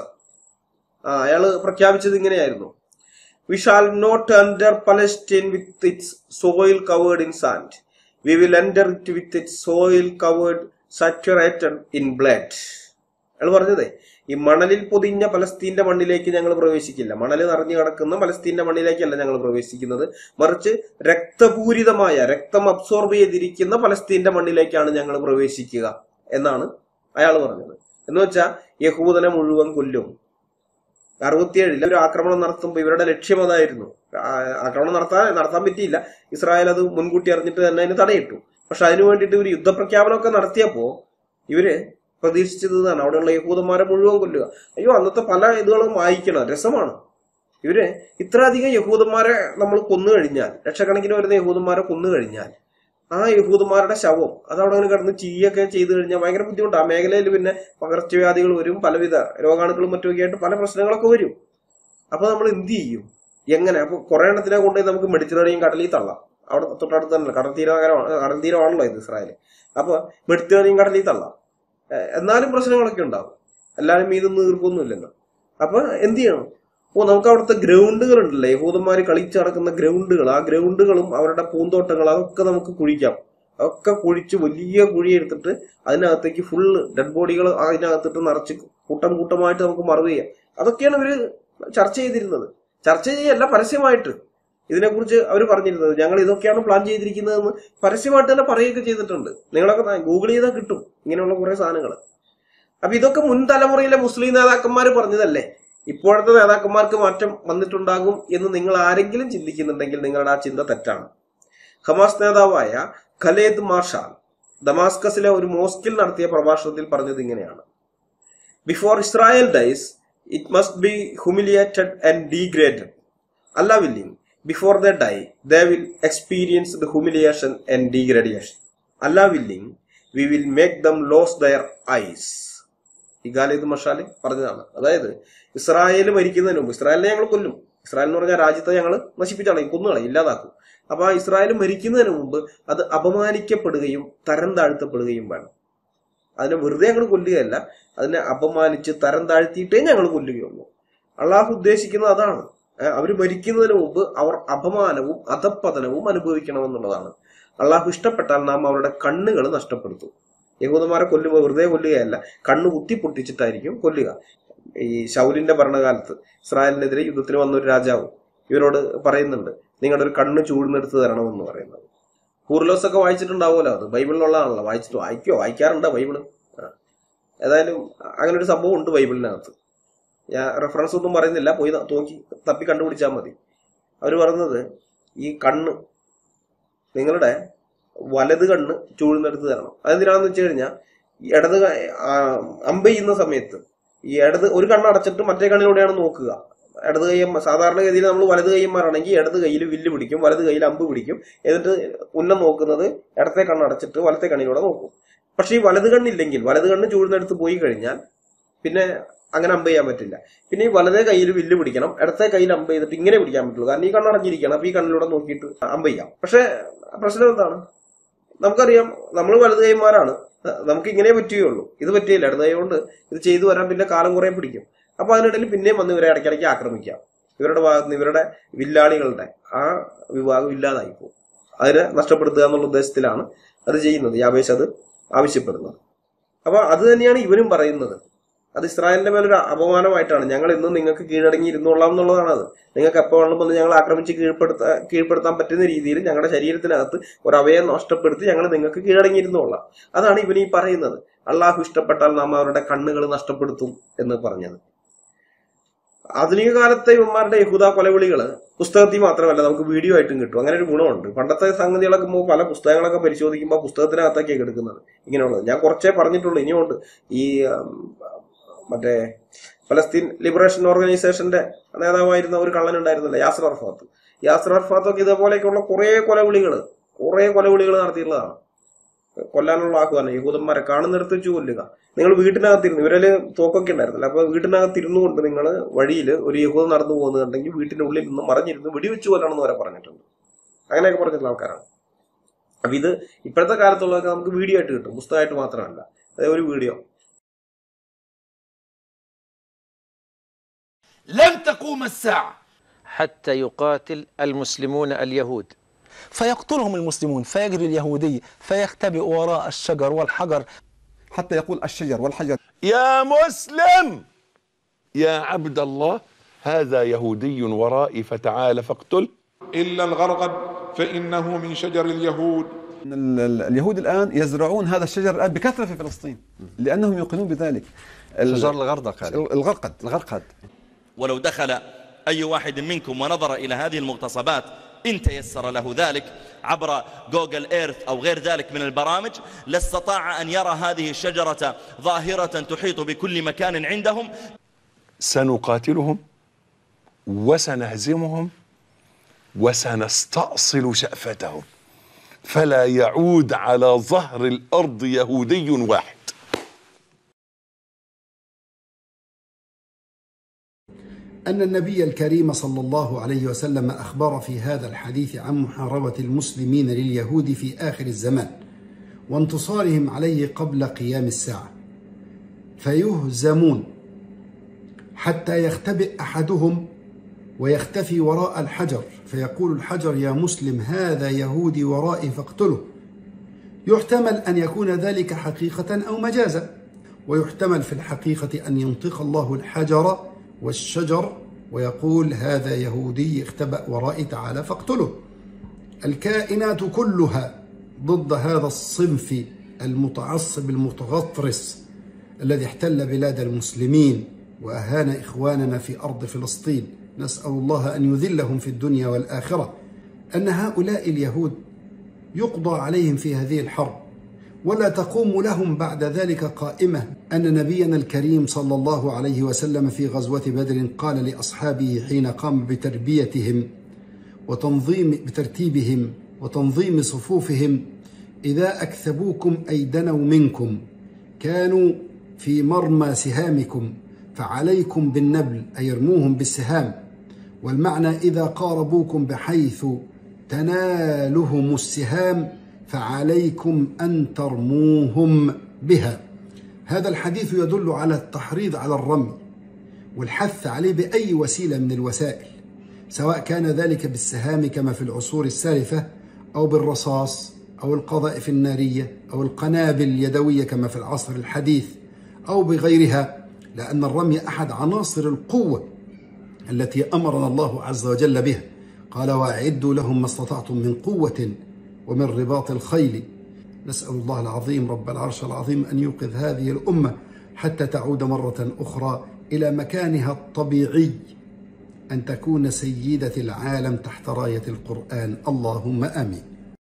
ആ അയാള് പ്രഖ്യാപിച്ചത് ഇങ്ങനെയായിരുന്നു we shall not enter Palestine with its soil covered in sand we will enter it with its soil covered saturated in blood അയാൾ പറഞ്ഞതേ ഈ മണലിൽ പൊതിഞ്ഞ പലസ്തീന്റെ മണ്ണിലേക്ക് ഞങ്ങൾ പ്രവേശിക്കില്ല മണൽ നിറഞ്ഞു കിടക്കുന്ന പലസ്തീന്റെ മണ്ണിലേക്കല്ല ഞങ്ങൾ പ്രവേശിക്കുന്നത് മറിച്ച് രക്തപൂരിതമായ രക്തം അബ്സോർബ് ചെയ്തിരിക്കുന്ന പലസ്തീന്റെ മണ്ണിലേക്കാണ് ഞങ്ങൾ പ്രവേശിക്കുക എന്നാണ് അയാൾ പറഞ്ഞത് എന്ന് വെച്ചാൽ യഹൂദനെ മുഴുവൻ കൊല്ലും അറുപത്തിയേഴിൽ ഒരു ആക്രമണം നടത്തുമ്പോൾ ഇവരുടെ ലക്ഷ്യം അതായിരുന്നു ആ- ആക്രമണം നടത്താൻ നടത്താൻ പറ്റിയില്ല ഇസ്രായേൽ അത് മുൻകൂട്ടി അറിഞ്ഞിട്ട് തന്നെ അതിന് തടയിട്ടു പക്ഷെ അതിനു വേണ്ടിയിട്ട് ഇവർ യുദ്ധപ്രഖ്യാപനമൊക്കെ നടത്തിയപ്പോ ഇവര് പ്രതീക്ഷിച്ചത് ഇതാണ് അവിടെയുള്ള യഹൂദന്മാരെ മുഴുവൻ കൊല്ലുക അയ്യോ അന്നത്തെ പല ഇതുകളും വായിക്കണം രസമാണ് ഇവര് ഇത്രയധികം യഹൂദന്മാരെ നമ്മൾ കൊന്നു കഴിഞ്ഞാൽ ലക്ഷക്കണക്കിന് വരുന്ന യഹൂദന്മാരെ കൊന്നു കഴിഞ്ഞാൽ ആ യഹൂദന്മാരുടെ ശവം അത് അവിടെ അങ്ങനെ കിടന്ന് ചീയൊക്കെ ചെയ്തു കഴിഞ്ഞാൽ ഭയങ്കര ബുദ്ധിമുട്ടാണ് ആ മേഖലയിൽ പിന്നെ പകർച്ചവ്യാധികൾ വരും പലവിധ രോഗാണുക്കളും മറ്റുമൊക്കെ ആയിട്ട് പല പ്രശ്നങ്ങളൊക്കെ വരും അപ്പൊ നമ്മൾ എന്ത് ചെയ്യും എങ്ങനെ അപ്പൊ കുറെ എണ്ണത്തിനെ കൊണ്ടുപോയി നമുക്ക് മെഡിറ്ററേനിയൻ കടലിൽ തള്ളാം അവിടെ തൊട്ടടുത്ത് തന്നെ കടൽ തീരനഗരമാണ് കടൽ തീരമാണല്ലോ ഇത് ഇസ്രായേൽ അപ്പൊ മെഡിറ്ററേനിയൻ കടലിൽ തള്ളാം ഏഹ് എന്നാലും പ്രശ്നങ്ങളൊക്കെ ഉണ്ടാവും എല്ലാവരും ഇതൊന്നും തീർപ്പൊന്നുമില്ലല്ലോ അപ്പൊ എന്ത് ചെയ്യണം ഓ നമുക്ക് അവിടുത്തെ ഗ്രൗണ്ടുകൾ ഉണ്ടല്ലേ യഹൂദന്മാർ കളിച്ച് നടക്കുന്ന ഗ്രൗണ്ടുകൾ ആ ഗ്രൗണ്ടുകളും അവരുടെ പൂന്തോട്ടങ്ങൾ അതൊക്കെ നമുക്ക് കുഴിക്കാം അതൊക്കെ കുഴിച്ച് വലിയ കുഴി എടുത്തിട്ട് അതിനകത്തേക്ക് ഫുള്ള് ഡെഡ് ബോഡികൾ അതിനകത്തിട്ട് നിറച്ച് കൂട്ടം കൂട്ടമായിട്ട് നമുക്ക് മറവ് ചെയ്യാം അതൊക്കെയാണ് ഇവര് ചർച്ച ചെയ്തിരുന്നത് ചർച്ച ചെയ്യല്ല പരസ്യമായിട്ട് ഇതിനെക്കുറിച്ച് അവർ പറഞ്ഞിരുന്നത് ഞങ്ങൾ ഇതൊക്കെയാണ് പ്ലാൻ ചെയ്തിരിക്കുന്നതെന്ന് പരസ്യമായിട്ട് തന്നെ പറയുകയൊക്കെ ചെയ്തിട്ടുണ്ട് നിങ്ങളൊക്കെ ഗൂഗിൾ ചെയ്താൽ കിട്ടും ഇങ്ങനെയുള്ള കുറെ സാധനങ്ങൾ അപ്പൊ ഇതൊക്കെ മുൻ തലമുറയിലെ മുസ്ലിം നേതാക്കന്മാർ പറഞ്ഞതല്ലേ ഇപ്പോഴത്തെ നേതാക്കന്മാർക്ക് മാറ്റം വന്നിട്ടുണ്ടാകും എന്ന് നിങ്ങൾ ആരെങ്കിലും ചിന്തിക്കുന്നുണ്ടെങ്കിൽ നിങ്ങളുടെ ആ ചിന്ത തെറ്റാണ് ഹമാസ് നേതാവായ ഖലേദ് മാർഷാൽ ദമാസ്കസിലെ ഒരു മോസ്കിൽ നടത്തിയ പ്രഭാഷണത്തിൽ പറഞ്ഞത് ഇങ്ങനെയാണ് before Israel dies it must be humiliated and degraded Allah willing before they die they will experience the humiliation and degradation Allah willing we will make them lose their eyes Khaled Mashal പറഞ്ഞതാണ് അതായത് Israel മരിക്കുന്നതിന് മുമ്പ് ഇസ്രായേലിനെ ഞങ്ങൾ കൊല്ലും Israel എന്ന് പറഞ്ഞാൽ രാജ്യത്തെ ഞങ്ങൾ നശിപ്പിച്ചാളയും കൊന്നുകളയും ഇല്ലാതാക്കും അപ്പൊ ആ ഇസ്രായേൽ മരിക്കുന്നതിന് മുമ്പ് അത് അപമാനിക്കപ്പെടുകയും തരം താഴ്ത്തപ്പെടുകയും വേണം അതിനെ വെറുതെ ഞങ്ങൾ കൊല്ലുകയല്ല അതിനെ അപമാനിച്ച് തരം താഴ്ത്തിയിട്ടേ ഞങ്ങൾ കൊല്ലുകയുള്ളൂ അള്ളാഹു ഉദ്ദേശിക്കുന്നത് അതാണ് ഏഹ് അവര് മരിക്കുന്നതിന് മുമ്പ് അവർ അപമാനവും അധപ്പതനവും അനുഭവിക്കണമെന്നുള്ളതാണ് അള്ളാഹു ഇഷ്ടപ്പെട്ടാൽ നാം അവരുടെ കണ്ണുകൾ നഷ്ടപ്പെടുത്തും യഹൂദന്മാരെ കൊല്ലുമ്പോൾ വെറുതെ കൊല്ലുകയല്ല കണ്ണ് കുത്തി പൊട്ടിച്ചിട്ടായിരിക്കും കൊല്ലുക ഈ ശൗലിന്റെ ഭരണകാലത്ത് ഇസ്രായേലിനെതിരെ യുദ്ധത്തിന് വന്ന ഒരു രാജാവ് ഇവരോട് പറയുന്നുണ്ട് നിങ്ങളുടെ ഒരു കണ്ണ് ചൂഴ്ന്നെടുത്ത് തരണമെന്ന് പറയുന്നത് കൂർലോസ് ഒക്കെ വായിച്ചിട്ടുണ്ടാവുമല്ലോ അത് ബൈബിളിലുള്ളതാണല്ലോ വായിച്ചിട്ട് വായിക്കോ വായിക്കാറുണ്ടോ ബൈബിള് ആ. ഏതായാലും അങ്ങനെ ഒരു സംഭവം ഉണ്ട് ബൈബിളിനകത്ത് ഞാൻ റെഫറൻസ് ഒന്നും പറയുന്നില്ല പോയി ന- നോക്കി തപ്പി കണ്ടുപിടിച്ചാൽ മതി അവർ പറയുന്നത് ഈ കണ്ണ് നിങ്ങളുടെ വലത് കണ്ണ് ചൂഴ്ന്നെടുത്ത് തരണം അതെന്തിനാണെന്ന് വെച്ച് കഴിഞ്ഞാൽ ഈ ഇടത് ക- ആ, അമ്പ് ചെയ്യുന്ന സമയത്ത് ഈ ഇടത് ഒരു കണ്ണ് അടച്ചിട്ട് മറ്റേ കണ്ണിലൂടെയാണ് നോക്കുക ഇടത് കൈയ്യം സാധാരണഗതിയിൽ നമ്മൾ വലത് കൈയ്യന്മാരാണെങ്കിൽ ഇടത് കയ്യിൽ വില്ല് പിടിക്കും വലത് കയ്യിൽ അമ്പ് പിടിക്കും എന്നിട്ട് ഉന്നം നോക്കുന്നത് ഇടത്തെ കണ്ണ് അടച്ചിട്ട് വലത്തെ കണ്ണിലൂടെ നോക്കും പക്ഷെ ഈ വലത് കണ്ണില്ലെങ്കിൽ വലത് കണ്ണ് ചൂഴ്ന്നെടുത്ത് പോയി കഴിഞ്ഞാൽ പിന്നെ അങ്ങനെ അമ്പ് ചെയ്യാൻ പറ്റില്ല പിന്നെ ഈ വലതേ കയ്യിൽ വില്ല് പിടിക്കണം ഇടത്തെ കയ്യിൽ അമ്പ് ചെയ്തിട്ട് ഇങ്ങനെ പിടിക്കാൻ പറ്റുള്ളൂ കാരണം ഈ കണ്ണടഞ്ഞിരിക്കണം അപ്പൊ ഈ കണ്ണിലൂടെ നോക്കിയിട്ട് അമ്പ് ചെയ്യാം പക്ഷെ പ്രശ്നം എന്താണ് നമുക്കറിയാം നമ്മൾ വലത് കൈമാരാണ് നമുക്ക് ഇങ്ങനെ പറ്റുകയുള്ളൂ ഇത് പറ്റിയില്ല ഇടത് കൈ കൊണ്ട് ഇത് ചെയ്തു വരാൻ പിന്നെ കാലം കുറേ പിടിക്കും അപ്പൊ അതിനിടയിൽ പിന്നെയും വന്ന് ഇവരെ ഇടയ്ക്കിടയ്ക്ക് ആക്രമിക്കാം ഇവരുടെ ഭാഗത്ത് നിന്ന് ഇവരുടെ വില്ലാളികളുടെ ആ വിഭാഗം ഇല്ലാതായി പോകും അതിനെ നഷ്ടപ്പെടുത്തുക എന്നുള്ള ഉദ്ദേശത്തിലാണ് അത് ചെയ്യുന്നത് യാബേഷ് അത് ആവശ്യപ്പെടുന്നത് അപ്പൊ അത് തന്നെയാണ് ഇവരും പറയുന്നത് അത് ഇസ്രായേലിന്റെ മേലൊരു അപമാനമായിട്ടാണ് ഞങ്ങൾ ഇന്നും നിങ്ങൾക്ക് കീഴടങ്ങി ഇരുന്നോളാം എന്നുള്ളതാണ് അത് നിങ്ങൾക്ക് എപ്പോൾ വേണം വന്ന് ഞങ്ങൾ ആക്രമിച്ച് കീഴ്പ്പെടുത്താൻ കീഴ്പ്പെടുത്താൻ പറ്റുന്ന രീതിയിൽ ഞങ്ങളുടെ ശരീരത്തിനകത്ത് ഒരു അവയം നഷ്ടപ്പെടുത്തി ഞങ്ങൾ നിങ്ങൾക്ക് കീഴടങ്ങി ഇരുന്നോളാം അതാണ് ഇവൻ ഈ പറയുന്നത് അള്ളാഹു ഇഷ്ടപ്പെട്ടാൽ നാം അവരുടെ കണ്ണുകൾ നഷ്ടപ്പെടുത്തും എന്ന് പറഞ്ഞത് ആധുനിക കാലത്തെ ഇവന്മാരുടെ യഹൂദ കൊലവിളികള് പുസ്തകത്തിൽ മാത്രമല്ല നമുക്ക് വീഡിയോ ആയിട്ടും കിട്ടും അങ്ങനെ ഒരു ഗുണമുണ്ട് പണ്ടത്തെ സംഗതികളൊക്കെ നമുക്ക് പല പുസ്തകങ്ങളൊക്കെ പരിശോധിക്കുമ്പോൾ പുസ്തകത്തിനകത്തൊക്കെയാണ് എടുക്കുന്നത് ഇങ്ങനെയുള്ളത് ഞാൻ കുറച്ചേ പറഞ്ഞിട്ടുള്ളൂ ഇനിയുണ്ട് ഈ ഉം, മറ്റേ ഫലസ്തീൻ ലിബറേഷൻ ഓർഗനൈസേഷന്റെ നേതാവായിരുന്ന ഒരു കള്ളനുണ്ടായിരുന്നില്ല യാസർ അർഫാത്ത് യാസർ അർഫാത്തൊക്കെ ഇതേപോലെയൊക്കെയുള്ള കുറെ കൊലവിളികൾ കുറെ കൊലവിളികൾ നടത്തിയിട്ടുള്ളതാണ് കൊല്ലാനുള്ള ആഹ്വാനം യഹൂദന്മാരെ കാണുന്നിടത്ത് വെച്ച് കൊല്ലുക നിങ്ങൾ വീട്ടിനകത്തിരുന്നു ഇവരില് തോക്കൊക്കെ ഉണ്ടായിരുന്നില്ല അപ്പൊ വീട്ടിനകത്തിരുന്നു കൊണ്ട് നിങ്ങൾ വഴിയിൽ ഒരു യഹൂദം നടന്നു പോകുന്നുണ്ടെങ്കിൽ വീട്ടിന്റെ ഉള്ളിൽ നിന്ന് മറിഞ്ഞിരുന്ന് വെടിവെച്ച് കൊല്ലണം എന്ന് വരെ പറഞ്ഞിട്ടുണ്ട് അങ്ങനെയൊക്കെ പറഞ്ഞിട്ടുള്ള ആൾക്കാരാണ് അപ്പൊ ഇത് ഇപ്പോഴത്തെ കാലത്തുള്ളതൊക്കെ നമുക്ക് വീഡിയോ ആയിട്ട് കിട്ടും പുസ്തകമായിട്ട് മാത്രമല്ല അതായത് ഒരു വീഡിയോ لن تقوم الساعة حتى يقاتل المسلمون اليهود فيقتلهم المسلمون فيجري اليهودي فيختبئ وراء الشجر والحجر حتى يقول الشجر والحجر يا مسلم يا عبد الله هذا يهودي ورائي فتعال فاقتل إلا الغرقد فإنه من شجر اليهود ال- ال- اليهود الآن يزرعون هذا الشجر الآن بكثرة في فلسطين لأنهم يوقنون بذلك ال- شجر الغردق هذا. الغرقد الغرقد ولو دخل أي واحد منكم ونظر إلى هذه المغتصبات إن تيسر له ذلك عبر جوجل إيرث أو غير ذلك من البرامج لاستطاع أن يرى هذه الشجرة ظاهرة تحيط بكل مكان عندهم سنقاتلهم وسنهزمهم وسنستأصل شأفتهم فلا يعود على ظهر الأرض يهودي واحد أن النبي الكريم صلى الله عليه وسلم أخبر في هذا الحديث عن محاربة المسلمين لليهود في آخر الزمان وانتصارهم عليه قبل قيام الساعة فيهزمون حتى يختبئ أحدهم ويختفي وراء الحجر فيقول الحجر يا مسلم هذا يهودي ورائي فاقتله يحتمل أن يكون ذلك حقيقة أو مجازا ويحتمل في الحقيقة أن ينطق الله الحجر والشجر ويقول هذا يهودي اختبأ ورائي تعالى فاقتله الكائنات كلها ضد هذا الصنف المتعصب المتغطرس الذي احتل بلاد المسلمين وأهان إخواننا في أرض فلسطين نسأل الله أن يذلهم في الدنيا والآخرة أن هؤلاء اليهود يقضى عليهم في هذه الحرب ولا تقوم لهم بعد ذلك قائمة أن نبينا الكريم صلى الله عليه وسلم في غزوة بدر قال لأصحابه حين قام بتربيتهم وتنظيم بترتيبهم وتنظيم صفوفهم إذا أكثبوكم أي دنوا منكم كانوا في مرمى سهامكم فعليكم بالنبل أي ارموهم بالسهام والمعنى إذا قاربوكم بحيث تنالهم السهام فعليكم أن ترموهم بها هذا الحديث يدل على التحريض على الرمي والحث عليه بأي وسيلة من الوسائل سواء كان ذلك بالسهام كما في العصور السالفة أو بالرصاص أو القذائف النارية أو القنابل اليدوية كما في العصر الحديث أو بغيرها لأن الرمي أحد عناصر القوة التي أمرنا الله عز وجل بها قال وأعدوا لهم ما استطعتم من قوة ومن رباط الخيل نسأل الله العظيم رب العرش العظيم أن يوقظ هذه الأمة حتى تعود مرة أخرى إلى مكانها الطبيعي أن تكون سيدة العالم تحت راية القرآن اللهم آمين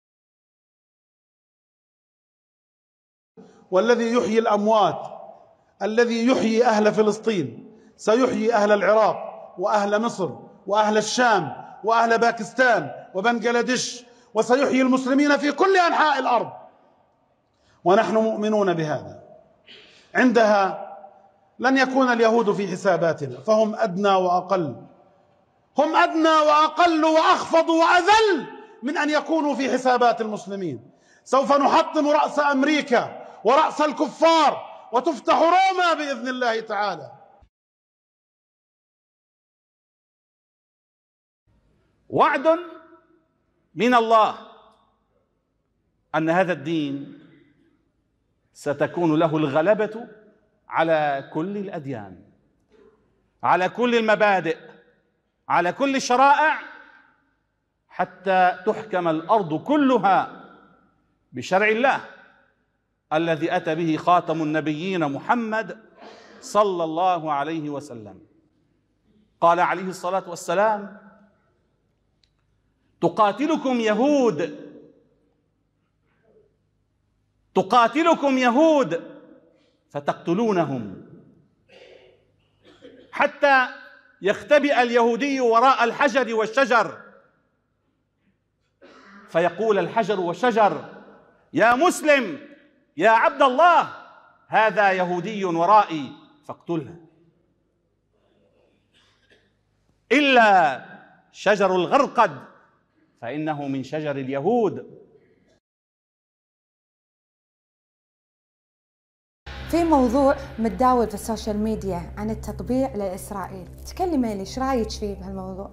والذي يحيي الأموات الذي يحيي أهل فلسطين سيحيي أهل العراق وأهل مصر وأهل الشام وأهل باكستان وبنغلاديش وسيحيي المسلمين في كل أنحاء الأرض ونحن مؤمنون بهذا عندها لن يكون اليهود في حساباتنا فهم ادنى واقل هم ادنى واقل واخفض واذل من ان يكونوا في حسابات المسلمين سوف نحطم راس امريكا وراس الكفار وتفتح روما باذن الله تعالى وعد من الله ان هذا الدين ستكون له الغلبه على كل الاديان على كل المبادئ على كل الشرائع حتى تحكم الارض كلها بشرع الله الذي اتى به خاتم النبيين محمد صلى الله عليه وسلم قال عليه الصلاه والسلام تقاتلكم يهود تقاتلكم يهود فتقتلونهم حتى يختبئ اليهودي وراء الحجر والشجر فيقول الحجر والشجر يا مسلم يا عبد الله هذا يهودي ورائي فاقتله الا شجر الغرقد فانه من شجر اليهود في موضوع متداول في السوشيال ميديا عن التطبيع لإسرائيل تكلمي لي ايش رايك فيه بهالموضوع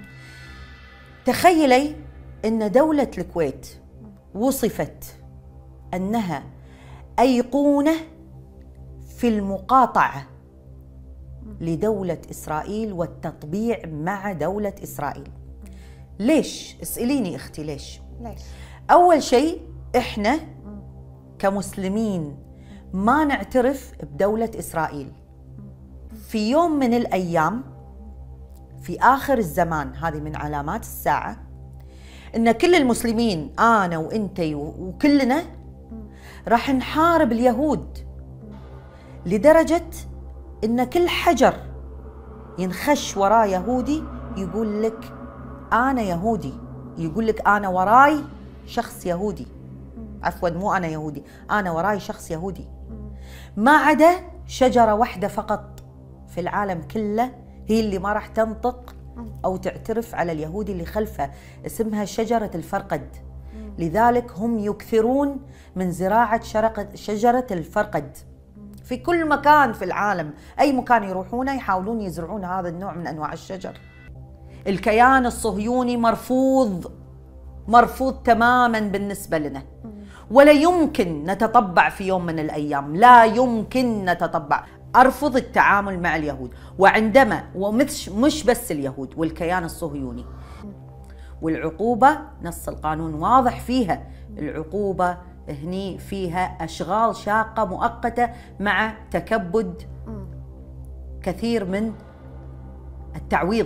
تخيلي ان دولة الكويت وصفت انها ايقونة في المقاطعة لدولة اسرائيل والتطبيع مع دولة اسرائيل ليش اسأليني اختي ليش ليش اول شيء احنا كمسلمين ما نعترف بدولة اسرائيل في يوم من الايام في اخر الزمان هذه من علامات الساعه ان كل المسلمين انا وانتي وكلنا راح نحارب اليهود لدرجه ان كل حجر ينخش وراه يهودي يقول لك انا يهودي يقول لك انا وراي شخص يهودي عفوا مو انا يهودي انا وراي شخص يهودي ما عدا شجره واحده فقط في العالم كله هي اللي ما راح تنطق او تعترف على اليهودي اللي خلفه اسمها شجره الفرقد لذلك هم يكثرون من زراعه شرق- شجره الفرقد في كل مكان في العالم اي مكان يروحونه يحاولون يزرعون هذا النوع من انواع الشجر الكيان الصهيوني مرفوض مرفوض تماما بالنسبه لنا ولا يمكن نتطبع في يوم من الايام لا يمكن نتطبع ارفض التعامل مع اليهود وعندما ومش مش بس اليهود والكيان الصهيوني والعقوبه نص القانون واضح فيها العقوبه هني فيها اشغال شاقه مؤقته مع تكبد كثير من التعويض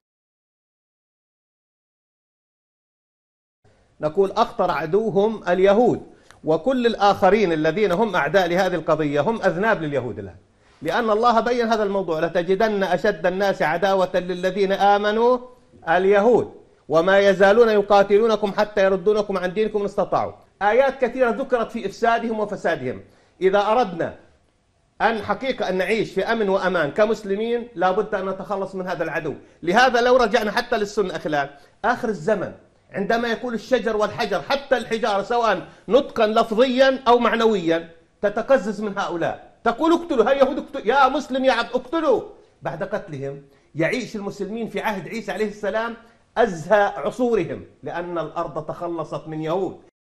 نقول أخطر عدوهم اليهود وكل الآخرين الذين هم أعداء لهذه القضية هم أذناب لليهود الآن لأن الله بين هذا الموضوع لتجدن أشد الناس عداوة للذين آمنوا اليهود وما يزالون يقاتلونكم حتى يردونكم عن دينكم إن استطاعوا آيات كثيرة ذكرت في إفسادهم وفسادهم إذا أردنا أن حقيقة أن نعيش في أمن وأمان كمسلمين لابد أن نتخلص من هذا العدو لهذا لو رجعنا حتى للسنة أخلاق آخر الزمن عندما يكون الشجر والحجر حتى الحجارة سواء نطقا لفظيا أو معنويا تتقزز من هؤلاء تقول اقتلوا هيا يهود اقتلوا يا مسلم يا عبد اقتلوا بعد قتلهم يعيش المسلمين في عهد عيسى عليه السلام أزهى عصورهم لأن الأرض تخلصت من يهود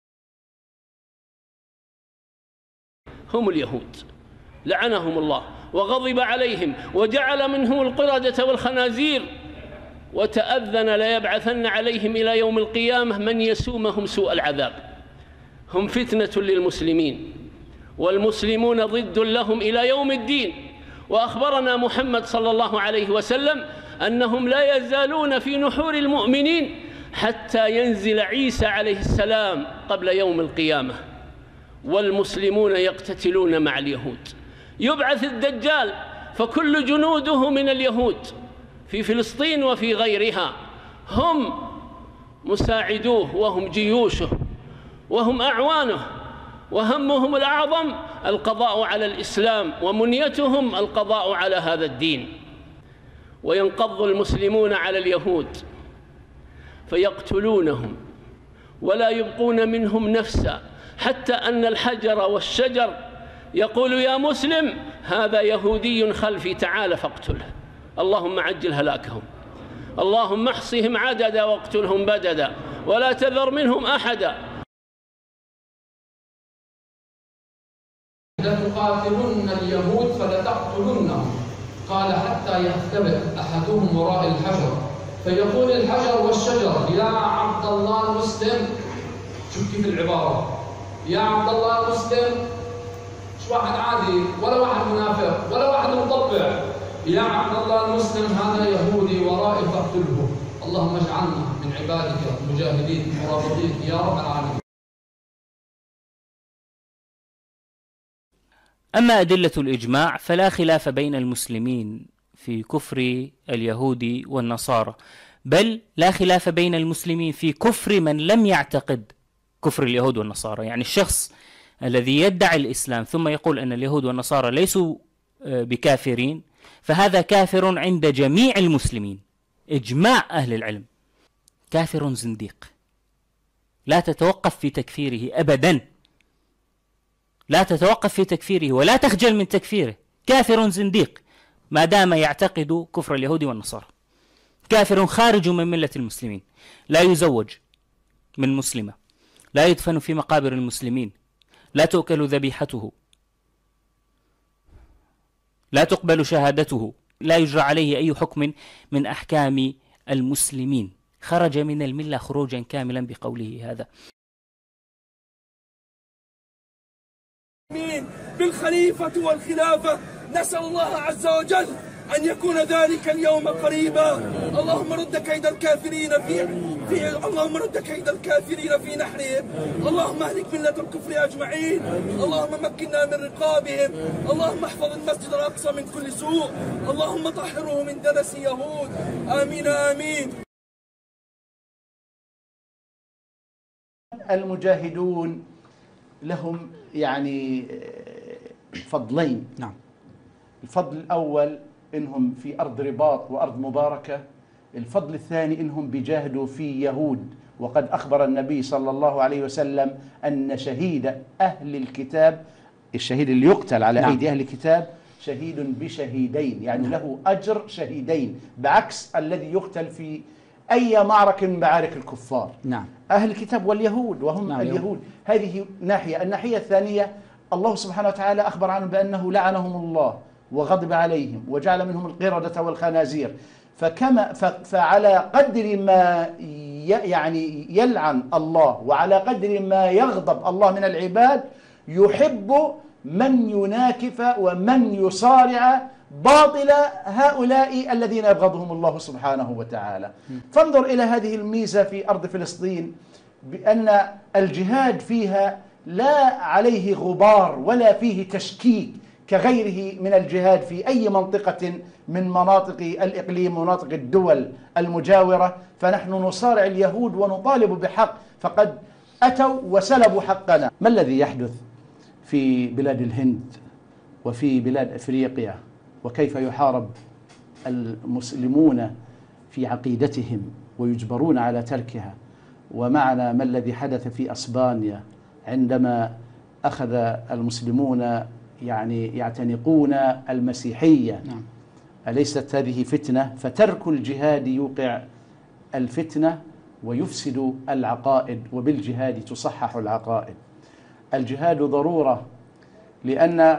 هم اليهود لعنهم الله وغضب عليهم وجعل منهم القردة والخنازير وتأذن ليبعثن عليهم إلى يوم القيامة من يسومهم سوء العذاب هم فتنة للمسلمين والمسلمون ضد لهم إلى يوم الدين وأخبرنا محمد صلى الله عليه وسلم أنهم لا يزالون في نحور المؤمنين حتى ينزل عيسى عليه السلام قبل يوم القيامة والمسلمون يقتتلون مع اليهود يبعث الدجال فكل جنوده من اليهود في فلسطين وفي غيرها هم مساعدوه وهم جيوشه وهم أعوانه وهمهم الأعظم القضاء على الإسلام ومنيتهم القضاء على هذا الدين وينقض المسلمون على اليهود فيقتلونهم ولا يبقون منهم نفسا حتى أن الحجر والشجر يقول يا مسلم هذا يهودي خلفي تعال فاقتله اللهم عجل هلاكهم اللهم احصهم عددا واقتلهم بددا ولا تذر منهم أحدا لتقاتلن اليهود فلتقتلنهم قال حتى يختبئ احدهم وراء الحجر فيقول الحجر والشجر يا عبد الله المسلم شوف كيف العباره يا عبد الله المسلم مش واحد عادي ولا واحد منافق ولا واحد مطبع يا عبد الله المسلم هذا يهودي ورائي فاقتله اللهم اجعلنا من عبادك المجاهدين المرابطين يا رب العالمين أما أدلة الإجماع فلا خلاف بين المسلمين في كفر اليهود والنصارى بل لا خلاف بين المسلمين في كفر من لم يعتقد كفر اليهود والنصارى يعني الشخص الذي يدعي الإسلام ثم يقول أن اليهود والنصارى ليسوا آه، بكافرين فهذا كافر عند جميع المسلمين إجماع أهل العلم كافر زنديق لا تتوقف في تكفيره أبدا لا تتوقف في تكفيره ولا تخجل من تكفيره كافر زنديق ما دام يعتقد كفر اليهود والنصارى كافر خارج من ملة المسلمين لا يزوج من مسلمة لا يدفن في مقابر المسلمين لا تؤكل ذبيحته لا تقبل شهادته لا يجرى عليه أي حكم من أحكام المسلمين خرج من الملة خروجا كاملا بقوله هذا المسلمين بالخليفة والخلافة نسأل الله عز وجل أن يكون ذلك اليوم قريبا اللهم رد كيد الكافرين في في اللهم رد كيد الكافرين في نحرهم اللهم اهلك ملة الكفر أجمعين اللهم مكنا من رقابهم اللهم احفظ المسجد الأقصى من كل سوء اللهم طهره من دنس يهود آمين آمين المجاهدون لهم يعني فضلين نعم الفضل الأول إنهم في أرض رباط وأرض مباركة الفضل الثاني إنهم بيجاهدوا في يهود وقد أخبر النبي صلى الله عليه وسلم أن شهيد أهل الكتاب الشهيد اللي يقتل على نعم. أيدي أهل الكتاب شهيد بشهيدين يعني له أجر شهيدين بعكس الذي يقتل في أي معركة من معارك الكفار نعم أهل الكتاب واليهود وهم نعم، نعم اليهود هذه ناحية الناحية الثانية الله سبحانه وتعالى أخبر عنهم بأنه لعنهم الله وغضب عليهم وجعل منهم القردة والخنازير فكما ف- فعلى قدر ما ي- يعني يلعن الله وعلى قدر ما يغضب الله من العباد يحب من يناكف ومن يصارع باطل هؤلاء الذين يبغضهم الله سبحانه وتعالى فانظر إلى هذه الميزة في أرض فلسطين بأن الجهاد فيها لا عليه غبار ولا فيه تشكيك كغيره من الجهاد في أي منطقة من مناطق الإقليم ومناطق الدول المجاورة فنحن نصارع اليهود ونطالب بحق فقد أتوا وسلبوا حقنا ما الذي يحدث في بلاد الهند وفي بلاد افريقيا وكيف يحارب المسلمون في عقيدتهم ويجبرون على تركها ومعنا ما الذي حدث في اسبانيا عندما اخذ المسلمون يعني يعتنقون المسيحيه نعم. اليست هذه فتنه فترك الجهاد يوقع الفتنه ويفسد العقائد وبالجهاد تصحح العقائد الجهاد ضروره لان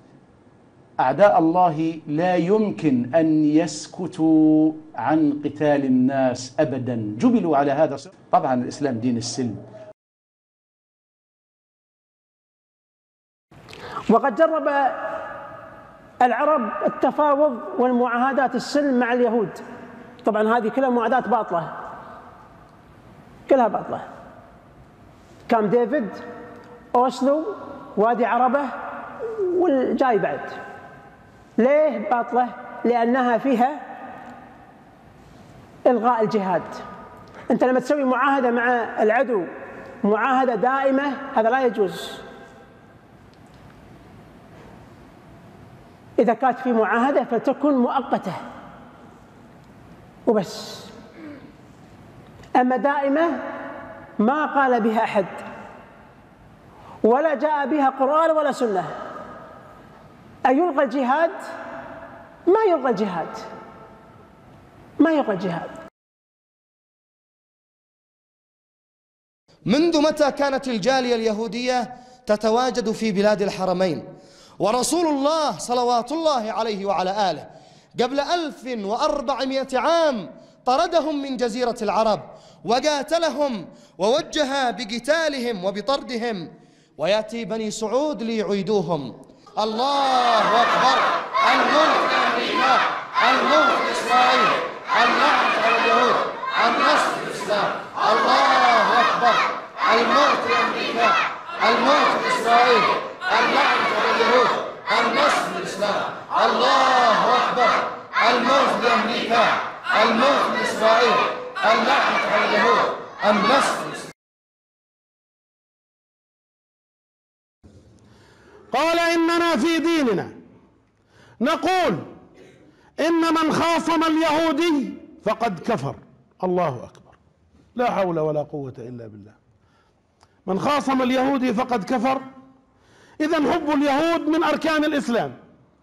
اعداء الله لا يمكن ان يسكتوا عن قتال الناس ابدا جبلوا على هذا طبعا الاسلام دين السلم وقد جرب العرب التفاوض والمعاهدات السلم مع اليهود طبعا هذه كلها معاهدات باطله كلها باطله كام ديفيد اوسلو وادي عربه والجاي بعد ليه باطله لانها فيها الغاء الجهاد انت لما تسوي معاهده مع العدو معاهده دائمه هذا لا يجوز إذا كانت في معاهدة فتكون مؤقتة وبس أما دائمة ما قال بها أحد ولا جاء بها قرآن ولا سنة أيلغى الجهاد؟ ما يلغى الجهاد ما يلغى الجهاد منذ متى كانت الجالية اليهودية تتواجد في بلاد الحرمين ورسول الله صلوات الله عليه وعلى آله قبل ألف وأربعمائة عام طردهم من جزيرة العرب وقاتلهم ووجه بقتالهم وبطردهم ويأتي بني سعود ليعيدوهم الله أكبر الملك لأمريكا الملك لإسرائيل اللعنة على اليهود النصر للإسلام الله أكبر الموت لأمريكا الموت لإسرائيل اللعنة على اليهود النصر للإسلام الله أكبر الموت لأمريكا الموت لإسرائيل اللعنة على اليهود النصر للإسلام قال إننا في ديننا نقول إن من خاصم اليهودي فقد كفر الله أكبر لا حول ولا قوة إلا بالله من خاصم اليهودي فقد كفر إذا حب اليهود من أركان الإسلام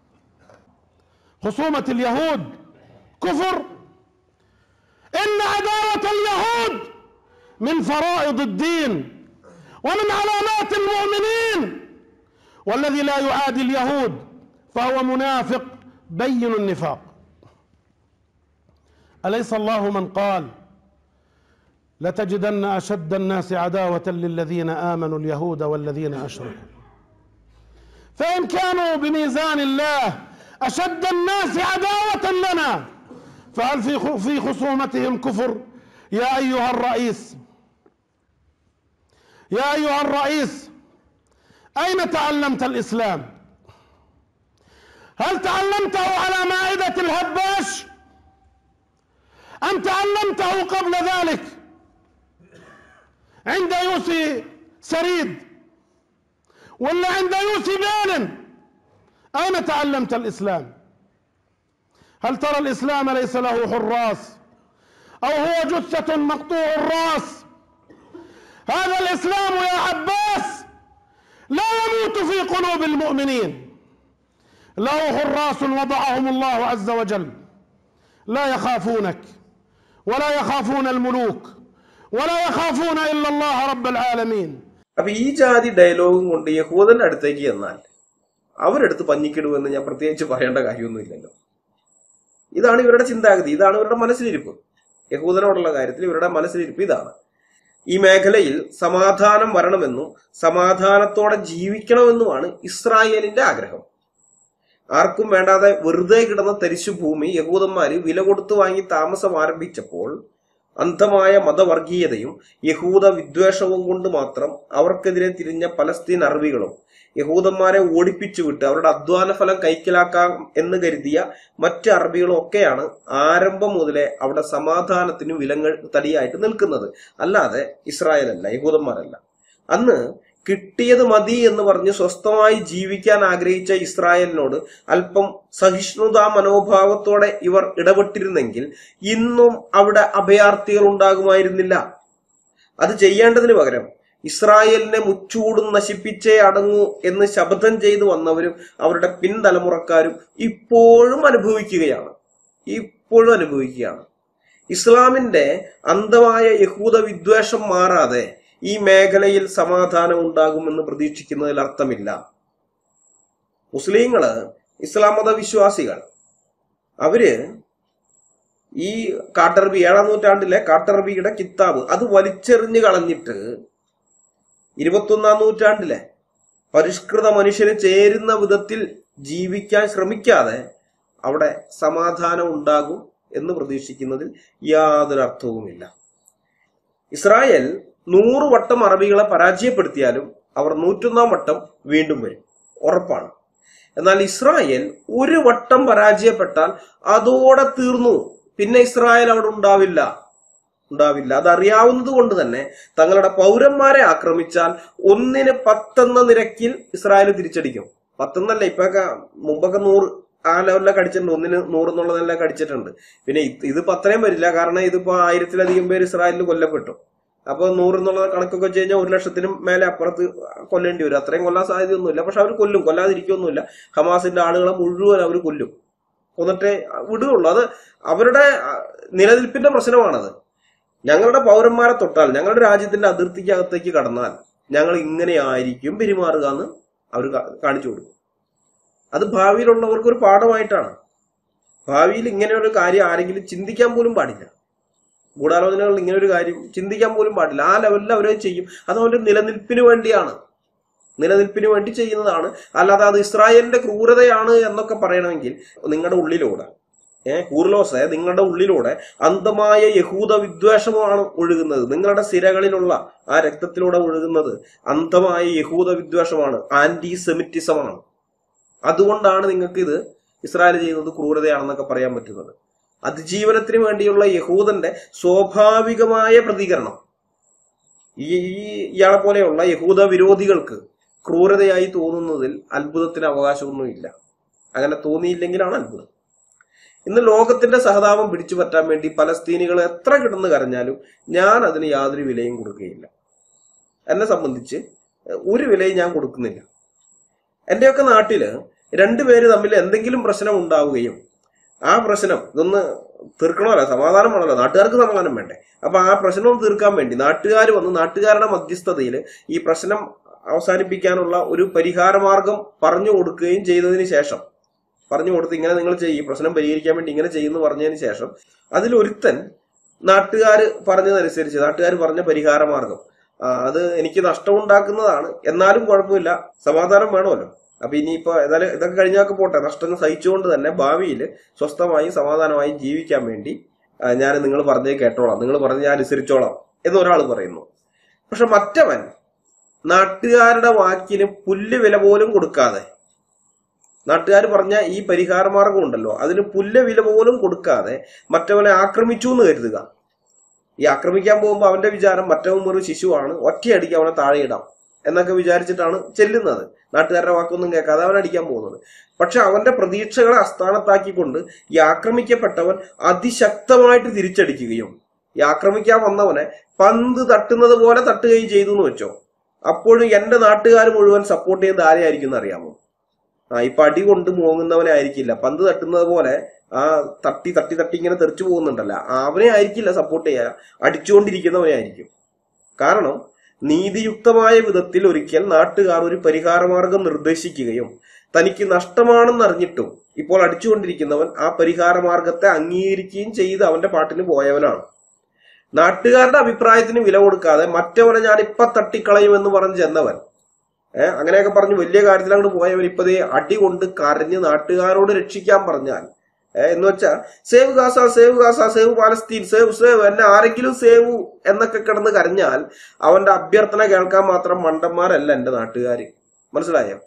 خصومة اليهود كفر إن عداوة اليهود من فرائض الدين ومن علامات المؤمنين والذي لا يعادي اليهود فهو منافق بين النفاق أليس الله من قال لتجدن أشد الناس عداوة للذين آمنوا اليهود والذين أشركوا فإن كانوا بميزان الله أشد الناس عداوة لنا فهل في في خصومتهم كفر يا أيها الرئيس يا أيها الرئيس أين تعلمت الإسلام هل تعلمته على مائدة الهباش أم تعلمته قبل ذلك عند يوسي سريد ولا عند يوسي بيلن أين تعلمت الإسلام هل ترى الإسلام ليس له حراس أو هو جثة مقطوع الرأس هذا الإسلام يا عباس لا يموت في قلوب المؤمنين له حراس وضعهم الله عز وجل لا يخافونك ولا يخافون الملوك ولا يخافون إلا الله رب العالمين അപ്പൊ ഈ ജാതി ഡയലോഗും കൊണ്ട് യഹൂദന്റെ അടുത്തേക്ക് ചെന്നാൽ അവരെടുത്ത് പഞ്ഞിക്കിടുമെന്ന് ഞാൻ പ്രത്യേകിച്ച് പറയേണ്ട കാര്യമൊന്നുമില്ലല്ലോ ഇതാണ് ഇവരുടെ ചിന്താഗതി ഇതാണ് ഇവരുടെ മനസ്സിലിരിപ്പ് യഹൂദനോടുള്ള കാര്യത്തിൽ ഇവരുടെ മനസ്സിലിരിപ്പ് ഇതാണ് ഈ മേഖലയിൽ സമാധാനം വരണമെന്നും സമാധാനത്തോടെ ജീവിക്കണമെന്നുമാണ് ഇസ്രായേലിന്റെ ആഗ്രഹം ആർക്കും വേണ്ടാതെ വെറുതെ കിടന്ന തരിശു ഭൂമി യഹൂദന്മാര് വില കൊടുത്തു വാങ്ങി താമസം ആരംഭിച്ചപ്പോൾ അന്ധമായ മതവർഗീയതയും യഹൂദ വിദ്വേഷവും കൊണ്ട് മാത്രം അവർക്കെതിരെ തിരിഞ്ഞ പലസ്തീൻ അറബികളും യഹൂദന്മാരെ ഓടിപ്പിച്ചു വിട്ട് അവരുടെ അധ്വാന ഫലം കൈക്കലാക്കാം എന്ന് കരുതിയ മറ്റ് അറബികളും ഒക്കെയാണ് ആരംഭം മുതലേ അവിടെ സമാധാനത്തിന് വിലങ്ങൾ തടിയായിട്ട് നിൽക്കുന്നത് അല്ലാതെ ഇസ്രായേൽ അല്ല യഹൂദന്മാരല്ല അന്ന് കിട്ടിയത് മതി എന്ന് പറഞ്ഞ് സ്വസ്ഥമായി ജീവിക്കാൻ ആഗ്രഹിച്ച ഇസ്രായേലിനോട് അല്പം സഹിഷ്ണുതാ മനോഭാവത്തോടെ ഇവർ ഇടപെട്ടിരുന്നെങ്കിൽ ഇന്നും അവിടെ അഭയാർത്ഥികൾ ഉണ്ടാകുമായിരുന്നില്ല അത് ചെയ്യേണ്ടതിന് പകരം ഇസ്രായേലിനെ മുച്ചൂടും നശിപ്പിച്ചേ അടങ്ങൂ എന്ന് ശപഥം ചെയ്തു വന്നവരും അവരുടെ പിൻതലമുറക്കാരും ഇപ്പോഴും അനുഭവിക്കുകയാണ് ഇപ്പോഴും അനുഭവിക്കുകയാണ് ഇസ്ലാമിന്റെ അന്ധമായ യഹൂദ വിദ്വേഷം മാറാതെ ഈ മേഖലയിൽ സമാധാനം ഉണ്ടാകുമെന്ന് പ്രതീക്ഷിക്കുന്നതിൽ അർത്ഥമില്ല മുസ്ലിങ്ങള് ഇസ്ലാം മത വിശ്വാസികൾ അവര് ഈ കാട്ടർബി ഏഴാം നൂറ്റാണ്ടിലെ കാട്ടർബിയുടെ കിതാബ് അത് വലിച്ചെറിഞ്ഞു കളഞ്ഞിട്ട് ഇരുപത്തൊന്നാം നൂറ്റാണ്ടിലെ പരിഷ്കൃത മനുഷ്യന് ചേരുന്ന വിധത്തിൽ ജീവിക്കാൻ ശ്രമിക്കാതെ അവിടെ സമാധാനം ഉണ്ടാകും എന്ന് പ്രതീക്ഷിക്കുന്നതിൽ യാതൊരു അർത്ഥവുമില്ല ഇസ്രായേൽ നൂറ് വട്ടം അറബികളെ പരാജയപ്പെടുത്തിയാലും അവർ നൂറ്റൊന്നാം വട്ടം വീണ്ടും വരും ഉറപ്പാണ് എന്നാൽ ഇസ്രായേൽ ഒരു വട്ടം പരാജയപ്പെട്ടാൽ അതോടെ തീർന്നു പിന്നെ ഇസ്രായേൽ അവിടെ ഉണ്ടാവില്ല ഉണ്ടാവില്ല അതറിയാവുന്നത് കൊണ്ട് തന്നെ തങ്ങളുടെ പൗരന്മാരെ ആക്രമിച്ചാൽ ഒന്നിന് പത്തെന്ന നിരക്കിൽ ഇസ്രായേൽ തിരിച്ചടിക്കും പത്തെന്നല്ല ഇപ്പൊക്കെ മുമ്പൊക്കെ നൂറ് ആ ലെവലിലൊക്കെ അടിച്ചിട്ടുണ്ട് ഒന്നിന് നൂറെന്നുള്ളതെല്ലാം അടിച്ചിട്ടുണ്ട് പിന്നെ ഇത് ഇതിപ്പോ അത്രയും വരില്ല കാരണം ഇതിപ്പോ ആയിരത്തിലധികം പേര് ഇസ്രായേലിൽ കൊല്ലപ്പെട്ടു അപ്പൊ നൂറെന്നുള്ള കണക്കൊക്കെ വെച്ച് കഴിഞ്ഞാൽ ഒരു ലക്ഷത്തിനും മേലെ അപ്പുറത്ത് കൊല്ലേണ്ടി വരും അത്രയും കൊല്ലാൻ സാധ്യതയൊന്നുമില്ല പക്ഷെ അവർ കൊല്ലും കൊല്ലാതിരിക്കൊന്നുമില്ല ഹമാസിന്റെ ആളുകളെ മുഴുവൻ അവർ കൊല്ലും കൊന്നിട്ടേ വിടുകയുള്ളൂ അത് അവരുടെ ആ, നിലനിൽപ്പിന്റെ പ്രശ്നമാണത് ഞങ്ങളുടെ പൗരന്മാരെ തൊട്ടാൽ ഞങ്ങളുടെ രാജ്യത്തിന്റെ അതിർത്തിക്കകത്തേക്ക് കടന്നാൽ ഞങ്ങൾ ഇങ്ങനെയായിരിക്കും പെരുമാറുക എന്ന് അവർ കാണിച്ചു കൊടുക്കും അത് ഭാവിയിലുള്ളവർക്ക് ഒരു പാഠമായിട്ടാണ് ഭാവിയിൽ ഇങ്ങനെ ഒരു കാര്യം ആരെങ്കിലും ചിന്തിക്കാൻ പോലും പാടില്ല ഗൂഢാലോചനകൾ ഇങ്ങനെ ഒരു കാര്യം ചിന്തിക്കാൻ പോലും പാടില്ല ആ ലെവലിൽ അവരത് ചെയ്യും അത് അവരുടെ നിലനിൽപ്പിന് വേണ്ടിയാണ് നിലനിൽപ്പിന് വേണ്ടി ചെയ്യുന്നതാണ് അല്ലാതെ അത് ഇസ്രായേലിന്റെ ക്രൂരതയാണ് എന്നൊക്കെ പറയണമെങ്കിൽ നിങ്ങളുടെ ഉള്ളിലൂടെ ഏഹ് കൂർലോസെ നിങ്ങളുടെ ഉള്ളിലൂടെ അന്ധമായ യഹൂദ വിദ്വേഷമാണ് ഒഴുകുന്നത് നിങ്ങളുടെ സിരകളിലുള്ള ആ രക്തത്തിലൂടെ ഒഴുകുന്നത് അന്ധമായ യഹൂദ വിദ്വേഷമാണ് ആന്റി സെമിറ്റിസമാണ് അതുകൊണ്ടാണ് നിങ്ങൾക്ക് ഇത് ഇസ്രായേൽ ചെയ്യുന്നത് ക്രൂരതയാണെന്നൊക്കെ പറയാൻ പറ്റുന്നത് അതിജീവനത്തിന് വേണ്ടിയുള്ള യഹൂദന്റെ സ്വാഭാവികമായ പ്രതികരണം ഈ ഈ- ഇയാളെ പോലെയുള്ള യഹൂദ വിരോധികൾക്ക് ക്രൂരതയായി തോന്നുന്നതിൽ അത്ഭുതത്തിന് അവകാശമൊന്നുമില്ല അങ്ങനെ തോന്നിയില്ലെങ്കിലാണ് അത്ഭുതം ഇന്ന് ലോകത്തിന്റെ സഹതാപം പിടിച്ചു പറ്റാൻ വേണ്ടി പലസ്തീനികൾ എത്ര കിടന്ന് കരഞ്ഞാലും ഞാൻ അതിന് യാതൊരു വിലയും കൊടുക്കുകയില്ല എന്നെ സംബന്ധിച്ച് ഒരു വിലയും ഞാൻ കൊടുക്കുന്നില്ല എന്റെയൊക്കെ നാട്ടില് രണ്ടുപേര് തമ്മിൽ എന്തെങ്കിലും പ്രശ്നം ഉണ്ടാവുകയും ആ പ്രശ്നം ഇതൊന്ന് തീർക്കണമല്ലോ സമാധാനം വേണമല്ലോ നാട്ടുകാർക്ക് സമാധാനം വേണ്ടേ അപ്പൊ ആ പ്രശ്നം ഒന്ന് തീർക്കാൻ വേണ്ടി നാട്ടുകാർ വന്ന് നാട്ടുകാരുടെ മധ്യസ്ഥതയിൽ ഈ പ്രശ്നം അവസാനിപ്പിക്കാനുള്ള ഒരു പരിഹാര മാർഗം പറഞ്ഞു കൊടുക്കുകയും ചെയ്തതിന് ശേഷം പറഞ്ഞു കൊടുത്ത് ഇങ്ങനെ നിങ്ങൾ ചെയ്യും പ്രശ്നം പരിഹരിക്കാൻ വേണ്ടി ഇങ്ങനെ ചെയ്യുന്നു പറഞ്ഞതിന് ശേഷം അതിലൊരുത്തൻ നാട്ടുകാർ പറഞ്ഞതനുസരിച്ച് നാട്ടുകാർ പറഞ്ഞ പരിഹാര മാർഗം ആ, അത് എനിക്ക് നഷ്ടമുണ്ടാക്കുന്നതാണ് എന്നാലും കുഴപ്പമില്ല സമാധാനം വേണമല്ലോ അപ്പൊ ഇനിയിപ്പോ ഏതായാലും ഇതൊക്കെ കഴിഞ്ഞാൽ പോട്ടെ നഷ്ടം സഹിച്ചുകൊണ്ട് തന്നെ ഭാവിയിൽ സ്വസ്ഥമായും സമാധാനമായും ജീവിക്കാൻ വേണ്ടി ആ, ഞാൻ നിങ്ങൾ പറഞ്ഞേ കേട്ടോളാം നിങ്ങൾ പറഞ്ഞ് ഞാൻ അനുസരിച്ചോളാം എന്ന് ഒരാൾ പറയുന്നു പക്ഷെ മറ്റവൻ നാട്ടുകാരുടെ വാക്കിന് പുല്ല് വില പോലും കൊടുക്കാതെ നാട്ടുകാർ പറഞ്ഞ ഈ പരിഹാര മാർഗം ഉണ്ടല്ലോ അതിന് പുല്ല് വില പോലും കൊടുക്കാതെ മറ്റവനെ ആക്രമിച്ചു എന്ന് കരുതുക ഈ ആക്രമിക്കാൻ പോകുമ്പോൾ അവന്റെ വിചാരം മറ്റവൻ ഒരു ശിശുവാണ് ഒറ്റയടിക്ക് അവനെ താഴെ ഇടാം എന്നൊക്കെ വിചാരിച്ചിട്ടാണ് ചെല്ലുന്നത് നാട്ടുകാരുടെ വാക്കൊന്നും കേൾക്കാതെ അവൻ അടിക്കാൻ പോകുന്നത് പക്ഷെ അവന്റെ പ്രതീക്ഷകളെ അസ്ഥാനത്താക്കിക്കൊണ്ട് ഈ ആക്രമിക്കപ്പെട്ടവൻ അതിശക്തമായിട്ട് തിരിച്ചടിക്കുകയും ഈ ആക്രമിക്കാൻ വന്നവനെ പന്ത് തട്ടുന്നത് പോലെ തട്ടുകയും ചെയ്തു എന്ന് വെച്ചോ അപ്പോഴും എന്റെ നാട്ടുകാർ മുഴുവൻ സപ്പോർട്ട് ചെയ്യുന്നത് ആരെയായിരിക്കും എന്ന് അറിയാമോ ആ ഇപ്പൊ അടി കൊണ്ട് മൂങ്ങുന്നവനെ ആയിരിക്കില്ല പന്ത് തട്ടുന്നത് പോലെ ആ തട്ടി തട്ടി തട്ടി ഇങ്ങനെ തെറിച്ചു പോകുന്നുണ്ടല്ല അവനെ ആയിരിക്കില്ല സപ്പോർട്ട് ചെയ്യാൻ അടിച്ചുകൊണ്ടിരിക്കുന്നവനെ ആയിരിക്കും കാരണം നീതിയുക്തമായ വിധത്തിൽ ഒരിക്കൽ നാട്ടുകാർ ഒരു പരിഹാരമാർഗം നിർദ്ദേശിക്കുകയും തനിക്ക് നഷ്ടമാണെന്ന് അറിഞ്ഞിട്ടും ഇപ്പോൾ അടിച്ചുകൊണ്ടിരിക്കുന്നവൻ ആ പരിഹാരമാർഗത്തെ അംഗീകരിക്കുകയും ചെയ്ത് അവന്റെ പാട്ടിന് പോയവനാണ് നാട്ടുകാരുടെ അഭിപ്രായത്തിന് വില കൊടുക്കാതെ മറ്റവനെ ഞാൻ ഇപ്പൊ തട്ടിക്കളയുമെന്ന് പറഞ്ഞ് ചെന്നവൻ ഏഹ് അങ്ങനെയൊക്കെ പറഞ്ഞ് വലിയ കാര്യത്തിൽ അങ്ങോട്ട് പോയവൻ ഇപ്പതേ അടി കൊണ്ട് കരഞ്ഞ് നാട്ടുകാരോട് രക്ഷിക്കാൻ പറഞ്ഞാൽ ഏഹ് എന്ന് വെച്ചാ save Gaza save Gaza save Palestine save save എന്നെ ആരെങ്കിലും സേവ് എന്നൊക്കെ കിടന്ന് കരഞ്ഞാൽ അവന്റെ അഭ്യർത്ഥന കേൾക്കാൻ മാത്രം മണ്ടന്മാരല്ല എന്റെ നാട്ടുകാര് മനസ്സിലായോ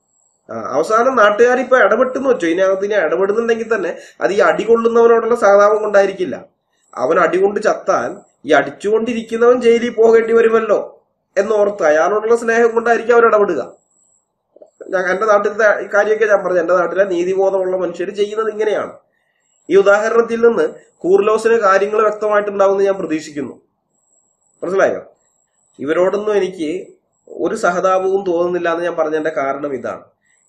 ആ, അവസാനം നാട്ടുകാർ ഇപ്പൊ ഇടപെട്ടെന്ന് വെച്ചോ ഇതിനകത്ത് ഇനി ഇടപെടുന്നുണ്ടെങ്കിൽ തന്നെ അത് ഈ അടി കൊള്ളുന്നവനോടുള്ള സഹതാപം കൊണ്ടായിരിക്കില്ല അവൻ അടികൊണ്ട് ചത്താൽ ഈ അടിച്ചുകൊണ്ടിരിക്കുന്നവൻ ജയിലിൽ പോകേണ്ടി വരുമല്ലോ എന്നോർത്ത് അയാളോടുള്ള സ്നേഹം കൊണ്ടായിരിക്കും അവർ ഇടപെടുക ഞാൻ എന്റെ നാട്ടിലത്തെ ഈ കാര്യമൊക്കെ ഞാൻ പറഞ്ഞു എന്റെ നാട്ടിലെ നീതിബോധമുള്ള മനുഷ്യർ ചെയ്യുന്നത് ഇങ്ങനെയാണ് ഈ ഉദാഹരണത്തിൽ നിന്ന് കൂർലോസിന് കാര്യങ്ങൾ വ്യക്തമായിട്ടുണ്ടാവുമെന്ന് ഞാൻ പ്രതീക്ഷിക്കുന്നു മനസ്സിലായോ ഇവരോടൊന്നും എനിക്ക് ഒരു സഹതാപവും തോന്നുന്നില്ല എന്ന് ഞാൻ പറഞ്ഞതിന്റെ കാരണം ഇതാണ്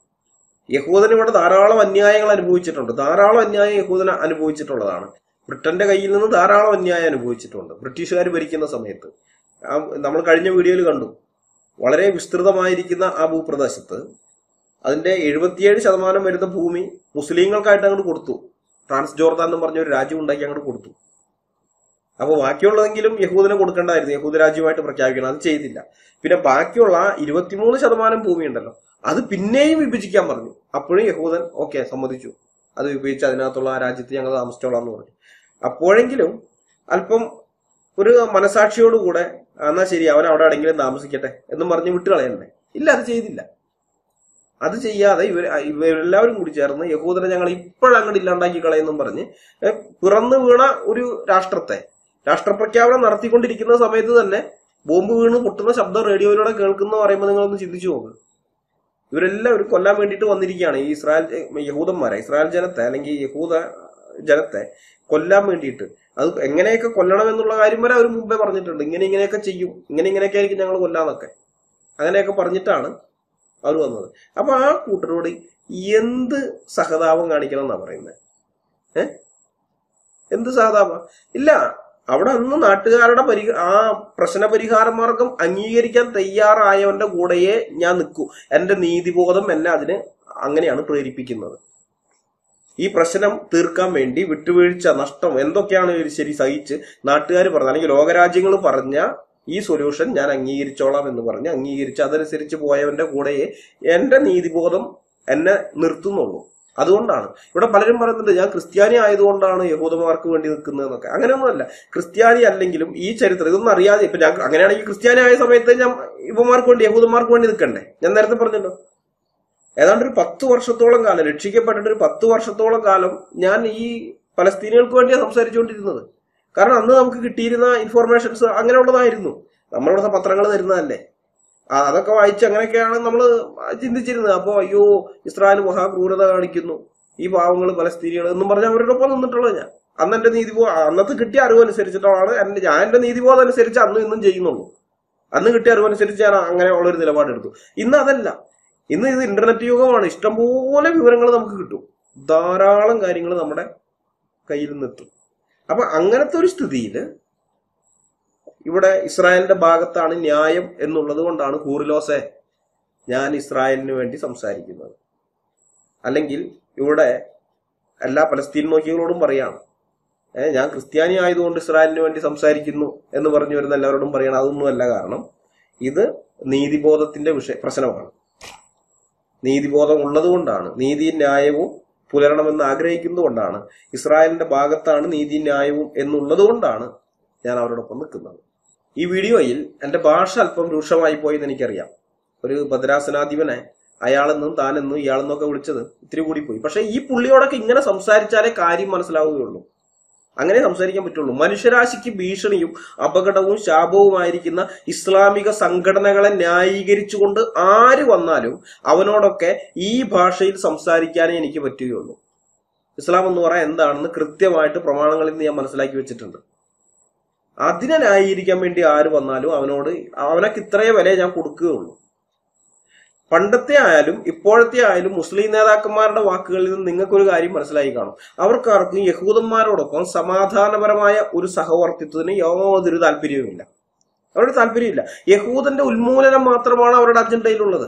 യഹൂദൻ ഇവിടെ ധാരാളം അന്യായങ്ങൾ അനുഭവിച്ചിട്ടുണ്ട് ധാരാളം അന്യായം യഹൂദൻ അനുഭവിച്ചിട്ടുള്ളതാണ് ബ്രിട്ടന്റെ കയ്യിൽ നിന്ന് ധാരാളം അന്യായം അനുഭവിച്ചിട്ടുണ്ട് ബ്രിട്ടീഷുകാർ ഭരിക്കുന്ന സമയത്ത് ആ നമ്മൾ കഴിഞ്ഞ വീഡിയോയിൽ കണ്ടു വളരെ വിസ്തൃതമായിരിക്കുന്ന ആ ഭൂപ്രദേശത്ത് അതിന്റെ എഴുപത്തിയേഴ് ശതമാനം വരുന്ന ഭൂമി മുസ്ലിങ്ങൾക്കായിട്ട് അങ്ങോട്ട് കൊടുത്തു ട്രാൻസ് ജോർദാൻ എന്ന് പറഞ്ഞ ഒരു രാജ്യം ഉണ്ടാക്കി അങ്ങോട്ട് കൊടുത്തു അപ്പൊ ബാക്കിയുള്ളതെങ്കിലും യഹൂദന് കൊടുക്കേണ്ടതായിരുന്നു യഹൂദ രാജ്യമായിട്ട് പ്രഖ്യാപിക്കണം അത് ചെയ്തില്ല പിന്നെ ബാക്കിയുള്ള ഇരുപത്തിമൂന്ന് ശതമാനം ഭൂമി ഉണ്ടല്ലോ അത് പിന്നെയും വിഭജിക്കാൻ പറഞ്ഞു അപ്പോഴും യഹൂദൻ ഓക്കെ സമ്മതിച്ചു അത് വിഭജിച്ച് അതിനകത്തുള്ള ആ രാജ്യത്ത് ഞങ്ങൾ താമസിച്ചോളാം എന്ന് പറഞ്ഞു അപ്പോഴെങ്കിലും അല്പം ഒരു മനസാക്ഷിയോടുകൂടെ "ആ, എന്നാ ശരി അവൻ അവിടെ എവിടെയെങ്കിലും താമസിക്കട്ടെ എന്നും പറഞ്ഞ് വിട്ട് കളയണ്ടേ ഇല്ല അത് ചെയ്തില്ല അത് ചെയ്യാതെ ഇവർ ഇവരെല്ലാവരും കൂടി ചേർന്ന് യഹൂദനെ ഞങ്ങൾ ഇപ്പോഴങ്ങോട്ട് ഇല്ലാണ്ടാക്കി കളയെന്നും പറഞ്ഞ് ഏ, പിറന്നു വീണ ഒരു രാഷ്ട്രത്തെ രാഷ്ട്രപ്രഖ്യാപനം നടത്തിക്കൊണ്ടിരിക്കുന്ന സമയത്ത് തന്നെ ബോംബ് വീണ് പൊട്ടുന്ന ശബ്ദം റേഡിയോയിലൂടെ കേൾക്കുന്ന പറയുമ്പോൾ നിങ്ങളൊന്ന് ചിന്തിച്ചു നോക്ക് ഇവരെല്ലാവരും കൊല്ലാൻ വേണ്ടിയിട്ട് വന്നിരിക്കുകയാണ് ഈ ഇസ്രായേൽ യഹൂദന്മാരെ ഇസ്രായേൽ ജനത്തെ അല്ലെങ്കിൽ യഹൂദ ജനത്തെ കൊല്ലാൻ വേണ്ടിയിട്ട് അത് എങ്ങനെയൊക്കെ കൊല്ലണം എന്നുള്ള കാര്യം വരെ അവർ മുമ്പേ പറഞ്ഞിട്ടുണ്ട് ഇങ്ങനെ ഇങ്ങനെയൊക്കെ ചെയ്യും ഇങ്ങനെ ഇങ്ങനെയൊക്കെ ആയിരിക്കും ഞങ്ങൾ കൊല്ലാന്നൊക്കെ അങ്ങനെയൊക്കെ പറഞ്ഞിട്ടാണ് അവർ വന്നത് അപ്പൊ ആ കൂട്ടരോട് എന്ത് സഹതാപം കാണിക്കണം എന്നാ പറയുന്നത് ഏ എന്ത് സഹതാപം ഇല്ല അവിടെ അന്ന് നാട്ടുകാരുടെ പരി ആ പ്രശ്ന പരിഹാര മാർഗം അംഗീകരിക്കാൻ തയ്യാറായവന്റെ കൂടെയേ ഞാൻ നിൽക്കൂ എന്റെ നീതിബോധം എന്നെ അതിന് അങ്ങനെയാണ് പ്രേരിപ്പിക്കുന്നത് ഈ പ്രശ്നം തീർക്കാൻ വേണ്ടി വിട്ടുവീഴ്ച നഷ്ടം എന്തൊക്കെയാണ് ഇവർ ശരി സഹിച്ച് നാട്ടുകാർ പറഞ്ഞ അല്ലെങ്കിൽ ലോകരാജ്യങ്ങൾ പറഞ്ഞ ഈ സൊല്യൂഷൻ ഞാൻ അംഗീകരിച്ചോളാം എന്ന് പറഞ്ഞ് അംഗീകരിച്ച് അതനുസരിച്ച് പോയവന്റെ കൂടെയേ എന്റെ നീതിബോധം എന്നെ നിർത്തുന്നുള്ളൂ അതുകൊണ്ടാണ് ഇവിടെ പലരും പറയുന്നുണ്ട് ഞാൻ ക്രിസ്ത്യാനി ആയതുകൊണ്ടാണ് യഹൂദന്മാർക്ക് വേണ്ടി നിൽക്കുന്നതെന്നൊക്കെ അങ്ങനെയൊന്നുമല്ല ക്രിസ്ത്യാനി അല്ലെങ്കിലും ഈ ചരിത്രം ഇതൊന്നും അറിയാതെ ഇപ്പൊ ഞാൻ അങ്ങനെയാണെങ്കിൽ ക്രിസ്ത്യാനി ആയ സമയത്ത് ഞാൻ ഇവന്മാർക്ക് വേണ്ടി യഹൂദന്മാർക്ക് വേണ്ടി നിൽക്കണ്ടേ ഞാൻ നേരത്തെ പറഞ്ഞല്ലോ ഏതാണ്ട് ഒരു പത്ത് വർഷത്തോളം കാലം രക്ഷിക്കപ്പെട്ടിട്ട് ഒരു പത്ത് വർഷത്തോളം കാലം ഞാൻ ഈ പലസ്തീനികൾക്ക് വേണ്ടിയാണ് സംസാരിച്ചുകൊണ്ടിരുന്നത് കാരണം അന്ന് നമുക്ക് കിട്ടിയിരുന്ന ഇൻഫോർമേഷൻസ് അങ്ങനെയുള്ളതായിരുന്നു നമ്മളിവിടുത്തെ പത്രങ്ങൾ തരുന്നതല്ലേ ആ, അതൊക്കെ വായിച്ച് അങ്ങനെയൊക്കെയാണ് നമ്മൾ ചിന്തിച്ചിരുന്നത് അപ്പോൾ അയ്യോ ഇസ്രായേൽ മഹാക്രൂരത കാണിക്കുന്നു ഈ പാവങ്ങൾ പലസ്തീനികൾ എന്നും പറഞ്ഞ് അവരുടെ ഒപ്പം നിന്നിട്ടുള്ളത് ഞാൻ അന്ന് എന്റെ നീതിബോധം അന്നത്തെ കിട്ടിയ അറിവ് അനുസരിച്ചിട്ടാണ് എന്റെ ഞാൻ എന്റെ നീതിബോധം അനുസരിച്ച് അന്നും ഇന്നും ചെയ്യുന്നുള്ളൂ അന്ന് കിട്ടിയ അറിവ് അനുസരിച്ച് ഞാൻ അങ്ങനെ ഉള്ള ഒരു നിലപാടെടുത്തു ഇന്ന് അതല്ല ഇന്ന് ഇത് ഇന്റർനെറ്റ് യുഗമാണ് ഇഷ്ടംപോലെ വിവരങ്ങൾ നമുക്ക് കിട്ടും ധാരാളം കാര്യങ്ങൾ നമ്മുടെ കയ്യിൽ നിന്നെത്തും അപ്പൊ അങ്ങനത്തെ ഒരു സ്ഥിതിയിൽ ഇവിടെ ഇസ്രായേലിന്റെ ഭാഗത്താണ് ന്യായം എന്നുള്ളത് കൊണ്ടാണ് കൂറിലോസെ ഞാൻ ഇസ്രായേലിന് വേണ്ടി സംസാരിക്കുന്നത് അല്ലെങ്കിൽ ഇവിടെ എല്ലാ പലസ്തീൻ നോക്കികളോടും പറയാണ് ഏഹ് ഞാൻ ക്രിസ്ത്യാനി ആയതുകൊണ്ട് ഇസ്രായേലിന് വേണ്ടി സംസാരിക്കുന്നു എന്ന് പറഞ്ഞു വരുന്ന എല്ലാവരോടും പറയണം അതൊന്നുമല്ല കാരണം ഇത് നീതിബോധത്തിന്റെ വിഷയ പ്രശ്നമാണ് നീതിബോധം ഉള്ളതുകൊണ്ടാണ് നീതിയും ന്യായവും പുലരണമെന്ന് ആഗ്രഹിക്കുന്നതുകൊണ്ടാണ് ഇസ്രായേലിന്റെ ഭാഗത്താണ് നീതിയും ന്യായവും എന്നുള്ളത് കൊണ്ടാണ് ഞാൻ അവരോടൊപ്പം നിൽക്കുന്നത് ഈ വീഡിയോയിൽ എന്റെ ഭാഷ അല്പം രൂക്ഷമായി പോയി എന്ന് എനിക്കറിയാം ഒരു ഭദ്രാസനാധിപനെ അയാളെന്നും താനെന്നും ഇയാളെന്നൊക്കെ വിളിച്ചത് ഇത്തിരി കൂടി പോയി പക്ഷെ ഈ പുള്ളിയോടൊക്കെ ഇങ്ങനെ സംസാരിച്ചാലേ കാര്യം മനസ്സിലാവുകയുള്ളൂ അങ്ങനെ സംസാരിക്കാൻ പറ്റുള്ളൂ മനുഷ്യരാശിക്ക് ഭീഷണിയും അപകടവും ശാപവുമായിരിക്കുന്ന ഇസ്ലാമിക സംഘടനകളെ ന്യായീകരിച്ചുകൊണ്ട് ആര് വന്നാലും അവനോടൊക്കെ ഈ ഭാഷയിൽ സംസാരിക്കാനേ എനിക്ക് പറ്റുകയുള്ളൂ ഇസ്ലാം എന്ന് പറയാൻ എന്താണെന്ന് കൃത്യമായിട്ട് പ്രമാണങ്ങളിൽ നിന്ന് ഞാൻ മനസ്സിലാക്കി വെച്ചിട്ടുണ്ട് അതിനെ ന്യായീകരിക്കാൻ വേണ്ടി ആര് വന്നാലും അവനോട് അവനക്ക് ഇത്രയേ വില ഞാൻ കൊടുക്കുകയുള്ളൂ പണ്ടത്തെ ആയാലും ഇപ്പോഴത്തെ ആയാലും മുസ്ലിം നേതാക്കന്മാരുടെ വാക്കുകളിൽ നിന്ന് നിങ്ങൾക്കൊരു കാര്യം മനസ്സിലായി കാണും അവർക്കാർക്കും യഹൂദന്മാരോടൊപ്പം സമാധാനപരമായ ഒരു സഹവർത്തിത്വത്തിന് യാതൊരു താല്പര്യവുമില്ല അവരുടെ താല്പര്യമില്ല യഹൂദന്റെ ഉന്മൂലനം മാത്രമാണ് അവരുടെ അജണ്ടയിലുള്ളത്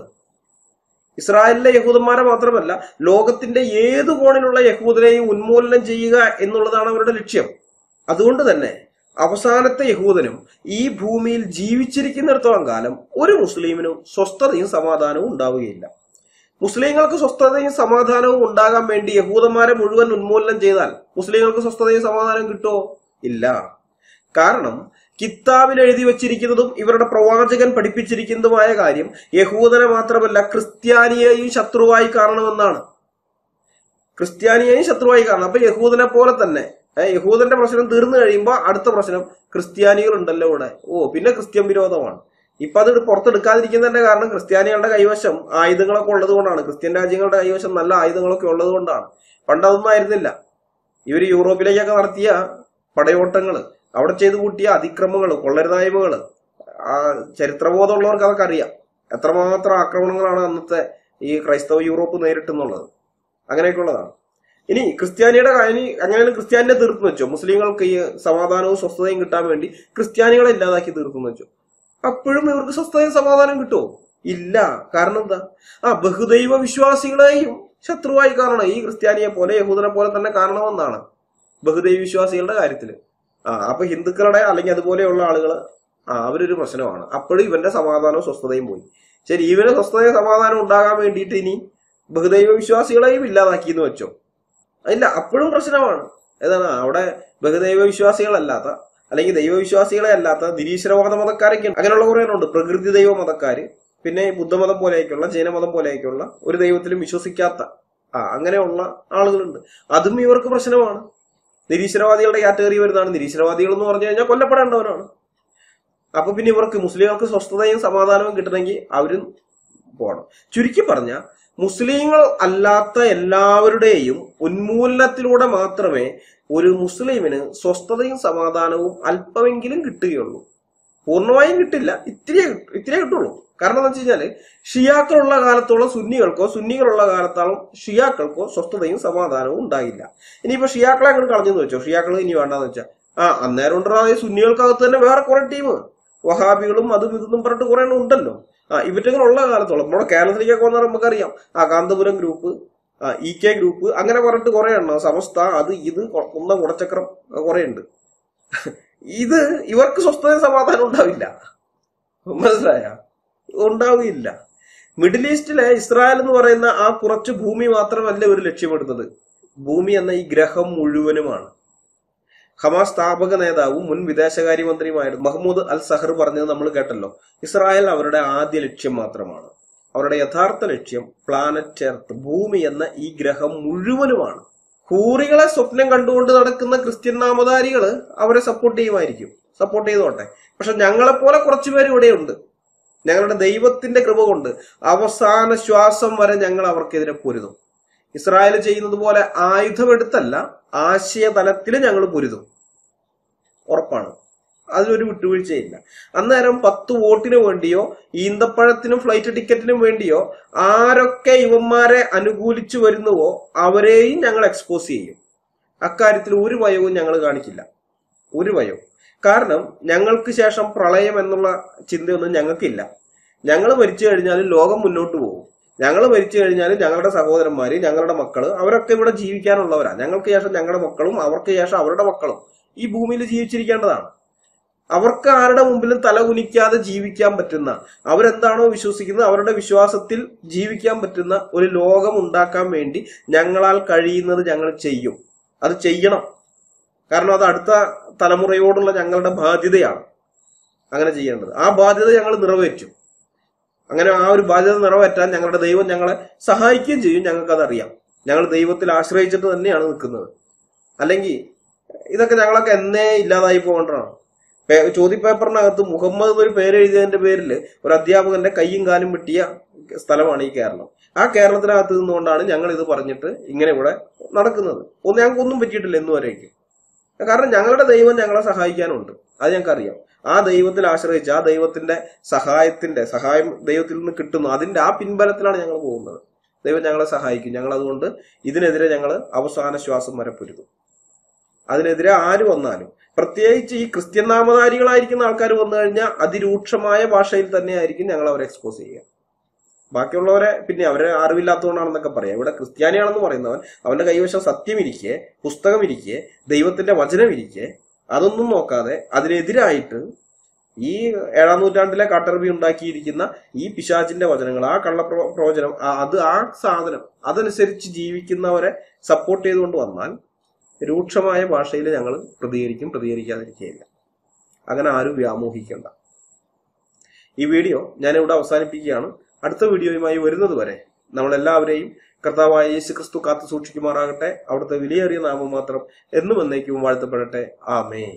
ഇസ്രായേലിലെ യഹൂദന്മാരെ മാത്രമല്ല ലോകത്തിന്റെ ഏത് കോണിലുള്ള യഹൂദനെയും ഉന്മൂലനം ചെയ്യുക എന്നുള്ളതാണ് അവരുടെ ലക്ഷ്യം അതുകൊണ്ട് തന്നെ അവസാനത്തെ യഹൂദനും ഈ ഭൂമിയിൽ ജീവിച്ചിരിക്കുന്നിടത്തോളം കാലം ഒരു മുസ്ലിമിനും സ്വസ്ഥതയും സമാധാനവും ഉണ്ടാവുകയില്ല മുസ്ലിങ്ങൾക്ക് സ്വസ്ഥതയും സമാധാനവും ഉണ്ടാകാൻ വേണ്ടി യഹൂദന്മാരെ മുഴുവൻ ഉന്മൂലനം ചെയ്താൽ മുസ്ലിങ്ങൾക്ക് സ്വസ്ഥതയും സമാധാനവും കിട്ടുമോ ഇല്ല കാരണം കിതാബിൽ എഴുതി വച്ചിരിക്കുന്നതും ഇവരുടെ പ്രവാചകൻ പഠിപ്പിച്ചിരിക്കുന്നതുമായ കാര്യം യഹൂദനെ മാത്രമല്ല ക്രിസ്ത്യാനിയെയും ശത്രുവായി കാണണമെന്നാണ് ക്രിസ്ത്യാനിയെയും ശത്രുവായി കാണണം അപ്പൊ യഹൂദനെ പോലെ തന്നെ ഏ, യഹൂദന്റെ പ്രശ്നം തീർന്നു കഴിയുമ്പോൾ അടുത്ത പ്രശ്നം ക്രിസ്ത്യാനികൾ ഉണ്ടല്ലോ ഇവിടെ ഓ പിന്നെ ക്രിസ്ത്യൻ വിരോധമാണ് ഇപ്പൊ അത് പുറത്തെടുക്കാതിരിക്കുന്നതിന്റെ കാരണം ക്രിസ്ത്യാനികളുടെ കൈവശം ആയുധങ്ങളൊക്കെ ഉള്ളത് കൊണ്ടാണ് ക്രിസ്ത്യൻ രാജ്യങ്ങളുടെ കൈവശം നല്ല ആയുധങ്ങളൊക്കെ ഉള്ളത് കൊണ്ടാണ് പണ്ടതൊന്നും ആയിരുന്നില്ല ഇവർ യൂറോപ്പിലേക്കൊക്കെ നടത്തിയ പടയോട്ടങ്ങൾ അവിടെ ചെയ്തു കൂട്ടിയ അതിക്രമങ്ങൾ കൊള്ളരുതായ്മകൾ ആ ചരിത്രബോധമുള്ളവർക്ക് അതൊക്കെ അറിയാം എത്രമാത്രം ആക്രമണങ്ങളാണ് അന്നത്തെ ഈ ക്രൈസ്തവ യൂറോപ്പ് നേരിട്ടെന്നുള്ളത് അങ്ങനെയൊക്കെ ഉള്ളതാണ് ഇനി ക്രിസ്ത്യാനിയുടെ കാര്യം അങ്ങനെയാണ് ക്രിസ്ത്യാനിനെ തീർന്നു വെച്ചോ മുസ്ലിങ്ങൾക്ക് ഈ സമാധാനവും സ്വസ്ഥതയും കിട്ടാൻ വേണ്ടി ക്രിസ്ത്യാനികളെ ഇല്ലാതാക്കി തീർന്നു വെച്ചോ അപ്പോഴും ഇവർക്ക് സ്വസ്ഥതയും സമാധാനം കിട്ടുമോ ഇല്ല കാരണം എന്താ ആ ബഹുദൈവ വിശ്വാസികളെയും ശത്രുവായി കാണണം ഈ ക്രിസ്ത്യാനിയെ പോലെ യഹൂദനെ പോലെ തന്നെ കാണണമെന്നാണ് ബഹുദൈവ വിശ്വാസികളുടെ കാര്യത്തില് ആ അപ്പൊ ഹിന്ദുക്കളുടെ അല്ലെങ്കിൽ അതുപോലെയുള്ള ആളുകൾ ആ അവരൊരു പ്രശ്നമാണ് അപ്പോഴും ഇവന്റെ സമാധാനവും സ്വസ്ഥതയും പോയി ശരി ഇവന് സ്വസ്ഥതയും സമാധാനം ഉണ്ടാകാൻ വേണ്ടിയിട്ട് ഇനി ബഹുദൈവ വിശ്വാസികളെയും ഇല്ലാതാക്കി എന്ന് വെച്ചോ ഇല്ല അപ്പോഴും പ്രശ്നമാണ് ഏതാണ് അവിടെ ബഹുദൈവ വിശ്വാസികളല്ലാത്ത അല്ലെങ്കിൽ ദൈവവിശ്വാസികളെ അല്ലാത്ത നിരീശ്വരവാദ മതക്കാരൊക്കെ ഉണ്ട് അങ്ങനെയുള്ള കുറെ ഉണ്ട് പ്രകൃതി ദൈവ മതക്കാര് പിന്നെ ഈ ബുദ്ധമതം പോലെയൊക്കെയുള്ള ജൈനമതം പോലെയൊക്കെയുള്ള ഒരു ദൈവത്തിലും വിശ്വസിക്കാത്ത ആ അങ്ങനെയുള്ള ആളുകളുണ്ട് അതും ഇവർക്ക് പ്രശ്നമാണ് നിരീശ്വരവാദികളുടെ കാറ്റഗറി വരുന്നതാണ് നിരീശ്വരവാദികൾ എന്ന് പറഞ്ഞു കഴിഞ്ഞാൽ കൊല്ലപ്പെടേണ്ടവരാണ് അപ്പൊ പിന്നെ ഇവർക്ക് മുസ്ലിങ്ങൾക്ക് സ്വസ്ഥതയും സമാധാനവും കിട്ടണമെങ്കിൽ അവരും പോകണം ചുരുക്കി പറഞ്ഞ മുസ്ലിങ്ങൾ അല്ലാത്ത എല്ലാവരുടെയും ഉന്മൂലനത്തിലൂടെ മാത്രമേ ഒരു മുസ്ലിമിന് സ്വസ്ഥതയും സമാധാനവും അല്പമെങ്കിലും കിട്ടുകയുള്ളൂ പൂർണ്ണമായും കിട്ടില്ല ഇത്തിരി ഇത്തിരി കിട്ടുള്ളൂ കാരണം എന്താ വെച്ച് കഴിഞ്ഞാല് ഷിയാക്കളുള്ള കാലത്തോളം സുന്നികൾക്കോ സുന്നികളുള്ള കാലത്തോളം ഷിയാക്കൾക്കോ സ്വസ്ഥതയും സമാധാനവും ഉണ്ടാകില്ല ഇനിയിപ്പോ ഷിയാക്കളെ അങ്ങോട്ട് കളഞ്ഞെന്ന് വെച്ചോ ഷിയാക്കൾ ഇനി വേണ്ടെന്ന് വെച്ചാൽ ആ അന്നേരം ഉണ്ടായ സുന്നികൾക്കകത്ത് തന്നെ വേറെ കുറെ ടീം വഹാബികളും അതും ഇതൊന്നും പറഞ്ഞിട്ട് കുറെ എണ്ണം ഉണ്ടല്ലോ ആ ഇവറ്റകളുള്ള കാലത്തോളം നമ്മുടെ കേരളത്തിലേക്കൊക്കെ വന്നാൽ നമുക്കറിയാം ആ കാന്തപുരം ഗ്രൂപ്പ് ആ ഇ കെ ഗ്രൂപ്പ് അങ്ങനെ പറഞ്ഞിട്ട് കുറെ എണ്ണം സമസ്ത അത് ഇത് കുന്നം കുടച്ചക്രം കുറെ ഉണ്ട് ഇത് ഇവർക്ക് സ്വസ്ഥത സമാധാനം ഉണ്ടാവില്ല മനസ്സിലായ ഉണ്ടാവുകയില്ല മിഡിൽ ഈസ്റ്റിലെ ഇസ്രായേൽ എന്ന് പറയുന്ന ആ കുറച്ച് ഭൂമി മാത്രമല്ല ഇവർ ലക്ഷ്യമിടുന്നത് ഭൂമി എന്ന ഈ ഗ്രഹം മുഴുവനുമാണ് ഹമാസ് സ്ഥാപക നേതാവും മുൻ വിദേശകാര്യമന്ത്രിയുമായിരുന്നു മഹ്മൂദ് അൽ സഹർ പറഞ്ഞത് നമ്മൾ കേട്ടല്ലോ ഇസ്രായേൽ അവരുടെ ആദ്യ ലക്ഷ്യം മാത്രമാണ് അവരുടെ യഥാർത്ഥ ലക്ഷ്യം പ്ലാനറ്റ് എർത്ത് ഭൂമി എന്ന ഈ ഗ്രഹം മുഴുവനുമാണ് ഹൂറികളെ സ്വപ്നം കണ്ടുകൊണ്ട് നടക്കുന്ന ക്രിസ്ത്യൻ നാമധാരികൾ അവരെ സപ്പോർട്ട് ചെയ്യുമായിരിക്കും സപ്പോർട്ട് ചെയ്തോട്ടെ പക്ഷെ ഞങ്ങളെപ്പോലെ കുറച്ചുപേർ ഇവിടെയുണ്ട് ഞങ്ങളുടെ ദൈവത്തിന്റെ കൃപ കൊണ്ട് അവസാന ശ്വാസം വരെ ഞങ്ങൾ അവർക്കെതിരെ പൊരുതും ഇസ്രായേൽ ചെയ്യുന്നത് പോലെ ആയുധമെടുത്തല്ല ആശയതലത്തിൽ ഞങ്ങൾ പൊരുതും ഉറപ്പാണ് അതിലൊരു വിട്ടുവീഴ്ചയില്ല അന്നേരം പത്ത് വോട്ടിന് വേണ്ടിയോ ഈന്തപ്പഴത്തിനും ഫ്ലൈറ്റ് ടിക്കറ്റിനും വേണ്ടിയോ ആരൊക്കെ ഇവന്മാരെ അനുകൂലിച്ചു വരുന്നുവോ അവരെയും ഞങ്ങൾ എക്സ്പോസ് ചെയ്യും അക്കാര്യത്തിൽ ഒരു ഭയവും ഞങ്ങൾ കാണിക്കില്ല ഒരു ഭയവും കാരണം ഞങ്ങൾക്ക് ശേഷം പ്രളയം എന്നുള്ള ചിന്തയൊന്നും ഞങ്ങൾക്കില്ല ഞങ്ങൾ മരിച്ചു കഴിഞ്ഞാൽ ലോകം മുന്നോട്ട് പോകും ഞങ്ങൾ മരിച്ചു കഴിഞ്ഞാൽ ഞങ്ങളുടെ സഹോദരന്മാര് ഞങ്ങളുടെ മക്കള് അവരൊക്കെ ഇവിടെ ജീവിക്കാനുള്ളവരാ ഞങ്ങൾക്ക് ശേഷം ഞങ്ങളുടെ മക്കളും അവർക്ക് ശേഷം അവരുടെ മക്കളും ഈ ഭൂമിയിൽ ജീവിച്ചിരിക്കേണ്ടതാണ് അവർക്ക് ആരുടെ മുമ്പിലും തല കുനിക്കാതെ ജീവിക്കാൻ പറ്റുന്ന അവരെന്താണോ വിശ്വസിക്കുന്നത് അവരുടെ വിശ്വാസത്തിൽ ജീവിക്കാൻ പറ്റുന്ന ഒരു ലോകം ഉണ്ടാക്കാൻ വേണ്ടി ഞങ്ങളാൽ കഴിയുന്നത് ഞങ്ങൾ ചെയ്യും അത് ചെയ്യണം കാരണം അത് അടുത്ത തലമുറയോടുള്ള ഞങ്ങളുടെ ബാധ്യതയാണ് അങ്ങനെ ചെയ്യേണ്ടത് ആ ബാധ്യത ഞങ്ങൾ നിറവേറ്റും അങ്ങനെ ആ ഒരു ബാധ്യത നിറവേറ്റാൻ ഞങ്ങളുടെ ദൈവം ഞങ്ങളെ സഹായിക്കുകയും ചെയ്യും ഞങ്ങൾക്കത് അറിയാം ഞങ്ങൾ ദൈവത്തിൽ ആശ്രയിച്ചിട്ട് തന്നെയാണ് നിൽക്കുന്നത് അല്ലെങ്കിൽ ഇതൊക്കെ ഞങ്ങളൊക്കെ എന്നേ ഇല്ലാതായി പോകേണ്ടതാണ് പേ- ചോദ്യപേപ്പറിനകത്ത് മുഹമ്മദ് എന്നൊരു പേര് എഴുതിയതിന്റെ പേരിൽ ഒരു അധ്യാപകന്റെ കൈയും കാലും വെട്ടിയ സ്ഥലമാണ് ഈ കേരളം ആ കേരളത്തിനകത്ത് നിന്നുകൊണ്ടാണ് ഞങ്ങൾ ഇത് പറഞ്ഞിട്ട് ഇങ്ങനെ ഇവിടെ നടക്കുന്നത് ഒന്നും ഞങ്ങൾക്ക് ഒന്നും പറ്റിയിട്ടില്ല ഇന്ന് വരേക്കും കാരണം ഞങ്ങളുടെ ദൈവം ഞങ്ങളെ സഹായിക്കാനുണ്ട് അത് ഞങ്ങൾക്കറിയാം ആ ദൈവത്തിൽ ആശ്രയിച്ച് ആ ദൈവത്തിന്റെ സഹായത്തിന്റെ സഹായം ദൈവത്തിൽ നിന്ന് കിട്ടുന്നു അതിന്റെ ആ പിൻബലത്തിലാണ് ഞങ്ങൾ പോകുന്നത് ദൈവം ഞങ്ങളെ സഹായിക്കും ഞങ്ങൾ അതുകൊണ്ട് ഇതിനെതിരെ ഞങ്ങൾ അവസാന ശ്വാസം വരെ പൊരുതും അതിനെതിരെ ആര് വന്നാലും പ്രത്യേകിച്ച് ഈ ക്രിസ്ത്യൻ നാമധാരികളായിരിക്കുന്ന ആൾക്കാർ വന്നു കഴിഞ്ഞാൽ അതിരൂക്ഷമായ ഭാഷയിൽ തന്നെ ആയിരിക്കും ഞങ്ങൾ അവരെ എക്സ്പോസ് ചെയ്യുക ബാക്കിയുള്ളവരെ പിന്നെ അവരെ അറിവില്ലാത്തതുകൊണ്ടാണെന്നൊക്കെ പറയാം ഇവിടെ ക്രിസ്ത്യാനിയാണെന്ന് പറയുന്നവൻ അവന്റെ കൈവശം സത്യം ഇരിക്കെ പുസ്തകം ഇരിക്കെ ദൈവത്തിന്റെ വചനം ഇരിക്കെ അതൊന്നും നോക്കാതെ അതിനെതിരായിട്ട് ഈ ഏഴാം നൂറ്റാണ്ടിലെ കാട്ടറബി ഉണ്ടാക്കിയിരിക്കുന്ന ഈ പിശാചിന്റെ വചനങ്ങൾ ആ കള്ള പ്രവ- പ്രവചനം ആ- അത് ആ സാധനം അതനുസരിച്ച് ജീവിക്കുന്നവരെ സപ്പോർട്ട് ചെയ്തുകൊണ്ട് വന്നാൽ രൂക്ഷമായ ഭാഷയിൽ ഞങ്ങൾ പ്രതികരിക്കും പ്രതികരിക്കാതിരിക്കുകയില്ല അങ്ങനെ ആരും വ്യാമോഹിക്കേണ്ട ഈ വീഡിയോ ഞാൻ ഇവിടെ അവസാനിപ്പിക്കുകയാണ് അടുത്ത വീഡിയോയുമായി വരുന്നത് വരെ നമ്മളെല്ലാവരെയും കർത്താവായ യേശു ക്രിസ്തു കാത്തു സൂക്ഷിക്കുമാറാകട്ടെ അവിടുത്തെ വിലയേറിയ നാമം മാത്രം എന്നും എന്നേക്കും വാഴ്ത്തപ്പെടട്ടെ ആമേൻ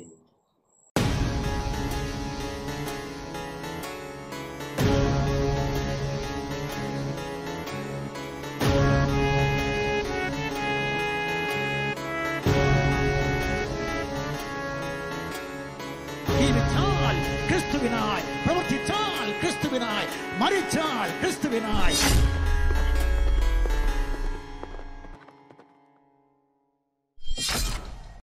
ജീവിച്ചാൽ ക്രിസ്തുവിനായി പ്രവർത്തിച്ചാൽ ക്രിസ്തുവിനായി മരിച്ചാൽ ക്രിസ്തുവിനായി